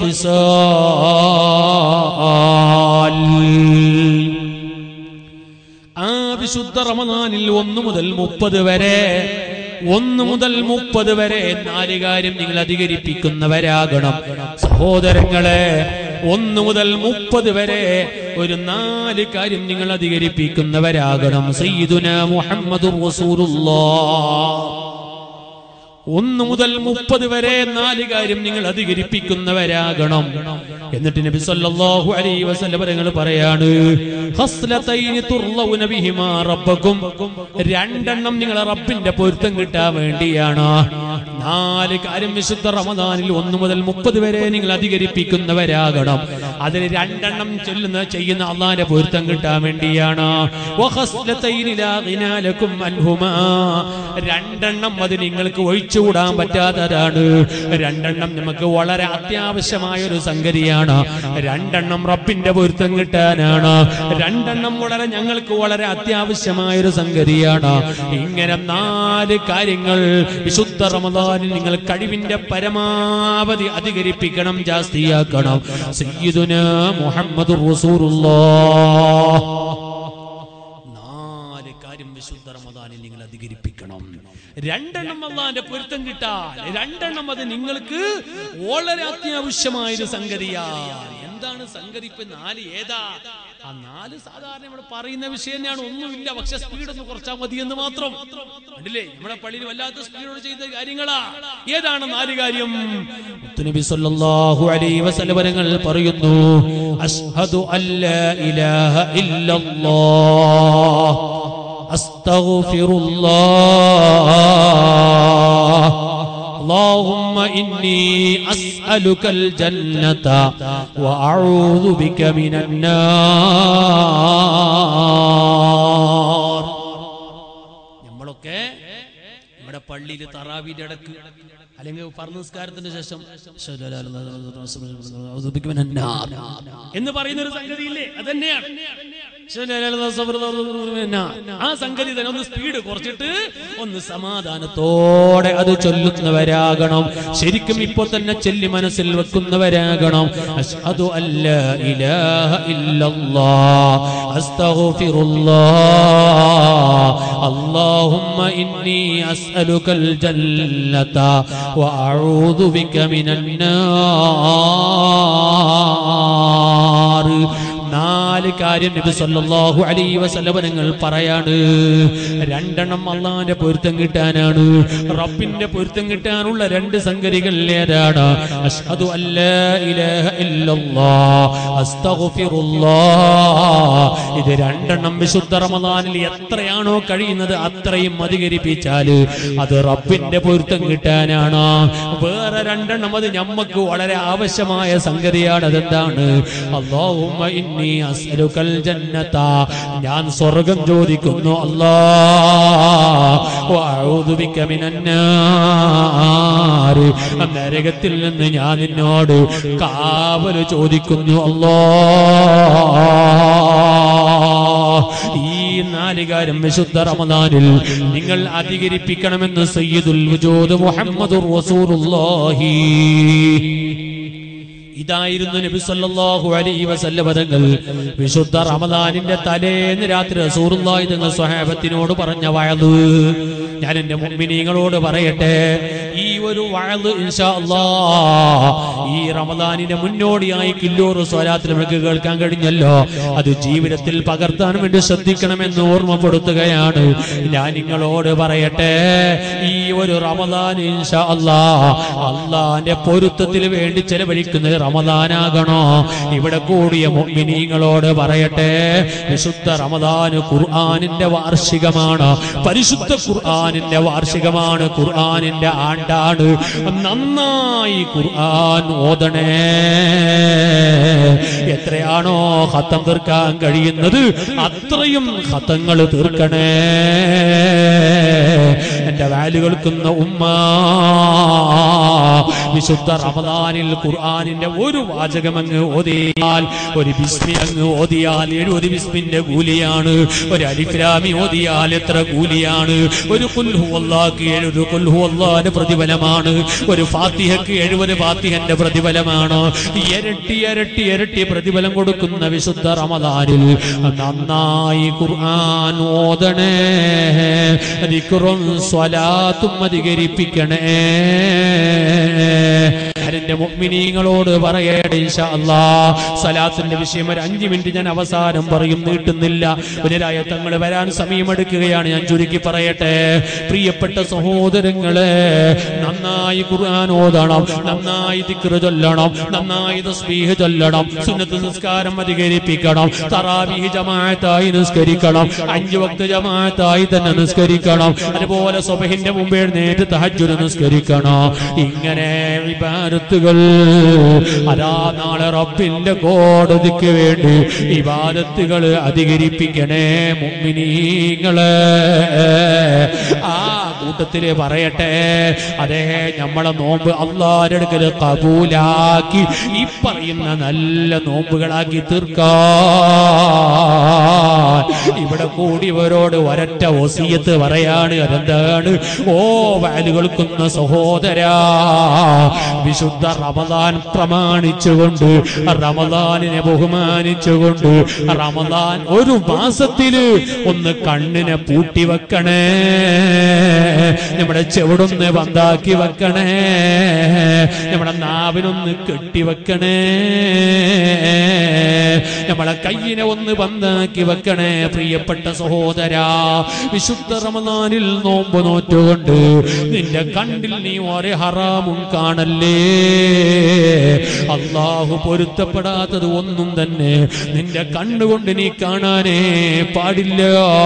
ഖിസാൽ ആ വിശുദ്ധ റമദാനിൽ ഒന്ന് മുതൽ മുപ്പത് വരെ ഒന്ന് മുതൽ മുപ്പത് വരെ നാല് കാര്യം നിങ്ങൾ അധികരിപ്പിക്കുന്നവരാകണം സഹോദരങ്ങളെ ഒന്ന് മുതൽ മുപ്പത് വരെ ഒരു നാല് കാര്യം നിങ്ങൾ അധികരിപ്പിക്കുന്നവരാകണം സയ്യിദുന മുഹമ്മദ് റസൂലുള്ളാഹ് ഒന്ന് മുതൽ മുപ്പത് വരെ നാല് കാര്യം നിങ്ങൾ അധികരിപ്പിക്കുന്നവരാകണം എന്നിട്ട് നബി സല്ലല്ലാഹു അലൈഹി വസല്ലം നിങ്ങൾ പറയാണ് ഹസ്ലതൈനി തുർലൗന ബിഹിമാ റബ്ബക്കും രണ്ടെണ്ണം നിങ്ങളെ റബ്ബിന്റെ പൊരുത്തം കിട്ടാൻ വേണ്ടിയാണ് നാല് കാര്യം വിശുദ്ധ റമദാനിൽ ഒന്ന് മുതൽ മുപ്പത് വരെ നിങ്ങൾ അധികരിപ്പിക്കുന്നവരാകണം അതിന് രണ്ടെണ്ണം ചൊല്ലുന്ന ചെയ്യുന്ന അള്ളാന്റെ പൊരുത്തം കിട്ടാൻ വേണ്ടിയാണ് വഹസ്ലതൈനി ലാ ഗിനാ ലക്കും അൻഹുമാ രണ്ടെണ്ണം അത് നിങ്ങൾക്ക് ഒഴിച്ചുകൂടാൻ പറ്റാത്തതാണ് രണ്ടെണ്ണം നമുക്ക് വളരെ അത്യാവശ്യമായ ഒരു സംഗതിയാണ് രണ്ടെണ്ണം റബ്ബിന്റെ പൊരുത്തം കിട്ടാനാണ് രണ്ടെണ്ണം വളരെ ഞങ്ങൾക്ക് വളരെ അത്യാവശ്യമായ ഒരു സംഗതിയാണ് ഇങ്ങനെ നാല് കാര്യങ്ങൾ വിശുദ്ധ റമദാനിൽ നിങ്ങൾ കഴിവിന്റെ പരമാവധി അധികരിപ്പിക്കണം ജാസ്തിയാക്കണം സയ്യിദുന മുഹമ്മദ് റസൂലുള്ളാഹ് നാല് കാര്യം വിശുദ്ധ റമദാനിൽ നിങ്ങൾ അധികരിപ്പിക്കണം രണ്ടെണ്ണം അള്ളാന്റെ പൊരുത്തം കിട്ടാൻ രണ്ടെണ്ണം അത് നിങ്ങൾക്ക് വളരെ അത്യാവശ്യമായ ഒരു സംഗതിയാണ് എന്താണ് സംഗതി ഇപ്പൊ നാല് ഏതാ ആ നാല് സാധാരണ നമ്മൾ പറയുന്ന വിഷയം തന്നെയാണ് ഒന്നുമില്ല പക്ഷെ സ്പീഡ് ഒന്ന് കുറച്ചാൽ മതി എന്ന് മാത്രം കണ്ടില്ലേ നമ്മുടെ പള്ളിയിൽ വല്ലാത്ത സ്പീഡോട് ചെയ്ത കാര്യങ്ങളാ ഏതാണ് നാല് കാര്യം മുത്തുനബി സല്ലല്ലാഹു അലൈഹി വസല്ലമങ്ങൾ പറയുന്നു അഷ്ഹദു അല്ലാ ഇലാഹ ഇല്ലല്ലാഹ് أستغفر الله اللهم إني أسألك الجنة وأعوذ بك من النار നമ്മളൊക്കെ നമ്മുടെ പള്ളിയിൽ തറാവിന്റെ ഇടക്ക് അല്ലെങ്കിൽ പറഞ്ഞ നിസ്കാരത്തിന്റെ ശേഷം എന്ന് പറയുന്ന ഒരു സംഗതി ഇല്ലേ അതന്നെയാണ് ആ സംഗതി തന്നെ ഒന്ന് സ്പീഡ് കുറച്ചിട്ട് ഒന്ന് സമാധാനത്തോടെ അത് ചൊല്ലുന്നവരാകണം ശരിക്കും ഇപ്പൊ തന്നെ ചൊല്ലി മനസ്സിൽ വെക്കുന്നവരാകണം അഷ്ഹദു അല്ലാ ഇലാഹ ഇല്ലല്ലാഹ് അസ്തഗ്ഫിറുല്ലാഹ് اللهم إني أسألك الجنة وأعوذ بك من النار നാല് കാര്യം നബി സല്ലല്ലാഹു അലൈഹി വസല്ലം നിങ്ങൾ പറയാണ് രണ്ടെണ്ണം അള്ളാന്റെ പൊരുത്തം കിട്ടാനാണ് റബ്ബിന്റെ പൊരുത്തം കിട്ടാനുള്ള രണ്ട് സംഗതികൾ ഏതാണ് അഷ്ഹദു അല്ലാ ഇലാഹ ഇല്ലല്ലാഹ് അസ്തഗ്ഫിറുല്ലാഹ് ഇത് രണ്ടെണ്ണം വിശുദ്ധ റമദാനിൽ എത്രയാണോ കഴിയുന്നത് അത്രയും അധികരിപ്പിച്ചാൽ അത് റബ്ബിന്റെ പൊരുത്തം കിട്ടാനാണ് വേറെ രണ്ടെണ്ണം അത് ഞമ്മക്ക് വളരെ ആവശ്യമായ സംഗതിയാണ് അതെന്താണ് അല്ലാഹുമ്മ ഇന്നി അസ്അലുക്കൽ ജന്നത ഞാൻ സ്വർഗം ചോദിക്കുന്നു അല്ലാ വഅഊദു ബിക മിനന്നാർ നരകത്തിൽ നിന്ന് ഞാൻ നിന്നോട് കാവല് ചോദിക്കുന്നു അല്ലാ ഈ നാലുകാരം വിശുദ്ധ റമദാനിൽ നിങ്ങൾ അധികരിപ്പിക്കണമെന്ന് സയ്യിദുൽ വജൂദ് മുഹമ്മദുർ റസൂലുള്ളാഹി ഇതായിരുന്നു നബി സല്ലല്ലാഹു അലൈഹി വസല്ലം തങ്ങൾ വിശുദ്ധ റമദാനിന്റെ തലേന്ന് രാത്രി റസൂലുള്ളാഹി തങ്ങൾ സ്വഹാബത്തിനോട് പറഞ്ഞ വഴത് ഞാൻ എന്റെ മുഅ്മിനീങ്ങളോട് പറയട്ടെ ഈ ഒരു വഴത് ഇൻഷാ അല്ലാ ഈ റമദാനിന്റെ മുന്നോടിയായി കില്ലൂർ സ്വലാത്തിൽ നമുക്ക് കേൾക്കാൻ കഴിഞ്ഞല്ലോ അത് ജീവിതത്തിൽ പകർത്താൻ വേണ്ടി ശ്രദ്ധിക്കണമെന്ന് ഓർമ്മപ്പെടുത്തുകയാണ് ഞാൻ നിങ്ങളോട് പറയട്ടെ ഈ ഒരു റമദാൻ ഇൻഷാ അല്ലാ അള്ളാന്റെ പൊരുത്തത്തിന് വേണ്ടി ചെലവഴിക്കുന്നത് റമദാനാകണോ ഇവിടെ കൂടിയ മുഅ്മിനീങ്ങളോട് പറയട്ടെ വിശുദ്ധ റമദാൻ ഖുർആനിന്റെ വാർഷികമാണ് പരിശുദ്ധ ഖുർആനിന്റെ വാർഷികമാണ് ഖുർആനിന്റെ ആണ്ടാണ് നന്നായി ഖുർആൻ ഓതണേ എത്രയാണോ ഹത്തം തീർക്കാൻ കഴിയുന്നത് അത്രയും ഹത്തങ്ങൾ തീർക്കണേ എന്റെ വാലുകൾക്കുന്ന ഉമ്മ വിശുദ്ധ റമദാനിൽ ഖുർആനിന്റെ ഒരു വാചകം അങ്ങ് ഓതിയാൽ ഒരു ബിസ്മി അങ്ങ് ഓതിയാൽ എഴുപത് ബിസ്മിന്റെ കൂലിയാണ് ഒരു അലിഫ്രാമി ഓതിയാൽ എത്ര കൂലിയാണ് ഒരു കുൽഹു അള്ളാഹ്ക്ക് എഴുപത് കുൽഹു അള്ളാഹിന്റെ പ്രതിഫലമാണ് ഒരു ഫാത്തിഹക്ക് എഴുപത് ഫാത്തിഹന്റെ പ്രതിഫലമാണ് ഇരട്ടി ഇരട്ടി ഇരട്ടി പ്രതിഫലം കൊടുക്കുന്ന വിശുദ്ധ റമദാനിൽ നന്നായി ഖുർആൻ ഓതണേ ദിക്റും സ്വലാത്തും അധികരിപ്പിക്കണേ എന്റെ മുഅ്മിനീങ്ങളോട് പറയട്ടെ ഇൻഷാ അല്ലാ സലാത്തിന്റെ വിഷയം ഒരു അഞ്ചു മിനിറ്റ് ഞാൻ അവസാനം പറയും നീട്ടുന്നില്ല പുനരായ തങ്ങൾ വരാൻ സമയമെടുക്കുകയാണ് ഞാൻ ചുരുക്കി പറയട്ടെ പ്രിയപ്പെട്ട സഹോദരങ്ങളെ നന്നായി ഖുർആൻ ഓതണം നന്നായി ദിക്റ് ചൊല്ലണം നന്നായി തസ്ബീഹ് ചൊല്ലണം സുന്നത്ത് നിസ്കാരം അധികരിപ്പിക്കണം തറാവീഹ് ജമാഅത്തായി നിസ്കരിക്കണം അഞ്ചു വക്ത് ജമാഅത്തായി തന്നെ നിസ്കരിക്കണം അതുപോലെ സുബഹിന്റെ മുമ്പ് എഴുന്നേറ്റ് തഹജ്ജുദ് നിസ്കരിക്കണം ഇങ്ങനെ വിവാദത്തുകൾ അതാ നാളെ റബ്ബിന്റെ കോടതിക്ക് വേണ്ടി വിവാദത്തുകൾ അധികരിപ്പിക്കണേ മുമ്മിനീങ്ങളെ ആ കൂട്ടത്തില് പറയട്ടെ അതേ നമ്മളെ നോമ്പ് അള്ളാരുടെ അടുക്കൽ കബൂലാക്കി ഈ പറയുന്ന നല്ല നോമ്പുകളാക്കി തീർക്കാൻ ഇവിടെ കൂടിയവരോട് ഒരൊറ്റ ഒസിയത്ത് പറയാണ് അതെന്താണ് ഓ വാലുകൾക്കുന്ന സഹോദരാ വിശുദ്ധ റമദാൻ പ്രമാണിച്ചുകൊണ്ട് റമദാനിനെ ബഹുമാനിച്ചുകൊണ്ട് റമദാൻ ഒരു മാസത്തില് ഒന്ന് കണ്ണിനെ പൂട്ടി വെക്കണേ നമ്മുടെ ചെവിടൊന്ന് ബന്ധാക്കി വെക്കണേ നമ്മുടെ നാവിനൊന്ന് കെട്ടിവെക്കണേ നമ്മളെ കയ്യിനെ ഒന്ന് ബന്ധാക്കി വെക്കണേ പ്രിയപ്പെട്ട സഹോദരാ വിശുദ്ധ റമദാനിൽ നോമ്പ് നോറ്റുകൊണ്ട് നിന്റെ കണ്ടിൽ നീ ഒരു ഹറാമും കാണല്ലേ അള്ളാഹു പൊരുത്തപ്പെടാത്തത് ഒന്നും തന്നെ നിന്റെ കണ്ണുകൊണ്ട് നീ കാണാനേ പാടില്ല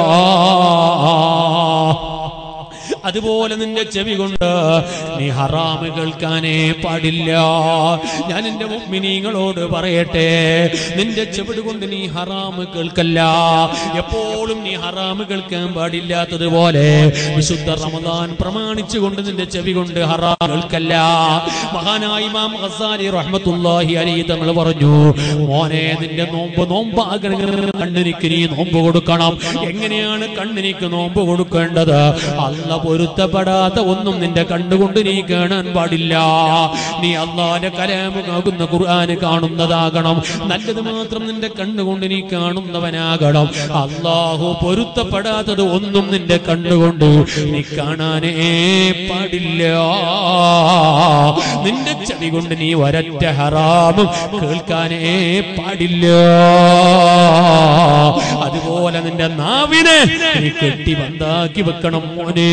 അതുപോലെ നിന്റെ ചെവി കൊണ്ട് നീ ഹറാമ് കേൾക്കാനേ പാടില്ല ഞാൻ എന്റെ മുഗ്മിനീങ്ങളോട് പറയട്ടെ നിന്റെ ചെവിട് കൊണ്ട് നീ ഹറാമ് കേൾക്കല്ല എപ്പോഴും നീ ഹറാമ് കേൾക്കാൻ പാടില്ലാത്തതുപോലെ വിശുദ്ധ റമദാൻ പ്രമാണിച്ചുകൊണ്ട് നിന്റെ ചെവി കൊണ്ട് ഹറാം കേൾക്കല്ല മഹാനായ ഇമാം ഖസാലി റഹ്മത്തുള്ളാഹി അലൈഹി തങ്ങൾ പറഞ്ഞു മോനെ നിന്റെ നോമ്പ് നോമ്പാകണമെങ്കിൽ കണ്ണിനിക്ക് നീ നോമ്പ് കൊടുക്കണം എങ്ങനെയാണ് കണ്ണിനിക്ക് നോമ്പ് കൊടുക്കേണ്ടത് അല്ല പൊരുത്തപ്പെടാത്ത ഒന്നും നിന്റെ കണ്ണുകൊണ്ട് നീ കാണാൻ പാടില്ല നീ അള്ളാന്റെ കലാമുകാകുന്ന ഖുർആന് കാണുന്നതാകണം നല്ലത് മാത്രം നിന്റെ കണ്ണുകൊണ്ട് നീ കാണുന്നവനാകണം അള്ളാഹു പൊരുത്തപ്പെടാത്തത് ഒന്നും നിന്റെ കണ്ണുകൊണ്ട് നീ കാണാനേ പാടില്ല നിന്റെ ചെവി കൊണ്ട് നീ ഒരറ്റ ഹറാമും കേൾക്കാനേ പാടില്ല അതുപോലെ നിന്റെ നാവിനെ നീ കെട്ടി ബന്ധാക്കി വെക്കണം മോനെ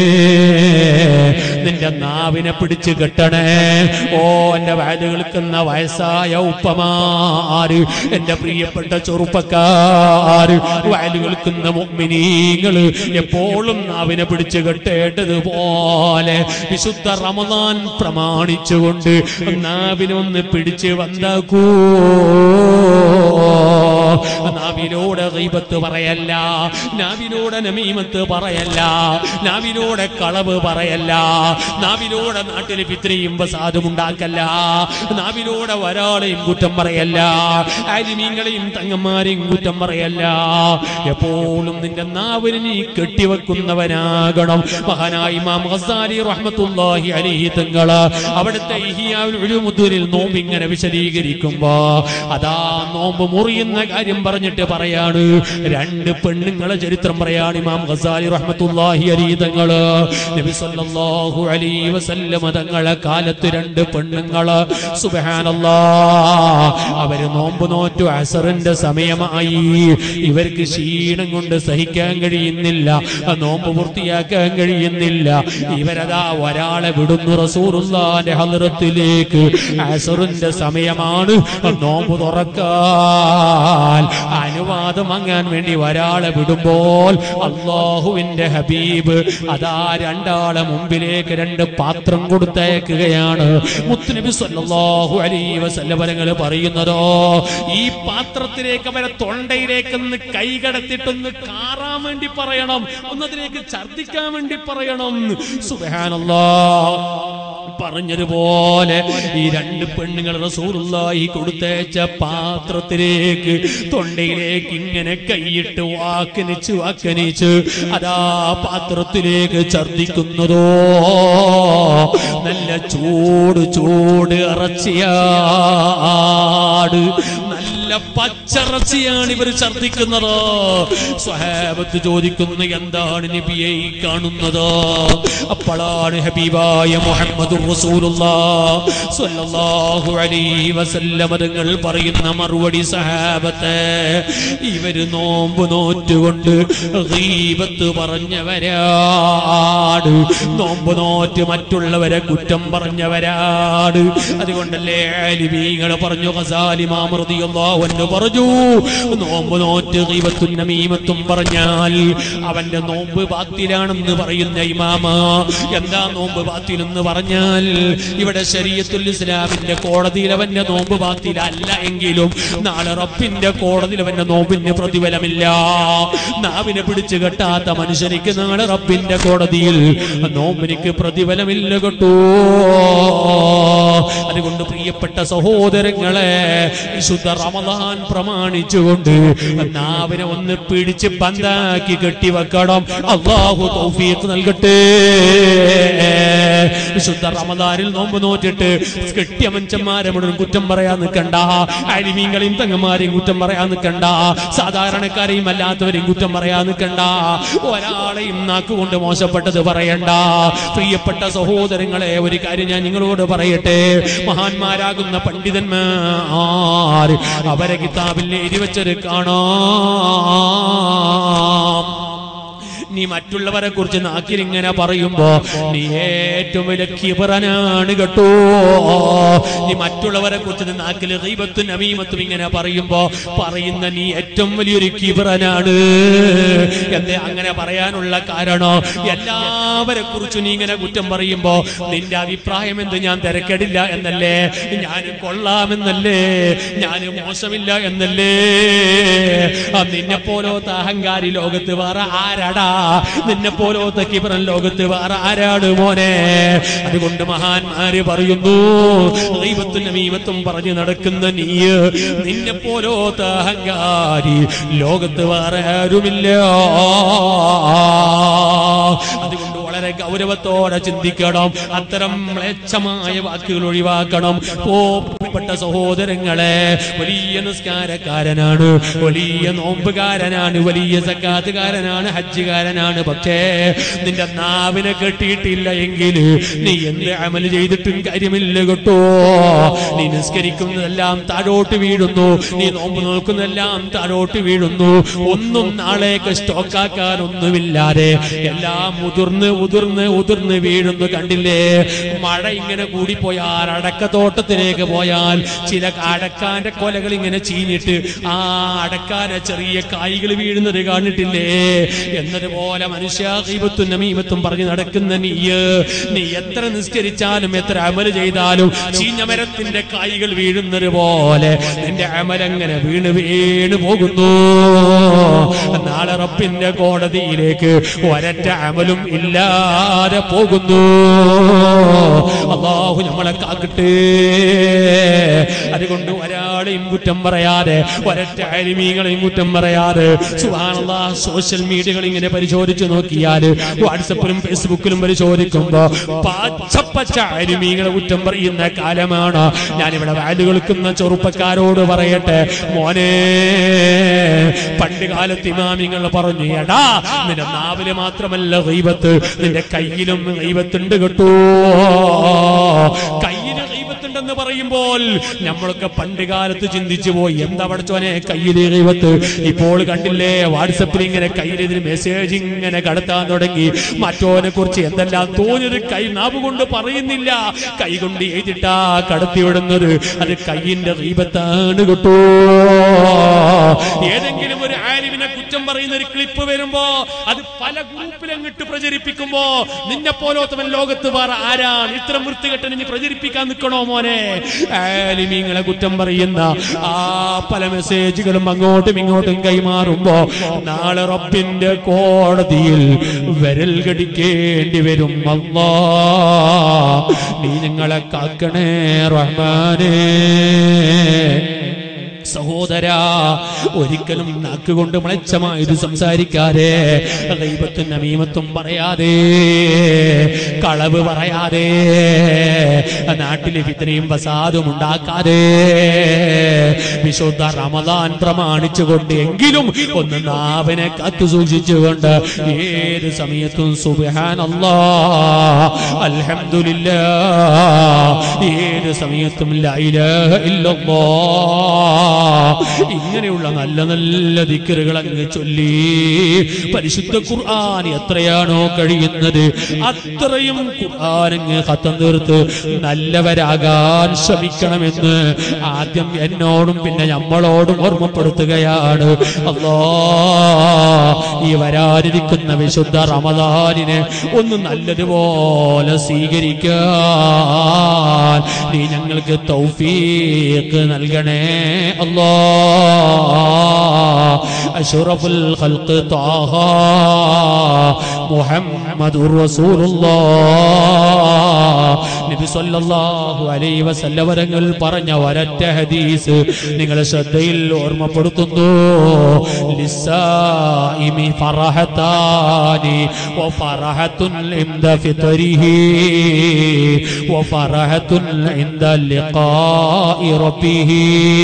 നിന്റെ നാവിനെ പിടിച്ച് കെട്ടണേ ഓ എന്റെ വയല് കേൾക്കുന്ന വയസ്സായ ഉപ്പമാര് എന്റെ പ്രിയപ്പെട്ട ചെറുപ്പക്കാര് വയല് കേൾക്കുന്ന മുമ്മിനീങ്ങള് എപ്പോഴും നാവിനെ പിടിച്ച് കെട്ടേണ്ടതുപോലെ വിശുദ്ധ റമദാൻ പ്രമാണിച്ചുകൊണ്ട് നാവിനൊന്ന് പിടിച്ച് വന്നാക്കൂ നാവിനോട് ഗീബത്ത് പറയല്ല നാവിനോട് നമീമത്ത് പറയല്ല നാവിനോട് കളവ് പറയല്ല നാവിനോട് നാട്ടിൽ പിത്രയും പ്രസാദം ഉണ്ടാക്കല്ല നാവിനോട് ഒരാളെയും കുറ്റം പറയല്ല അരിമീങ്ങളെയും തങ്ങന്മാരെയും കുറ്റം പറയല്ല എപ്പോഴും നിന്റെ നാവിന് നീ കെട്ടിവെക്കുന്നവനാകണം മഹാനായി ഇമാം ഖസാലി റഹ്മത്തുള്ളാഹി അലൈഹി തങ്ങള് അവിടുത്തെ ഇഹിയാവുൽ ഉലൂമുദ്ദീനിൽ നോമ്പ് ഇങ്ങനെ വിശദീകരിക്കുമ്പോ അതാ നോമ്പ് മുറിയുന്ന കാര്യം പറഞ്ഞിട്ട് പറയാണ് രണ്ട് പെണ്ണുങ്ങളെ ചരിത്രം പറയാണ് ഇമാം ഖസാലി റഹ്മത്തുള്ളാഹി അലൈഹി തങ്ങള് നബി സല്ലല്ലാഹു അലൈഹി വസല്ലമ തങ്ങളെ കാലത്ത് രണ്ട് പെണ്ണുങ്ങള് സുബ്ഹാനല്ലാഹ് അവര് നോമ്പ് നോറ്റു അസറിന്റെ സമയമായി ഇവർക്ക് ക്ഷീണം കൊണ്ട് സഹിക്കാൻ കഴിയുന്നില്ല ആ നോമ്പ് പൂർത്തിയാക്കാൻ കഴിയുന്നില്ല ഇവരതാ ഒരാളെ വിടുന്നു റസൂറുല്ലാന്റെ ഹലറത്തിലേക്ക് അസറിന്റെ സമയമാണ് നോമ്പ് തുറക്കാൻ അനുവാദം വാങ്ങാൻ വേണ്ടി ഒരാളെ വിടുമ്പോൾ അള്ളാഹുവിന്റെ ഹബീബ് അതാ രണ്ടാളെ മുമ്പിലേക്ക് രണ്ട് പാത്രം കൊടുത്തയക്കുകയാണ് മുത്തുനബി സല്ലല്ലാഹു അലൈഹി വസല്ലമകൾ പറയുന്നതോ ഈ പാത്രത്തിലേക്ക് അവരെ തൊണ്ടയിലേക്ക് ഒന്ന് കൈ കടത്തിട്ടൊന്ന് കാറാൻ വേണ്ടി പറയണം ഒന്നതിലേക്ക് ഛർദിക്കാൻ വേണ്ടി പറയണം സുബഹാനല്ലാ പറഞ്ഞതുപോലെ ഈ രണ്ട് പെണ്ണുങ്ങൾ റസൂലുള്ളാഹി കൊടുത്തയച്ച പാത്രത്തിലേക്ക് തൊണ്ടയിലേക്ക് ഇങ്ങനെ കൈയിട്ട് വാക്കനിച്ച് വാക്കനിച്ച് അതാ പാത്രത്തിലേക്ക് ഛർദിക്കുന്നതോ നല്ല ചൂട് ചൂട് ഇറച്ചിയാട് നല്ല പച്ചറച്ചിയാണ് ഇവർ ഛർദിക്കുന്നത് സ്വഹാബത്ത് ചോദിക്കുന്നു എന്താണ് നബിയെ ഈ കാണുന്നത് അപ്പോഴാണ് ഹബീബായ മുഹമ്മദ് സ്വല്ലല്ലാഹു അലൈഹി വസല്ലമ തങ്ങൾ പറയുന്ന മറുപടി സഹാബത്തെ ഇവര് നോമ്പ് നോറ്റുകൊണ്ട് ഗീബത്ത് പറഞ്ഞവരാട് നോമ്പ് നോറ്റ് മറ്റുള്ളവരെ കുറ്റം പറഞ്ഞവരാട് അതുകൊണ്ടല്ലേ ആലിമീങ്ങൾ പറഞ്ഞു ഖസാലിമാം റളിയല്ലാഹു അൻഹു പറഞ്ഞു നോമ്പ് നോറ്റ് ഗീബത്തും നമീമത്തും പറഞ്ഞാൽ അവന്റെ നോമ്പ് ബാത്തിലാണെന്ന് പറയുന്ന ഇമാമ എന്താ നോമ്പ് ബാത്തിൽ എന്ന് പറഞ്ഞാൽ ഇവിടെ ശരീഅത്തുൽ ഇസ്ലാമിന്റെ കോടതിയിൽ അവന്റെ നോമ്പ് ബാത്തിലല്ല എങ്കിലും നാളെ റബ്ബിന്റെ കോടതിയിൽ അവന്റെ നോമ്പിന് പ്രതിഫലമില്ല നാവിനെ പിടിച്ചു കെട്ടാത്ത മനുഷ്യനിക്ക് നാളെ റബ്ബിന്റെ കോടതിയിൽ നോമ്പിനിക്ക് പ്രതിഫലമില്ല കേട്ടോ അതുകൊണ്ട് പ്രിയപ്പെട്ട സഹോദരങ്ങളെ വിശുദ്ധ റമദാൻ പ്രമാണിച്ചുകൊണ്ട് നാവിനെ ഒന്ന് പിടിച്ച് പന്താക്കി കെട്ടിവെക്കണം അള്ളാഹു തൗഫീഖ് നൽകട്ടെ വിശുദ്ധ റമദാനിൽ നോമ്പ് നോറ്റിട്ട് കെട്ടിയ മനുഷ്യന്മാരെ മുഴുവൻ കുറ്റം പറയാൻ നിൽക്കണ്ട അരിമീങ്ങളെയും തങ്ങന്മാരെയും കുറ്റം പറയാൻ നിൽക്കണ്ട സാധാരണക്കാരെയും അല്ലാത്തവരെയും കുറ്റം പറയാൻ നിൽക്കണ്ട ഒരാളെയും നാക്കുകൊണ്ട് മോശപ്പെട്ടത് പറയണ്ട പ്രിയപ്പെട്ട സഹോദരങ്ങളെ ഒരു കാര്യം ഞാൻ നിങ്ങളോട് പറയട്ടെ മഹാന്മാരാകുന്ന പണ്ഡിതന്മാർ അവരെ കിതാബിൽ എഴുതി വെച്ചത് കാണാം നീ മറ്റുള്ളവരെ കുറിച്ച് നാക്കിൽ ഇങ്ങനെ പറയുമ്പോ നീ ഏറ്റവും വലിയ കിബറനാണ് കേട്ടോ നീ മറ്റുള്ളവരെ കുറിച്ച് നാക്കിൽ ദൈവത്തും നമീമത്തും ഇങ്ങനെ പറയുമ്പോ പറയുന്ന നീ ഏറ്റവും വലിയൊരു കിബറനാണ് എന്തേ അങ്ങനെ പറയാനുള്ള കാരണോ എല്ലാവരെ കുറിച്ച് നീ ഇങ്ങനെ കുറ്റം പറയുമ്പോ നിന്റെ അഭിപ്രായം എന്ത് ഞാൻ തിരക്കെടില്ല എന്നല്ലേ ഞാൻ കൊള്ളാമെന്നല്ലേ ഞാൻ മോശമില്ല എന്നല്ലേ ആ നിന്നെ പോലോത്ത അഹങ്കാരി ലോകത്ത് വേറെ ആരാടാ നിന്നെ പോലോത്ത കിബറൻ ലോകത്ത് വേറെ ആരാണ് മോനെ അതുകൊണ്ട് മഹാന്മാര് പറയുന്നു ദൈവത്തും നമീമത്തും പറഞ്ഞു നടക്കുന്ന നീ നിന്നെ പോലോത്ത അഹങ്കാരി ലോകത്ത് വേറെ ആരുമില്ല അതുകൊണ്ട് വളരെ ഗൗരവത്തോടെ ചിന്തിക്കണം അത്തരം മ്ലേച്ഛമായ വാക്കുകൾ ഒഴിവാക്കണം പോപ്പെട്ട സഹോദരങ്ങളെ വലിയ നിസ്കാരക്കാരനാണ് വലിയ നോമ്പുകാരനാണ് വലിയ സക്കാത്തുകാരനാണ് ഹജ്ജുകാരനാണ് പക്ഷേ നിന്റെ നാവിനെ കെട്ടിയിട്ടില്ല എങ്കിൽ നീ എന്ത് അമൽ ചെയ്തിട്ടും കാര്യമില്ല കേട്ടോ നീ നിസ്കരിക്കുന്നതെല്ലാം താഴോട്ട് വീഴുന്നു നീ നോമ്പ് നോക്കുന്നതെല്ലാം താഴോട്ട് വീഴുന്നു ഒന്നും നാളേക്ക് സ്റ്റോക്കാക്കാൻ ഒന്നുമില്ലാതെ എല്ലാം മുതിർന്ന് ഉതിർന്ന് ഉതിർന്ന് വീഴുന്നു കണ്ടില്ലേ മഴ ഇങ്ങനെ കൂടിപ്പോയാൽ അടക്കത്തോട്ടത്തിലേക്ക് പോയാൽ ചില അടക്കാന്റെ കൊലകൾ ഇങ്ങനെ ചീഞ്ഞിട്ട് ആ അടക്കാന്റെ ചെറിയ കായ്കൾ വീഴുന്നത് കാണിട്ടില്ലേ എന്നതുപോലെ മനുഷ്യാഹീപത്തും നമീമത്തും പറഞ്ഞു നടക്കുന്ന നീ നീ എത്ര നിസ്കരിച്ചാലും എത്ര അമല് ചെയ്താലും ചീഞ്ഞ മരത്തിന്റെ കായ്കൾ വീഴുന്നത് പോലെ നിന്റെ അമലങ്ങനെ വീണ് വീണ് പോകുന്നു നാളെ റബ്ബിന്റെ കോടതിയിലേക്ക് ഒരറ്റ അമലും ഇല്ലാതെ ഇല്ലാതെ പോകുന്നു അള്ളാഹു നമ്മളെ കാക്കട്ടെ അതുകൊണ്ട് ഒരാളെയും കുറ്റം പറയാതെ ഒരൊറ്റ അരിമീങ്ങളെയും കുറ്റം പറയാതെ സുഹാനുള്ള സോഷ്യൽ മീഡിയകൾ ഇങ്ങനെ പരിശോധിച്ചു നോക്കിയാൽ വാട്സപ്പിലും ഫേസ്ബുക്കിലും പരിശോധിക്കുമ്പോ പച്ചപ്പച്ച അരിമീങ്ങളെ കുറ്റം പറയുന്ന കാലമാണ് ഞാനിവിടെ വാല് കേൾക്കുന്ന ചെറുപ്പക്കാരോട് പറയട്ടെ മോനെ പണ്ട് കാലത്ത് ഇമാമിങ്ങൾ പറഞ്ഞു എടാ നിന്റെ നാവില് മാത്രമല്ല ഗൈബത്ത് നിന്റെ കയ്യിലും ഗൈബത്തുണ്ട് കേട്ടോ കയ്യില് ഗൈബത്തുണ്ടെന്ന് പറയുമ്പോൾ നമ്മളൊക്കെ പണ്ട് കാലത്ത് ചിന്തിച്ചു പോയി എന്താ പഠിച്ചോനെ കയ്യില് ഗൈബത്ത് ഇപ്പോൾ കണ്ടില്ലേ വാട്സപ്പിൽ ഇങ്ങനെ കയ്യിലെതിന് മെസ്സേജ് ഇങ്ങനെ കടത്താൻ തുടങ്ങി മറ്റോനെ കുറിച്ച് എന്തെല്ലാം തോന്നിയത് കൈ നാവ് കൊണ്ട് പറയുന്നില്ല കൈ കൊണ്ട് എഴുതിട്ടാ കടത്തിവിടുന്നത് അത് കയ്യിന്റെ ഗൈബത്താണ് കേട്ടോ ഏതെങ്കിലും ഒരു ആലിമിനെ കുറ്റം പറയുന്ന ഒരു ക്ലിപ്പ് വരുമ്പോ അത് പല ഗ്രൂപ്പിലങ്ങിട്ട് പ്രചരിപ്പിക്കുമ്പോ നിന്നെ പോലോത്തവൻ ലോകത്ത് വേറെ ആരാണ് ഇത്തരം വൃത്തികെട്ടൻ ഇനി പ്രചരിപ്പിക്കാൻ നിൽക്കണോ മോനെ ആലിമീങ്ങളെ കുറ്റം പറയുന്ന ആ പല മെസ്സേജുകളും അങ്ങോട്ടും ഇങ്ങോട്ടും കൈമാറുമ്പോ നാളെ റബ്ബിന്റെ കോടതിയിൽ വിരൽ കടിക്കേണ്ടി വരും അല്ലാ നീ ഞങ്ങളെ കാക്കണേ റഹ്മാനേ സഹോദരാ ഒരിക്കലും നാക്കുകൊണ്ട് മ്ലേച്ഛമായത് സംസാരിക്കാതെ ദൈവത്തും നമീമത്തും പറയാതെ കളവ് പറയാതെ നാട്ടിലെ വിത്തനയും വസാദും ഉണ്ടാക്കാതെ വിശുദ്ധ റമദാൻ പ്രമാണിച്ചുകൊണ്ട് എങ്കിലും ഒന്ന് നാവിനെ കാത്തു സൂക്ഷിച്ചുകൊണ്ട് ഏത് സമയത്തും സുബഹാനല്ലാ അൽഹംദുലില്ലാ ഏത് സമയത്തും ലാ ഇലാഹ ഇല്ലല്ലാഹ് ഇങ്ങനെയുള്ള നല്ല നല്ല ദിക്കറുകൾ അങ്ങ് ചൊല്ലി പരിശുദ്ധ ഖുർആൻ എത്രയാണോ കഴിയുന്നത് അത്രയും ഖുർആൻ അങ്ങ് ഹത്തം തീർത്ത് നല്ലവരാകാൻ ശ്രമിക്കണമെന്ന് ആദ്യം എന്നോടും പിന്നെ നമ്മളോടും ഓർമ്മപ്പെടുത്തുകയാണ് അല്ലോ ഈ വരാനിരിക്കുന്ന വിശുദ്ധ റമദാനിനെ ഒന്ന് നല്ലതുപോലെ സ്വീകരിക്കാൻ നീ ഞങ്ങൾക്ക് തൗഫീഖ് നൽകണേ അല്ലാ അഷ്റഫുൽ ഖൽഖ് താഹ മുഹമ്മദുർ റസൂലുള്ളാഹ് നബി സല്ലല്ലാഹു അലൈഹി വസല്ലം വരങ്ങൾ പറഞ്ഞ ഒരൊറ്റ ഹദീസ് നിങ്ങളെ ശ്രദ്ധയിൽ ഓർമ്മപ്പെടുത്തുന്നു ലിസായിമി ഫറഹതാനി വഫറഹത്തുൻ ഇൻദ ഫിത്രിഹി വഫറഹത്തുൻ ഇൻദ ലിഖാഇ റബ്ബിഹി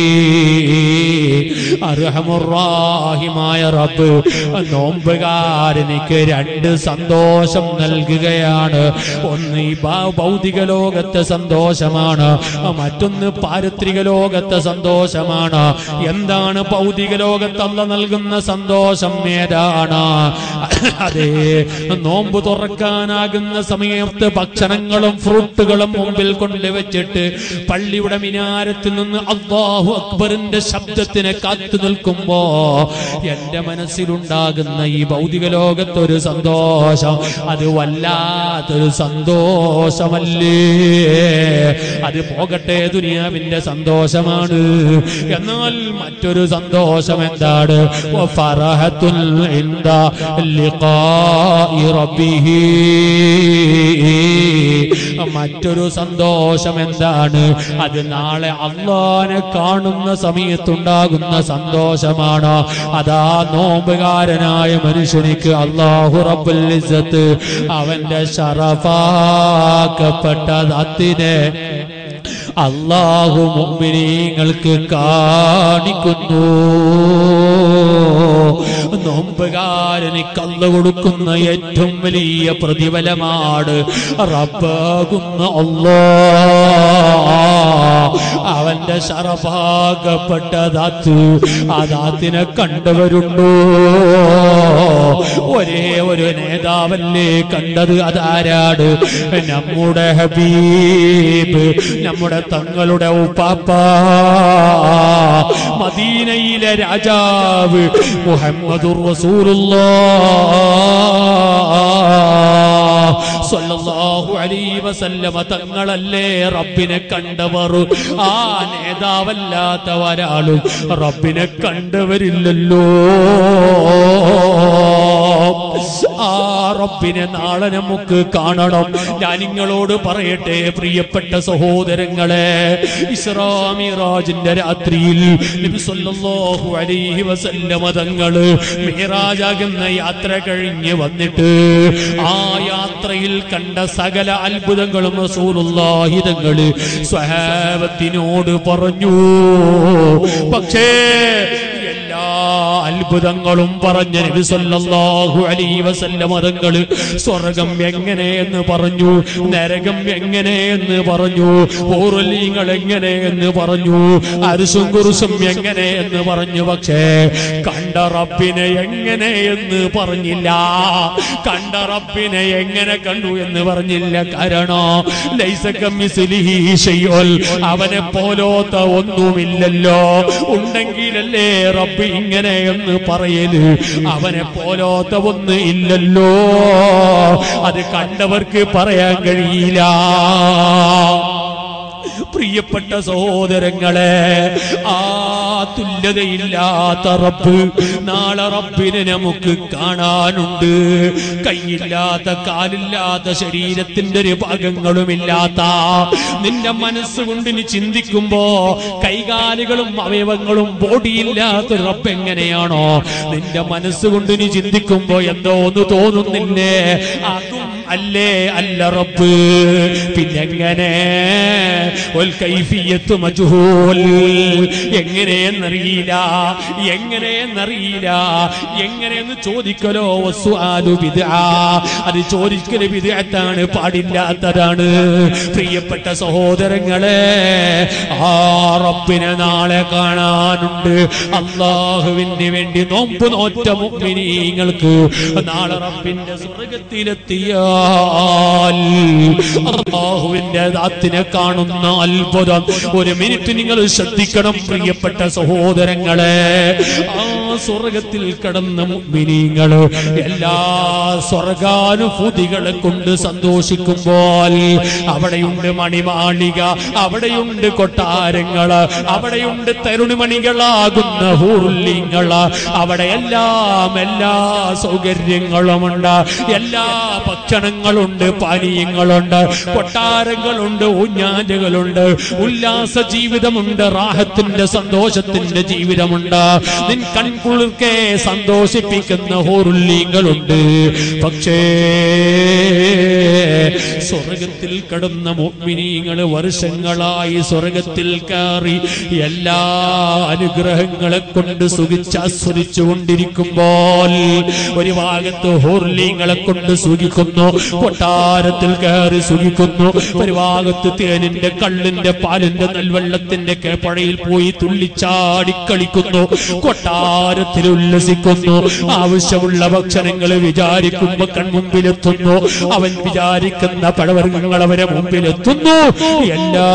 അർഹമുറാഹിമായ റബ്ബ് നോമ്പുകാരനിക്ക് രണ്ട് സന്തോഷം നൽകുകയാണ് ഒന്ന് ഈ ഭൗ- ഭൗതിക ലോകത്തെ സന്തോഷമാണ് മറ്റൊന്ന് പാരത്രിക ലോകത്തെ സന്തോഷമാണ് എന്താണ് ഭൗതിക ലോകത്തല്ല നൽകുന്ന സന്തോഷം ഏതാണ് അതെ നോമ്പ് തുറക്കാനാകുന്ന സമയത്ത് ഭക്ഷണങ്ങളും ഫ്രൂട്ടുകളും മുമ്പിൽ കൊണ്ടുവച്ചിട്ട് പള്ളിയുടെ മിനാരത്തിൽ നിന്ന് അള്ളാഹു അക്ബറിന്റെ ശബ്ദത്തിനെ കാത്തു നിൽക്കുമ്പോ എന്റെ മനസ്സിലുണ്ടാകുന്ന ഈ ഭൗതിക ലോകത്തൊരു സന്തോഷം അത് വല്ലാത്തൊരു സന്തോഷമല്ലേ അത് പോകട്ടെ ദുനിയാവിന്റെ സന്തോഷമാണ് എന്നാൽ മറ്റൊരു സന്തോഷം എന്താണ് വഫറഹത്തുൽ ഇൻദ ലിഖാഇ റബ്ബിഹി മറ്റൊരു സന്തോഷം എന്താണ് അത് നാളെ അള്ളാനെ കാണുന്ന സമയത്തുണ്ടാകുന്ന സന്തോഷമാണ് അതാ നോമ്പുകാരനായ മനുഷ്യനിക്ക് അള്ളാഹു റബ്ബുൽ ഇസ്സത്ത് അവന്റെ ഷറഫാക്കപ്പെട്ട ദത്തിനെ അള്ളാഹു മുഅ്മിനീങ്ങൾക്ക് കാണിക്കുന്നു നോമ്പുകാരന് കല്ല് കൊടുക്കുന്ന ഏറ്റവും വലിയ പ്രതിഫലമാണ് റബ്ബാകുന്ന അല്ലാ അവന്റെ ശറഫാകപ്പെട്ട ദാത്ത് ആ ദാത്തിനെ കണ്ടവരുണ്ടോ ഒരേ ഒരു നേതാവല്ലേ കണ്ടത് അതാരാട് നമ്മുടെ ഹബീബ് നമ്മുടെ തങ്ങളുടെ ഉപ്പാപ്പ മദീനയിലെ രാജാവ് മുഹമ്മദുർ റസൂലുള്ളാഹ് സ്വല്ലല്ലാഹു അലൈഹി വസല്ലമ തങ്ങളല്ലേ റബ്ബിനെ കണ്ടവർ ആ നേതാവല്ലാത്ത ഒരാളും റബ്ബിനെ കണ്ടവരില്ലല്ലോ ആ റബ്ബിനെ നാളെ നമുക്ക് കാണണം ഞാൻ നിങ്ങളോട് പറയട്ടെ പ്രിയപ്പെട്ട സഹോദരങ്ങളെ ഇസ്രാമിറാജിന്റെ രാത്രിയിൽ നബി സല്ലല്ലാഹു അലൈഹി വസല്ലമ തങ്ങള് മിറാജാകുന്ന യാത്ര കഴിഞ്ഞ് വന്നിട്ട് ആ യാത്രയിൽ കണ്ട സകല അത്ഭുതങ്ങളും റസൂലുള്ളാഹി തങ്ങള് സ്വഹാബത്തിനോട് പറഞ്ഞു പക്ഷേ എല്ലാ അത്ഭുതങ്ങളും പറഞ്ഞ നബി സല്ലല്ലാഹു അലൈഹി വസല്ലം തങ്ങള് സ്വർഗം എങ്ങനെയെന്ന് പറഞ്ഞു നരകം എങ്ങനെയെന്ന് പറഞ്ഞു പൂർവ്വലീങ്ങൾ എങ്ങനെയെന്ന് പറഞ്ഞു അരിസും കുറുസും എങ്ങനെയെന്ന് പറഞ്ഞു പക്ഷേ കണ്ട റബ്ബിനെ എങ്ങനെയെന്ന് പറഞ്ഞില്ല കണ്ട റബ്ബിനെ എങ്ങനെ കണ്ടു എന്ന് പറഞ്ഞില്ല കാരണം ലൈസക്കമ്മിസ്ലിഹി ശൈഉൽ അവനെ പോലോത്ത ഒന്നുമില്ലല്ലോ ഉണ്ടെങ്കിലല്ലേ റബ്ബ് ഇങ്ങനെ എന്ന് പറയല് അവനെ പോലോത്ത ഒന്ന് ഇല്ലല്ലോ അത് കണ്ടവർക്ക് പറയാൻ കഴിയില്ല പ്രിയപ്പെട്ട സഹോദരങ്ങളെ ആ തുല്യതയില്ലാത്ത റബ്ബ് നാളെ റബ്ബിനെ നമുക്ക് കാണാനുണ്ട് കൈയില്ലാത്ത കാലില്ലാത്ത ശരീരത്തിന്റെ ഒരു ഭാഗങ്ങളുമില്ലാത്ത നിന്റെ മനസ്സുകൊണ്ട് നീ ചിന്തിക്കുമ്പോ കൈകാലുകളും അവയവങ്ങളും ബോഡിയില്ലാത്ത റബ്ബ് എങ്ങനെയാണോ നിന്റെ മനസ്സുകൊണ്ട് നീ ചിന്തിക്കുമ്പോ എന്തോ ഒന്ന് തോന്നുന്നില്ലേ അതും അല്ലേ അല്ല റബ്ബ് പിന്നെങ്ങനെ ഒൽ കൈഫിയത്ത് മജ്ഹൂൽ എങ്ങനെയെന്നറിയില്ല എങ്ങനെയെന്നറിയില്ല എങ്ങനെയെന്ന് ചോദിക്കലോ വസ്വാലു ബിദ്ആ അത് ചോദിക്കല് വിദഗ്ധാണ് പാടില്ലാത്തതാണ് പ്രിയപ്പെട്ട സഹോദരങ്ങളെ ആ റബ്ബിനെ നാളെ കാണാനുണ്ട് അള്ളാഹുവിന് വേണ്ടി നോമ്പ് നോറ്റ മുഗ്മിനീങ്ങൾക്ക് നാളെ റബ്ബിന്റെ സ്വർഗത്തിലെത്തിയാൽ അള്ളാഹുവിന്റെ ദാത്തിനെ കാണുന്ന അത്ഭുതം ഒരു മിനിറ്റ് നിങ്ങൾ ശ്രദ്ധിക്കണം പ്രിയപ്പെട്ട സഹോദരങ്ങളെ ആ സ്വർഗത്തിൽ കടന്ന മുഗ്മിനീങ്ങള് എല്ലാ സ്വർഗാനുഭൂതികളെ കൊണ്ട് സന്തോഷിക്കുമ്പോൾ അവിടെയുണ്ട് മണിമാളിക അവിടെയുണ്ട് കൊട്ടാരങ്ങള് അവിടെയുണ്ട് തരുണിമണികളാകുന്ന ഹൂർലിങ്ങള് അവിടെ എല്ലാം എല്ലാ സൗകര്യങ്ങളുമുണ്ട് എല്ലാ ഭക്ഷണങ്ങളുണ്ട് പാനീയങ്ങളുണ്ട് കൊട്ടാരങ്ങളുണ്ട് ഊഞ്ഞാലുകളുണ്ട് ഉല്ലാസ ജീവിതമുണ്ട് റാഹത്തിന്റെ സന്തോഷത്തിന്റെ ജീവിതമുണ്ട് നിൻ കൺകുളിർക്കെ സന്തോഷിപ്പിക്കുന്ന ഹോറുല്ലീങ്ങളുണ്ട് പക്ഷേ സ്വർഗത്തിൽ കടന്ന മുഗ്മിനീങ്ങൾ വർഷങ്ങളായി സ്വർഗത്തിൽ കയറി എല്ലാ അനുഗ്രഹങ്ങളെ കൊണ്ട് സുഖിച്ചാസ്വദിച്ചു കൊണ്ടിരിക്കുമ്പോൾ ഒരു ഭാഗത്ത് ഹോർലിങ്ങളെ കൊണ്ട് സുഖിക്കുന്നു കൊട്ടാരത്തിൽ കയറി സുഖിക്കുന്നു ഒരു ഭാഗത്ത് തേനിന്റെ കള്ളിന്റെ പാലിന്റെ നെൽവെള്ളത്തിന്റെ പുഴയിൽ പോയി തുള്ളിച്ചാടിക്കളിക്കുന്നു കൊട്ടാരത്തിൽ ഉല്ലസിക്കുന്നു ആവശ്യമുള്ള ഭക്ഷണങ്ങൾ വിചാരിക്കുമ്പോ കൺമുമ്പിലെത്തുന്നു അവൻ വിചാരിക്കുന്ന പഴവർഗ്ഗങ്ങൾ അവരെ മുമ്പിലെത്തുന്നു എല്ലാ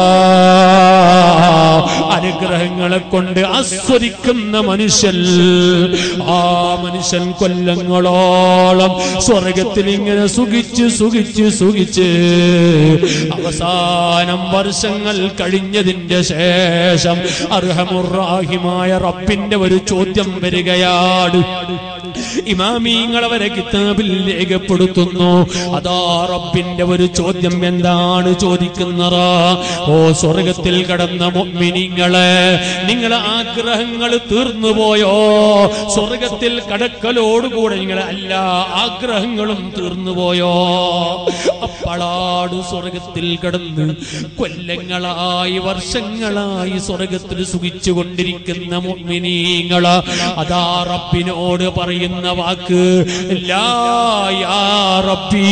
അനുഗ്രഹങ്ങളെ കൊണ്ട് ആസ്വദിക്കുന്ന മനുഷ്യൻ ആ മനുഷ്യൻ കൊല്ലങ്ങളോളം സ്വർഗത്തിൽ ഇങ്ങനെ സുഖിച്ച് സുഖിച്ച് സുഖിച്ച് അവസാനം വർഷങ്ങൾ കഴിഞ്ഞതിന്റെ ശേഷം അർഹമുറാഹിമായ റബ്ബിന്റെ ഒരു ചോദ്യം വരികയാണ് ഇമാമീങ്ങൾ അവരെ കിതാബിൽ രേഖപ്പെടുത്തുന്നു അതാ റബ്ബിന്റെ ഒരു ചോദ്യം എന്താണ് ചോദിക്കുന്നത് ഓ സ്വർഗത്തിൽ കടന്ന മുഅ്മിനീങ്ങളെ നിങ്ങളെ ആഗ്രഹങ്ങൾ തീർന്നുപോയോ സ്വർഗത്തിൽ കടക്കലോടുകൂടെ നിങ്ങളെ എല്ലാ ആഗ്രഹങ്ങളും തീർന്നുപോയോ അപ്പളാട് സ്വർഗത്തിൽ കടന്ന് കൊല്ലങ്ങളായി വർഷങ്ങളായി സ്വർഗത്തിൽ സുഖിച്ചു കൊണ്ടിരിക്കുന്ന മുഅ്മിനീങ്ങള് അതാ റബ്ബിനോട് പറയുന്ന വാക്ക് ലാ യാ റബ്ബി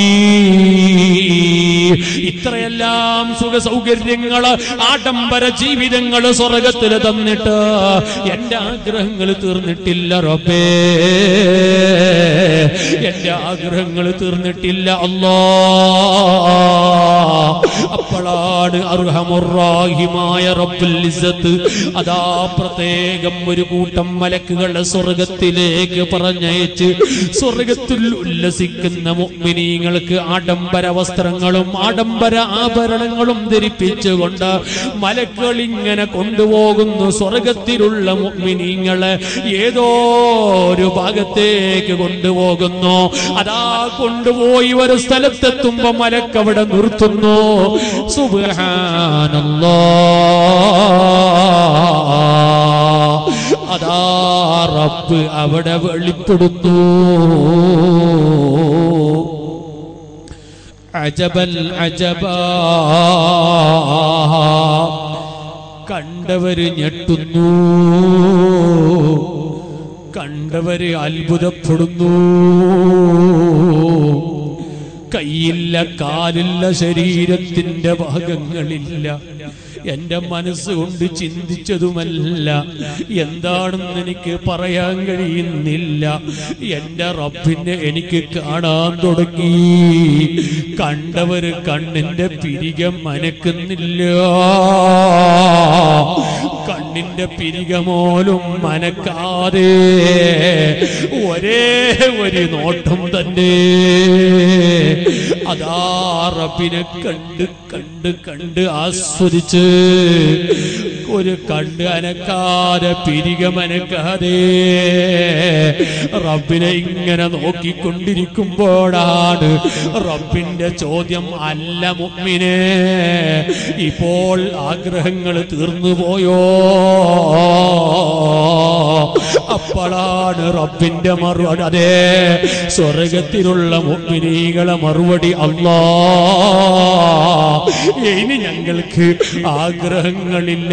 ഇത്രയെല്ലാം സുഖ സൗകര്യങ്ങള് ആഡംബര ജീവിതങ്ങള് സ്വർഗത്തിൽ തന്നിട്ട് എന്റെ ആഗ്രഹങ്ങൾ തീർന്നിട്ടില്ല റബ്ബേ എന്റെ ആഗ്രഹങ്ങൾ തീർന്നിട്ടില്ല അല്ലാ അപ്പോഴാണ് അർഹമുറാഹിമായ റബ്ബുൽ ഇസ്സത്ത് അതാ പ്രത്യേകം ഒരു കൂട്ടം മലക്കുകളെ സ്വർഗത്തിലേക്ക് പറഞ്ഞയച്ച് സ്വർഗത്തിൽ ഉല്ലസിക്കുന്ന മുഅ്മിനീങ്ങൾക്ക് ആഡംബര വസ്ത്രങ്ങളും ആഡംബര ആഭരണങ്ങളും ധരിപ്പിച്ചുകൊണ്ട് മലക്കുകൾ ഇങ്ങനെ കൊണ്ടുപോകുന്നു സ്വർഗത്തിലുള്ള മുഅ്മിനീങ്ങളെ ഏതോ ഒരു ഭാഗത്തേക്ക് കൊണ്ടുപോകുന്നു അതാ കൊണ്ടുപോയി ഒരു സ്ഥലത്തെത്തുമ്പോ മലക്കവിടെ നിർത്തുന്നു സുബ്ഹാനല്ലാ അതാ റബ്ബ് അവിടെ വെളിപ്പെടുത്തു അജബൽ അജബാ കണ്ടവര് ഞെട്ടുന്നു കണ്ടവര് അത്ഭുതപ്പെടുന്നു കൈയില്ല കാലില്ല ശരീരത്തിന്റെ ഭാഗങ്ങളില്ല എന്റെ മനസ്സുകൊണ്ട് ചിന്തിച്ചതുമല്ല എന്താണെന്ന് എനിക്ക് പറയാൻ കഴിയുന്നില്ല എന്റെ റബ്ബിനെ എനിക്ക് കാണാൻ തുടങ്ങി കണ്ടവര് കണ്ണിന്റെ പിരികം മനക്കുന്നില്ല കണ്ണിന്റെ പിരികമോലും മനക്കാതെ ഒരേ ഒരു നോട്ടം തന്നെ അതാ റബ്ബിനെ കണ്ട് കണ്ട് കണ്ട് ആസ്വദിച്ച് ഒരു കണ്ട് അനക്കാതെ പിരികമനക്കാതെ റബ്ബിനെ ഇങ്ങനെ നോക്കിക്കൊണ്ടിരിക്കുമ്പോഴാണ് റബ്ബിന്റെ ചോദ്യം അല്ല മുമ്മിനെ ഇപ്പോൾ ആഗ്രഹങ്ങൾ തീർന്നു പോയോ അപ്പോഴാണ് റബ്ബിന്റെ മറുപടി അതെ സ്വർഗത്തിലുള്ള മുഗ്മിനീകളെ മറുപടി അല്ലാ ഇനി ഞങ്ങൾക്ക് ആഗ്രഹങ്ങളില്ല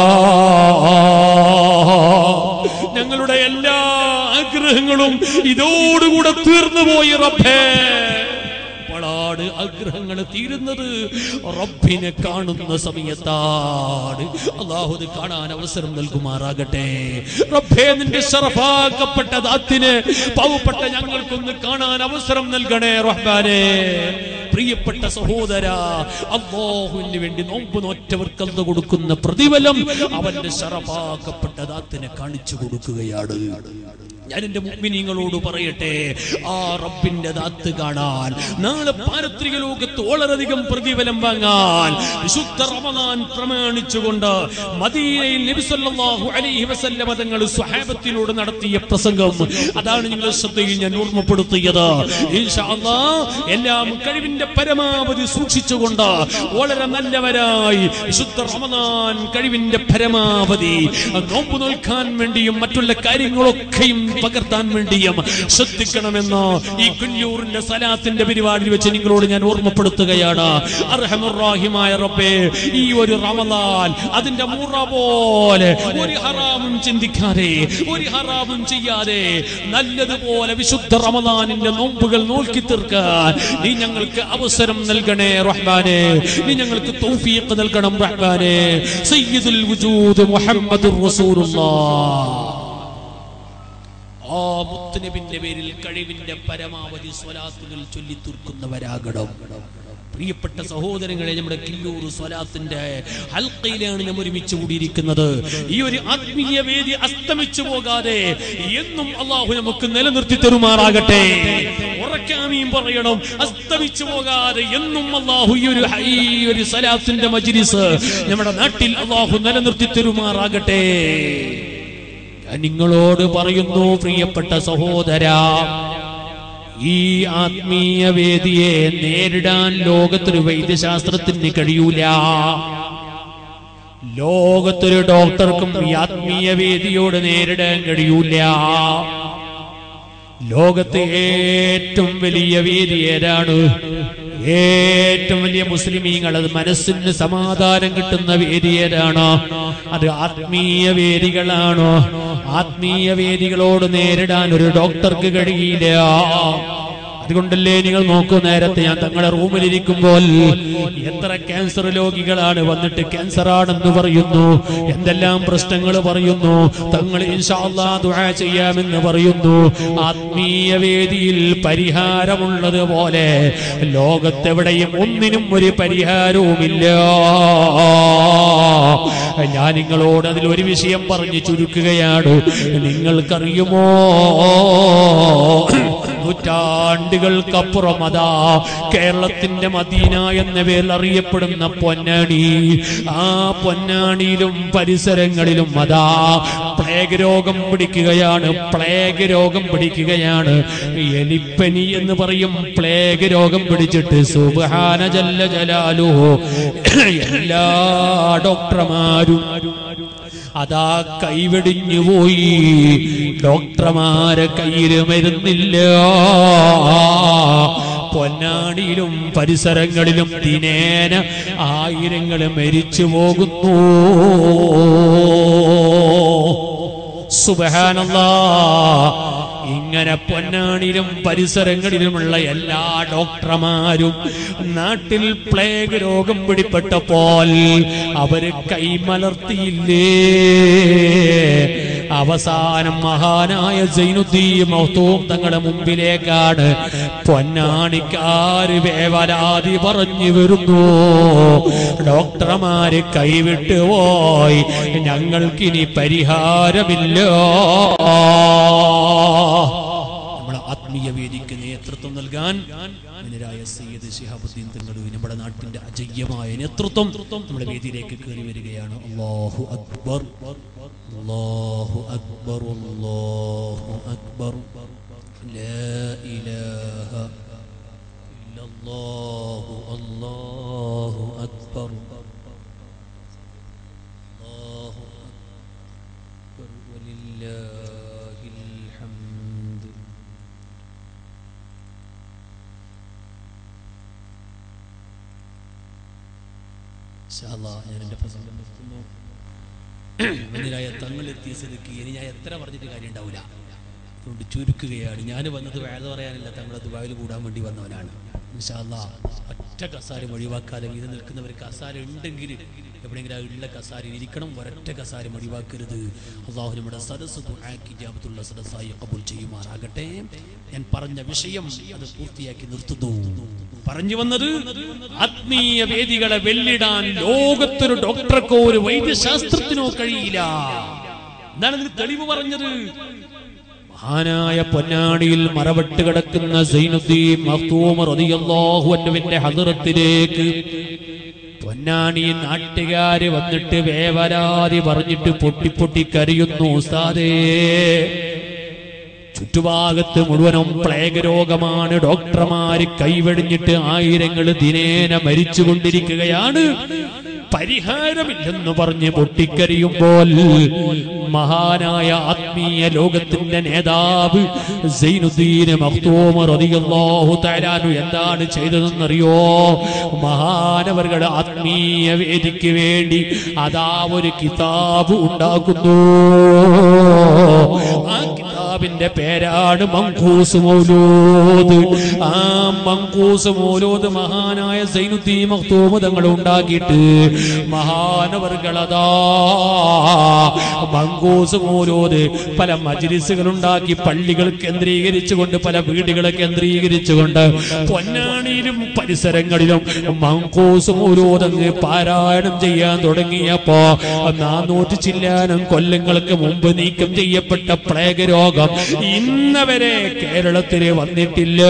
ഞങ്ങളുടെ എല്ലാ ആഗ്രഹങ്ങളും ഇതോടുകൂടെ തീർന്നു പോയി റബ്ബേ അപ്പോഴാണ് ആഗ്രഹങ്ങൾ തീരുന്നത് റബ്ബിനെ കാണുന്ന സമയത്താണ് അള്ളാഹു ഇത് കാണാൻ അവസരം നൽകുമാറാകട്ടെ റബ്ബേ നിന്റെ ശറഫാക്കപ്പെട്ട ദാത്തിന് പാവപ്പെട്ട ഞങ്ങൾക്കൊന്ന് കാണാൻ അവസരം നൽകണേ റഹ്ബാനെ പ്രിയപ്പെട്ട സഹോദര അള്ളാഹുവിന് വേണ്ടി നോമ്പ് നോറ്റവർക്ക് അന്ന് കൊടുക്കുന്ന പ്രതിഫലം അവന്റെ ശറഫാക്കപ്പെട്ട ദാത്തിനെ കാണിച്ചു കൊടുക്കുകയാണ് ഞാൻ എന്റെ മുഗ്മിനീങ്ങളോട് പറയട്ടെ ആ റബ്ബിന്റെ ദാത്ത് കാണാൻ നാളെ പാരത്രിക ലോകത്ത് വളരെയധികം പ്രതിഫലം വാങ്ങാൻ വിശുദ്ധ റമദാൻ പ്രമാണിച്ചുകൊണ്ട് മദീനയിൽ നബി സല്ലല്ലാഹു അലൈഹി വസല്ലമ തങ്ങൾ സ്വഹാബത്തിലൂടെ നടത്തിയ പ്രസംഗം അതാണ് നിങ്ങളുടെ ശ്രദ്ധയിൽ ഞാൻ ഓർമ്മപ്പെടുത്തിയത് ഇൻഷാ അല്ലാഹ് എല്ലാം കഴിവിന്റെ പരമാവധി സൂക്ഷിച്ചുകൊണ്ട് വളരെ നല്ലവരായി വിശുദ്ധ റമദാൻ കഴിവിന്റെ പരമാവധി നോമ്പ് നോൽക്കാൻ വേണ്ടിയും മറ്റുള്ള കാര്യങ്ങളൊക്കെയും പകർത്താൻ വേണ്ടിയും ശ്രദ്ധിക്കണമെന്ന് ഈ കുഞ്ഞൂറിന്റെ സലാത്തിന്റെ പരിപാടി വെച്ച് നിങ്ങളോട് ഞാൻ ഓർമ്മപ്പെടുത്തുകയാണ് അർഹമുറാഹിമായ റബ്ബേ ഈ ഒരു റമദാൻ അതിന്റെ മുറ പോലെ ഒരു ഹറാമും ചിന്തിക്കാതെ ഒരു ഹറാമും ചെയ്യാതെ നല്ലതുപോലെ വിശുദ്ധ റമദാനിന്റെ നോമ്പുകൾ നോക്കി തീർക്കാൻ നീ ഞങ്ങൾക്ക് അവസരം നൽകണേ റഹ്മാനെ നീ ഞങ്ങൾക്ക് തൗഫീഖ് നൽകണം റഹ്മാനെ സയ്യിദുൽ വജൂദ് മുഹമ്മദുർ റസൂലുള്ളാഹ് ആ മുത്തുനബിന്റെ പേരിൽ കഴിവിന്റെ പരമാവധി സ്വലാത്തുകൾ ചൊല്ലിത്തീർക്കുന്നവരാകണം പ്രിയപ്പെട്ട സഹോദരങ്ങളെ നമ്മുടെ കില്ലൂർ സ്വലാത്തിന്റെ ഹൽക്കയിലാണ് നാം ഒരുമിച്ച് കൂടിയിരിക്കുന്നത് ഈ ഒരു ആത്മീയ വേദി അസ്തമിച്ചു പോകാതെ എന്നും അള്ളാഹു നമുക്ക് നിലനിർത്തി തരുമാറാകട്ടെ ഉറക്കാമീം പറയണം അസ്തമിച്ചു പോകാതെ എന്നും അള്ളാഹു ഈ ഒരു ഈ ഒരു സലാത്തിന്റെ മജ്ലിസ് നമ്മുടെ നാട്ടിൽ അള്ളാഹു നിലനിർത്തി തരുമാറാകട്ടെ ഞാൻ നിങ്ങളോട് പറയുന്നു പ്രിയപ്പെട്ട സഹോദര ഈ ആത്മീയ വേദിയെ നേരിടാൻ ലോകത്തൊരു വൈദ്യശാസ്ത്രത്തിന് കഴിയൂല ലോകത്തൊരു ഡോക്ടർക്കും ഈ ആത്മീയ വേദിയോട് നേരിടാൻ കഴിയൂല ലോകത്തെ ഏറ്റവും വലിയ വേദി ഏതാണ് ഏറ്റവും വലിയ മുസ്ലിമീങ്ങൾ അത് മനസ്സിന് സമാധാനം കിട്ടുന്ന വേദി ഏതാണ് അത് ആത്മീയ വേദികളാണോ ആത്മീയ വേദികളോട് നേരിടാൻ ഒരു ഡോക്ടർക്ക് കഴിയില്ല അതുകൊണ്ടല്ലേ നിങ്ങൾ നോക്കൂ നേരത്തെ ഞാൻ തങ്ങളുടെ റൂമിലിരിക്കുമ്പോൾ എത്ര ക്യാൻസർ രോഗികളാണ് വന്നിട്ട് ക്യാൻസർ ആണെന്ന് പറയുന്നു എന്തെല്ലാം പ്രശ്നങ്ങൾ പറയുന്നു തങ്ങൾ ഇൻഷാല്ലാ ദുആ ചെയ്യാമെന്ന് പറയുന്നു ആത്മീയ വേദിയിൽ പരിഹാരമുള്ളത് പോലെ ലോകത്തെവിടെയും ഒന്നിനും ഒരു പരിഹാരവുമില്ല ഞാൻ നിങ്ങളോട് അതിൽ ഒരു വിഷയം പറഞ്ഞു ചുരുക്കുകയാണ് നിങ്ങൾക്കറിയുമോ നൂറ്റാണ്ടുകൾക്കപ്പുറം അതാ കേരളത്തിന്റെ മദീന എന്ന പേരിൽ അറിയപ്പെടുന്ന പൊന്നാണി ആ പൊന്നാണിയിലും പരിസരങ്ങളിലും അതാ പ്ലേഗ് രോഗം പിടിക്കുകയാണ് പ്ലേഗ് രോഗം പിടിക്കുകയാണ് എലിപ്പനി എന്ന് പറയും പ്ലേഗ് രോഗം പിടിച്ചിട്ട് സുബാന ജല്ല ജലാലു എല്ലാ ഡോക്ടർമാരും അതാ കൈവെടിഞ്ഞു പോയി ഡോക്ടർമാരെ കയ്യില് മരുന്നില്ല പൊന്നാണിയിലും പരിസരങ്ങളിലും ദിനേന ആയിരങ്ങൾ മരിച്ചു പോകുന്നു സുബഹാനല്ലാ ഇങ്ങനെ പൊന്നാണിലും പരിസരങ്ങളിലുമുള്ള എല്ലാ ഡോക്ടർമാരും നാട്ടിൽ പ്ലേഗ് രോഗം പിടിപ്പെട്ടപ്പോൾ അവര് കൈമലർത്തിയില്ലേ അവസാനം മഹാനായ സൈനുദ്ദീൻ മഹ്തൂം തങ്ങളുടെ മുമ്പിലേക്കാണ് പൊന്നാണിക്കാര് വേവലാതി പറഞ്ഞു വരുന്നു ഡോക്ടർമാര് കൈവിട്ട് പോയി ഞങ്ങൾക്കിനി പരിഹാരമില്ല നമ്മുടെ ആത്മീയ വേദിക്ക് നേതൃത്വം നൽകാൻ മനുരായ സയ്യിദ് ശിഹാബുദ്ദീൻ തങ്ങളൂരി നമ്മുടെ നാട്ടിന്റെ അജയ്യമായ നേതൃത്വം നമ്മുടെ വേദിയിലേക്ക് കയറി വരികയാണ് അല്ലാഹു അക്ബർ അല്ലാഹു അക്ബർ അല്ലാഹു അക്ബർ ലാ ഇലാഹ ഇല്ലല്ലാഹു അല്ലാഹു അക്ബർ അല്ലാഹു അക്ബർ വലില്ലാഹിൽ ഹംദ് ഇൻഷാ അല്ലാഹ് ഞാൻ എൻ്റെ പ്രസംഗം നിർത്തുന്നു മനിലായ തങ്ങളെത്തിയ സ്ഥിതിക്ക് ഇനി ഞാൻ എത്ര പറഞ്ഞിട്ട് കാര്യം ഉണ്ടാവില്ല അതുകൊണ്ട് ചുരുക്കുകയാണ് ഞാൻ വന്നത് വേദ പറയാനല്ല തങ്ങളെ ദുബായിൽ കൂടാൻ വേണ്ടി വന്നവനാണ് ഇൻഷാ അല്ലാഹ് ഒറ്റ കസാരം ഒഴിവാക്കാതെ ഇത് നിൽക്കുന്നവർ കസാര ഉണ്ടെങ്കിൽ എവിടെയെങ്കിലും ആ ഉള്ള കസാരയിൽ ഇരിക്കണം ഒരൊറ്റ കസാരം ഒഴിവാക്കരുത് അള്ളാഹു നമ്മുടെ സദസ് ദുആക്ക് ഇജാബത്തുള്ള സദസ്സായി കബൂൽ ചെയ്യുമാറാകട്ടെ ഞാൻ പറഞ്ഞ വിഷയം അത് പൂർത്തിയാക്കി നിർത്തുന്നു പറഞ്ഞു വന്നത് ആത്മീയ വേദികളെ വെല്ലിടാൻ ലോകത്തൊരു ഡോക്ടർക്കോ ഒരു വൈദ്യശാസ്ത്രത്തിനോ കഴിയില്ല എന്താണ് ഇതിന് തെളിവ് പറഞ്ഞത് മഹാനായ പൊന്നാടിയിൽ മറവട്ട് കിടക്കുന്ന സൈനുദ്ദീൻ മഖ്തൂം റളിയല്ലാഹു അൻഹുവിന്റെ ഹദ്റത്തിലേക്ക് പൊന്നാണി നാട്ടുകാര് വന്നിട്ട് വേവരാതി പറഞ്ഞിട്ട് പൊട്ടി പൊട്ടി കരയുന്നു ഉസ്താദേ ചുറ്റുഭാഗത്ത് മുഴുവനും പ്ലേഗ് രോഗമാണ് ഡോക്ടർമാര് കൈവെടിഞ്ഞിട്ട് ആയിരങ്ങൾ ദിനേന മരിച്ചുകൊണ്ടിരിക്കുകയാണ് പരിഹാരമില്ലെന്ന് പറഞ്ഞ് പൊട്ടിക്കരിയുമ്പോൾ മഹാനായ ആത്മീയ ലോകത്തിന്റെ നേതാവ് സൈനുദ്ദീൻ മഖ്തൂം റളിയല്ലാഹു തആലാനു എന്താണ് ചെയ്തതെന്നറിയോ മഹാനവറുകൾ ആത്മീയ വേദിക്ക് വേണ്ടി അതാ ഒരു കിതാബ് ഉണ്ടാക്കുന്നു ആ കിതാബിന്റെ പേരാണ് മങ്കൂസ് മൗലൂദ് ആ മങ്കൂസ് മൗലൂദ് മഹാനായ സൈനുദ്ദീൻ മഖ്തൂം തങ്ങൾ ഉണ്ടാക്കിയിട്ട് മഹാനവർകളതാ മങ്കൂസ് മൗലൂദ് പല മജ്ലിസുകൾ ഉണ്ടാക്കി പള്ളികൾ കേന്ദ്രീകരിച്ചുകൊണ്ട് പല വീടുകളെ കേന്ദ്രീകരിച്ചുകൊണ്ട് പൊന്നാണിയിലും പരിസരങ്ങളിലും മങ്കൂസ് മൗലൂദ് അങ്ങ് പാരായണം ചെയ്യാൻ തുടങ്ങിയപ്പോ നാനൂറ്റി ചില്ലാനം കൊല്ലങ്ങൾക്ക് മുമ്പ് നീക്കം ചെയ്യപ്പെട്ട പ്ലേഗ് രോഗം ഇന്നവരെ കേരളത്തിൽ വന്നിട്ടില്ല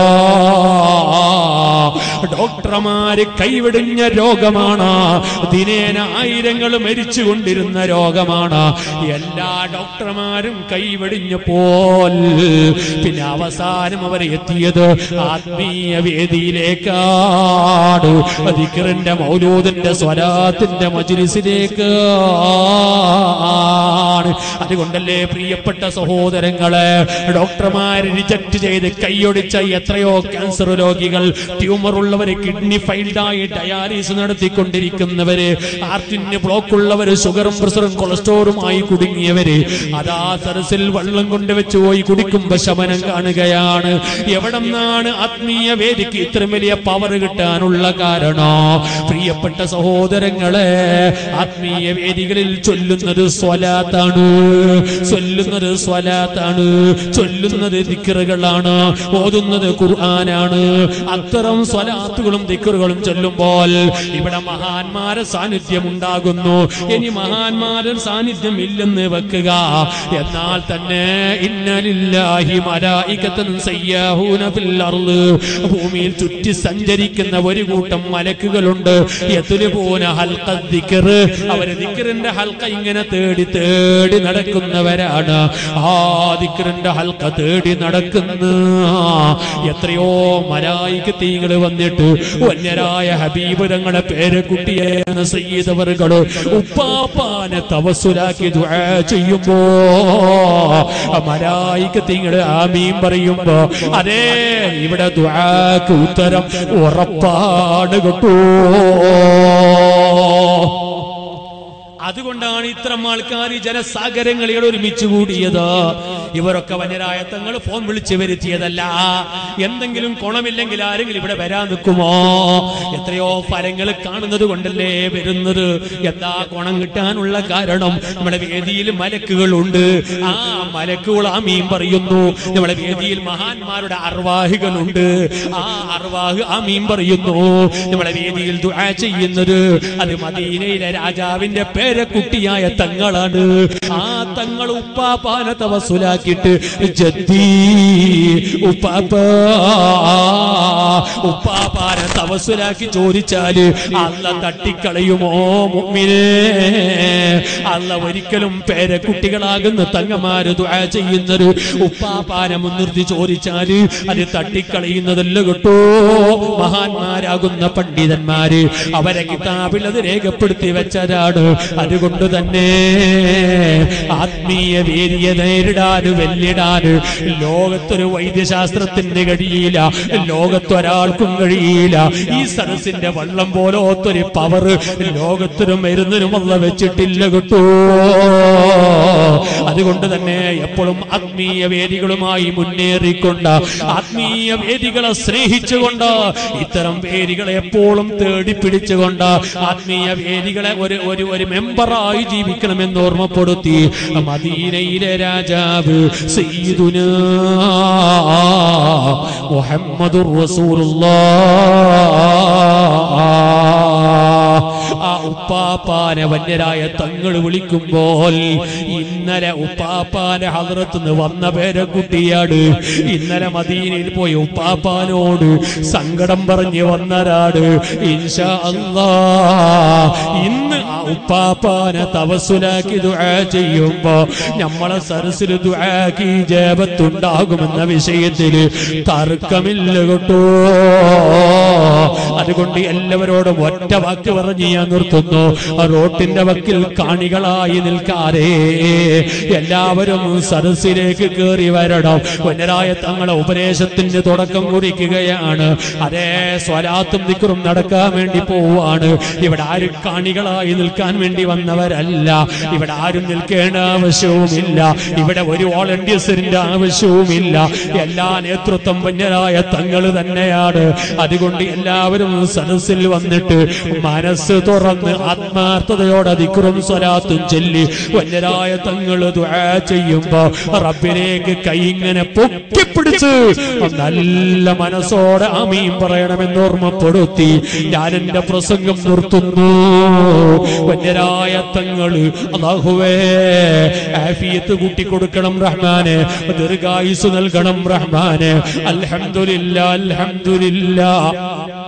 ഡോക്ടർമാര് കൈവിടിഞ്ഞ രോഗമാണ് ദിനേന ആയിരങ്ങൾ മരിച്ചുകൊണ്ടിരുന്ന രോഗമാണ് എല്ലാ ഡോക്ടർമാരും കൈവെടിഞ്ഞപ്പോൾ പിന്നെ അവസാനം അവർ എത്തിയത് ആത്മീയ വേദിയിലേക്കാണ് ദിക്റിന്റെ മൗലൂദിന്റെ സ്വലാത്തിന്റെ മജ്ലിസിലേക്ക് ആണ് അതുകൊണ്ടല്ലേ പ്രിയപ്പെട്ട സഹോദരങ്ങളെ ഡോക്ടർമാർ റിജക്ട് ചെയ്ത് കൈയൊടിച്ച എത്രയോ ക്യാൻസർ രോഗികൾ ട്യൂമർ ഉള്ളവര് കിഡ്നി ഫൈൽഡായി ഡയാലിസിസ് നടത്തിക്കൊണ്ടിരിക്കുന്നവര് ഹാർട്ടിന് ബ്ലോക്ക് ഉള്ളവര് ഷുഗറും പ്രഷറും കൊളസ്ട്രോളുമായി കുടുങ്ങിയവര് അതാ സരസിൽ വെള്ളം കൊണ്ടുവച്ച് പോയി കുടിക്കുമ്പോ ശമനം കാണുകയാണ് എവിടെ നിന്നാണ് ആത്മീയ വേദിക്ക് ഇത്രയും വലിയ പവർ കിട്ടാനുള്ള കാരണോ പ്രിയപ്പെട്ട സഹോദരങ്ങളെ ആത്മീയ വേദികളിൽ ചൊല്ലുന്നത് സ്വലാത്താണ് ചൊല്ലുന്നത് സ്വലാത്താണ് ചൊല്ലുന്നത് ദിക്കറുകളാണ് ഓതുന്നത് ഖുർആനാണ് അത്തരം സ്വലാത്തുകളും ദിക്കറുകളും ചൊല്ലുമ്പോൾ ഇവിടെ മഹാന്മാരെ സാന്നിധ്യം ഉണ്ടാകുന്നു ഇനി മഹാന്മാരുടെ സാന്നിധ്യം ഇല്ലെന്ന് വെക്കുക എന്നാൽ തന്നെ ഇന്നലില്ലാഹി മലായികത്തൻ സയ്യാഹൂന ഫിൽ അർള് ഭൂമിയിൽ ചുറ്റി സഞ്ചരിക്കുന്ന ഒരു കൂട്ടം മലക്കുകളുണ്ട് യതുലുബൂന ഹൽഖ ദിക്ർ അവര് ദിക്റിന്റെ ഹൽക്ക ഇങ്ങനെ തേടി തേടി നടക്കുന്നവരാണ് ആ ദിക്റിന്റെ ഹൽക്ക തേടി നടക്കുന്ന എത്രയോ മലായിക്ക് തീകൾ വന്നിട്ട് വന്യരായ ഹബീബ് തങ്ങളുടെ പേര് കുട്ടിയെ സയ്യിദവറുകള് ഉപ്പാപ്പാനെ തവസുലാക്കി ദുആ ചെയ്യുമ്പോ മലായിക്ക് തീങ്ങള് ആമീൻ പറയുമ്പോ അതേ ഇവിടെ ദുആക്ക് ഉത്തരം ഉറപ്പാണ് കേട്ടോ അതുകൊണ്ടാണ് ഇത്തരം ആൾക്കാർ ഈ ജനസാഗരങ്ങളിൽ ഒരുമിച്ച് കൂടിയത് ഇവരൊക്കെ വന്യരായ തങ്ങൾ ഫോൺ വിളിച്ച് വരുത്തിയതല്ല എന്തെങ്കിലും ഗുണമില്ലെങ്കിൽ ആരെങ്കിലും ഇവിടെ വരാൻ നിൽക്കുമോ എത്രയോ ഫലങ്ങൾ കാണുന്നത് കൊണ്ടല്ലേ വരുന്നത് എന്താ ഗുണം കിട്ടാനുള്ള കാരണം നമ്മുടെ വേദിയിൽ മലക്കുകളുണ്ട് ആ മലക്കുകൾ ആ മീൻ പറയുന്നു നമ്മുടെ വേദിയിൽ മഹാന്മാരുടെ അർവാഹികളുണ്ട് ആ അർവാഹ് ആ മീൻ പറയുന്നു നമ്മുടെ വേദിയിൽ ദുആ ചെയ്യുന്നത് അത് മദീനയിലെ രാജാവിന്റെ പേരക്കുട്ടിയായ തങ്ങളാണ് ആ തങ്ങൾ ഉപ്പാപ്പാനെ തവസുലാക്കിയിട്ട് ജദ്ദി ഉപ്പാപ്പ ഉപ്പാപ്പാനെ തവസുലാക്കി ചോദിച്ചാല് അല്ല തട്ടിക്കളയുമോ മുമ്മിനെ അല്ല ഒരിക്കലും പേരക്കുട്ടികളാകുന്ന തങ്ങമാര് ദുആ ചെയ്യുന്നത് ഉപ്പാപ്പാനെ മുൻനിർത്തി ചോദിച്ചാല് അത് തട്ടിക്കളയുന്നതല്ല കേട്ടോ മഹാന്മാരാകുന്ന പണ്ഡിതന്മാര് അവരെ കിതാബിൽ അത് രേഖപ്പെടുത്തി വെച്ചതാണ് അതുകൊണ്ട് തന്നെ ആത്മീയ വേദിയെ നേരിടാന് വെല്ലിടാന് ലോകത്തൊരു വൈദ്യശാസ്ത്രത്തിന് കഴിയില്ല ലോകത്തൊരാൾക്കും കഴിയില്ല ഈ സദസ്സിന്റെ വള്ളം പോലോത്തൊരു പവർ ലോകത്തിനും മരുന്നിനും അല്ല വെച്ചിട്ടില്ല കേട്ടോ അതുകൊണ്ട് തന്നെ എപ്പോഴും ആത്മീയ വേദികളുമായി മുന്നേറിക്കൊണ്ട് ആത്മീയ വേദികളെ സ്നേഹിച്ചുകൊണ്ട് ഇത്തരം വേദികളെ എപ്പോഴും തേടി പിടിച്ചുകൊണ്ട് ആത്മീയ വേദികളെ ഒരു ഒരു ഒരു മെമ്പറായി ജീവിക്കണമെന്ന് ഓർമ്മപ്പെടുത്തി മദീനയിലെ രാജാവ് സയ്യിദുന മുഹമ്മദുർ റസൂലുള്ളാഹ് ആ ഉപ്പാപ്പാനെ വന്യരായ തങ്ങൾ വിളിക്കുമ്പോൾ ഇന്നലെ ഉപ്പാപ്പാന്റെ ഹദ്രത്തുനിന്ന് വന്ന പേരക്കുട്ടിയാണ് ഇന്നലെ മദീനയിൽ പോയി ഉപ്പാപ്പാനോട് സങ്കടം പറഞ്ഞ് വന്നരാട് ഇൻഷാ അല്ലാ ഇന്ന് ആ ഉപ്പാപ്പാനെ തവസുലാക്കി ദുആ ചെയ്യുമ്പോ നമ്മളെ സരസിൽ ദുആക്കി ജേബത്തുണ്ടാകുമെന്ന വിഷയത്തിൽ തർക്കമില്ല കേട്ടോ അതുകൊണ്ട് എല്ലാവരോടും ഒറ്റ വാക്ക് പറഞ്ഞ് ഞാൻ നിർത്തുന്നു റോട്ടിന്റെ വക്കിൽ കാണികളായി നിൽക്കാതെ എല്ലാവരും സദസ്സിലേക്ക് കയറി വരണം വനരായ തങ്ങളെ ഉപദേശത്തിന് തുടക്കം കുറിക്കുകയാണ് അതേ സ്വലാത്തും ദിക്കറും നടക്കാൻ വേണ്ടി പോവാണ് ഇവിടെ ആരും കാണികളായി നിൽക്കാൻ വേണ്ടി വന്നവരല്ല ഇവിടെ ആരും നിൽക്കേണ്ട ആവശ്യവുമില്ല ഇവിടെ ഒരു വോളണ്ടിയേഴ്സിന്റെ ആവശ്യവുമില്ല എല്ലാ നേതൃത്വം വന്യരായ തങ്ങൾ തന്നെയാണ് അതുകൊണ്ട് എല്ലാവരും സദസ്സിൽ വന്നിട്ട് മനസ്സ് തുറന്ന് ആത്മാർത്ഥതയോടെ ദിക്റും സ്വലാത്തും ചൊല്ലി വന്യരായ തങ്ങൾ ദുആ ചെയ്യുമ്പോ റബ്ബിലേക്ക് കൈ ഇങ്ങനെ പൊക്കിപ്പിടിച്ച് നല്ല മനസ്സോടെ അമീൻ പറയണമെന്ന് ഓർമ്മപ്പെടുത്തി ഞാൻ എന്റെ പ്രസംഗം നിർത്തുന്നു വന്യരായ തങ്ങള് അള്ളാഹുവേ ആഫിയത്ത് കൂട്ടിക്കൊടുക്കണം റഹ്മാനെ ദീർഘായുസ് നൽകണം റഹ്മാനെ അൽഹംദുലില്ലാ അൽഹംദുലില്ലാ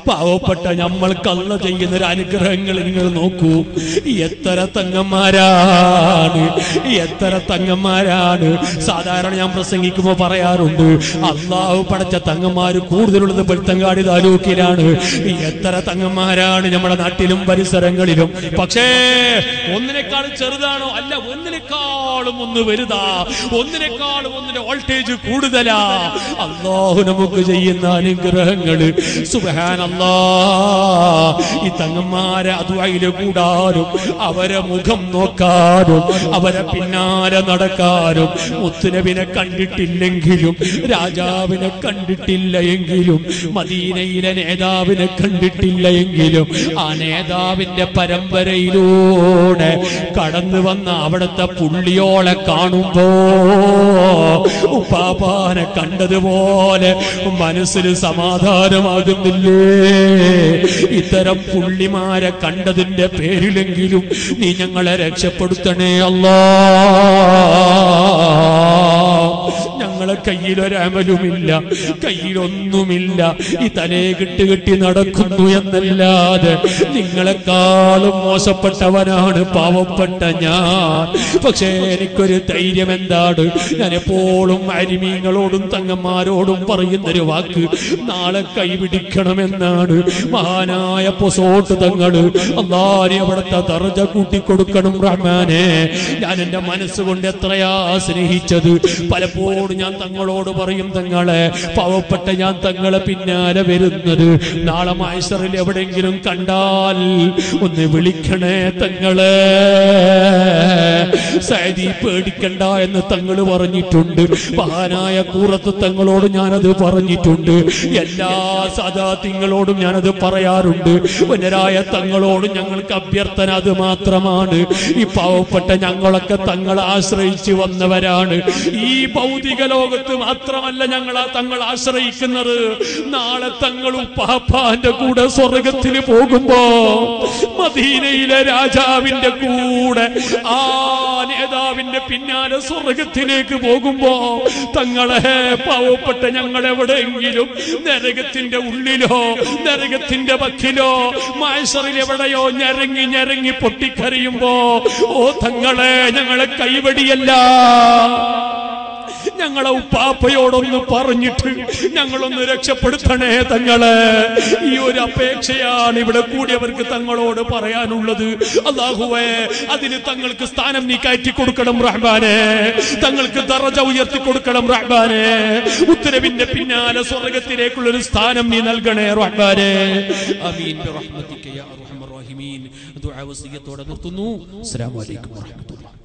പാവപ്പെട്ട നമ്മൾക്ക് അല്ല ചെയ്യുന്ന ഒരു അനുഗ്രഹങ്ങൾ നിങ്ങൾ നോക്കൂ എത്ര തങ്ങന്മാരാണ് എത്ര തങ്ങന്മാരാണ് സാധാരണ ഞാൻ പ്രസംഗിക്കുമ്പോ പറയാറുണ്ട് അള്ളാഹു പടച്ച തങ്ങന്മാര് കൂടുതലുള്ളത് വെളുത്തങ്കാടി താലൂക്കിലാണ് എത്ര തങ്ങന്മാരാണ് നമ്മുടെ നാട്ടിലും പരിസരങ്ങളിലും പക്ഷേ ഒന്നിനേക്കാൾ ചെറുതാണോ അല്ല ഒന്നിനേക്കാളും ഒന്ന് വലുതാ ഒന്നിനേക്കാളും ഒന്നിന്റെ വോൾട്ടേജ് കൂടുതലാ അള്ളാഹു നമുക്ക് ചെയ്യുന്ന അനുഗ്രഹങ്ങള് സുബാനല്ലാ ഈ തങ്ങന്മാരെ അതുവയില് കൂടാനും അവരെ മുഖം നോക്കാനും അവരെ പിന്നാലെ നടക്കാനും മുത്തുനബിനെ കണ്ടിട്ടില്ലെങ്കിലും രാജാവിനെ കണ്ടിട്ടില്ല എങ്കിലും മദീനയിലെ നേതാവിനെ കണ്ടിട്ടില്ല എങ്കിലും ആ നേതാവിന്റെ പരമ്പരയിലൂടെ കടന്നു വന്ന അവിടുത്തെ പുള്ളിയോളെ കാണുമ്പോ ഉപ്പാപ്പാനെ കണ്ടതുപോലെ മനസ്സിൽ സമാധാനമാകുന്നില്ലേ ഇത്തരം പുള്ളിമാരെ കണ്ടതിന്റെ പേരിലെങ്കിലും നീ ഞങ്ങളെ രക്ഷപ്പെടുത്തണേ അല്ലാ ഞങ്ങളെ കയ്യിലൊരമലുമില്ല കയ്യിലൊന്നുമില്ല ഈ തലേ കെട്ട് കെട്ടി നടക്കുന്നു എന്നല്ലാതെ നിങ്ങളെക്കാളും മോശപ്പെട്ടവനാണ് പാവപ്പെട്ട ഞാൻ പക്ഷേ എനിക്കൊരു ധൈര്യം എന്താണ് ഞാൻ എപ്പോഴും അരിമീങ്ങളോടും തങ്ങന്മാരോടും പറയുന്നൊരു വാക്ക് നാളെ കൈപിടിക്കണമെന്നാണ് മഹാനായ പൊസോട്ട് തങ്ങള് അള്ളാരി അവിടുത്തെ ദർജ കൂട്ടിക്കൊടുക്കണം റഹ്മാനെ ഞാൻ എന്റെ മനസ്സുകൊണ്ട് എത്രയാ സ്നേഹിച്ചത് പലപ്പോഴും ഞാൻ തങ്ങളോട് പറയും തങ്ങളെ പാവപ്പെട്ട ഞാൻ തങ്ങളെ പിന്നാലെ വരുന്നത് നാളെ മായ്സറിൽ എവിടെയെങ്കിലും കണ്ടാൽ ഒന്ന് വിളിക്കണേ തങ്ങളെ സൈദി പേടിക്കണ്ട എന്ന് തങ്ങള് പറഞ്ഞിട്ടുണ്ട് മഹാനായ കൂറത്ത് തങ്ങളോട് ഞാനത് പറഞ്ഞിട്ടുണ്ട് എല്ലാ സദാത്തിങ്ങളോടും ഞാനത് പറയാറുണ്ട് വനരായ തങ്ങളോട് ഞങ്ങൾക്ക് അഭ്യർത്ഥന അത് മാത്രമാണ് ഈ പാവപ്പെട്ട ഞങ്ങളൊക്കെ തങ്ങളെ ആശ്രയിച്ചു വന്നവരാണ് ഈ ഭൗതിക ലോകത്ത് മാത്രമല്ല ഞങ്ങൾ ആ തങ്ങൾ ആശ്രയിക്കുന്നത് നാളെ തങ്ങളും പാപ്പാന്റെ കൂടെ സ്വർഗത്തിൽ പോകുമ്പോ മദീനയിലെ രാജാവിന്റെ കൂടെ ആ നേതാവിന്റെ പിന്നാലെ സ്വർഗത്തിലേക്ക് പോകുമ്പോ തങ്ങളെ പാവപ്പെട്ട ഞങ്ങൾ എവിടെയെങ്കിലും നരകത്തിന്റെ ഉള്ളിലോ നരകത്തിന്റെ വക്കിലോ മായസറിൽ എവിടെയോ ഞരങ്ങി ഞരങ്ങി പൊട്ടിക്കറിയുമ്പോ ഓ തങ്ങളെ ഞങ്ങളെ കൈവടിയല്ല ഞങ്ങളെ ഉപ്പാപ്പയോടൊന്ന് പറഞ്ഞിട്ട് ഞങ്ങളൊന്ന് രക്ഷപ്പെടുത്തണേ തങ്ങളെ ഈ ഒരു അപേക്ഷയാണ് ഇവിടെ കൂടിയവർക്ക് തങ്ങളോട് പറയാനുള്ളത് അള്ളാഹുവേ അതിന് തങ്ങൾക്ക് സ്ഥാനം നീ കയറ്റി കൊടുക്കണം റഹ്മാനെ തങ്ങൾക്ക് ദറജ ഉയർത്തി കൊടുക്കണം റഹ്മാനെ ഉത്തരവിന്റെ പിന്നാലെ സ്വർഗത്തിലേക്കുള്ള ഒരു സ്ഥാനം നീ നൽകണേ റഹ്മാനെ അമീൻ ബിറഹ്മതിക യാ അർഹമർ റഹീമീൻ ദുആ വസിയത്തോടെ നിർത്തുന്നു അസ്സലാമു അലൈക്കും വറഹ്മത്തുള്ളാഹി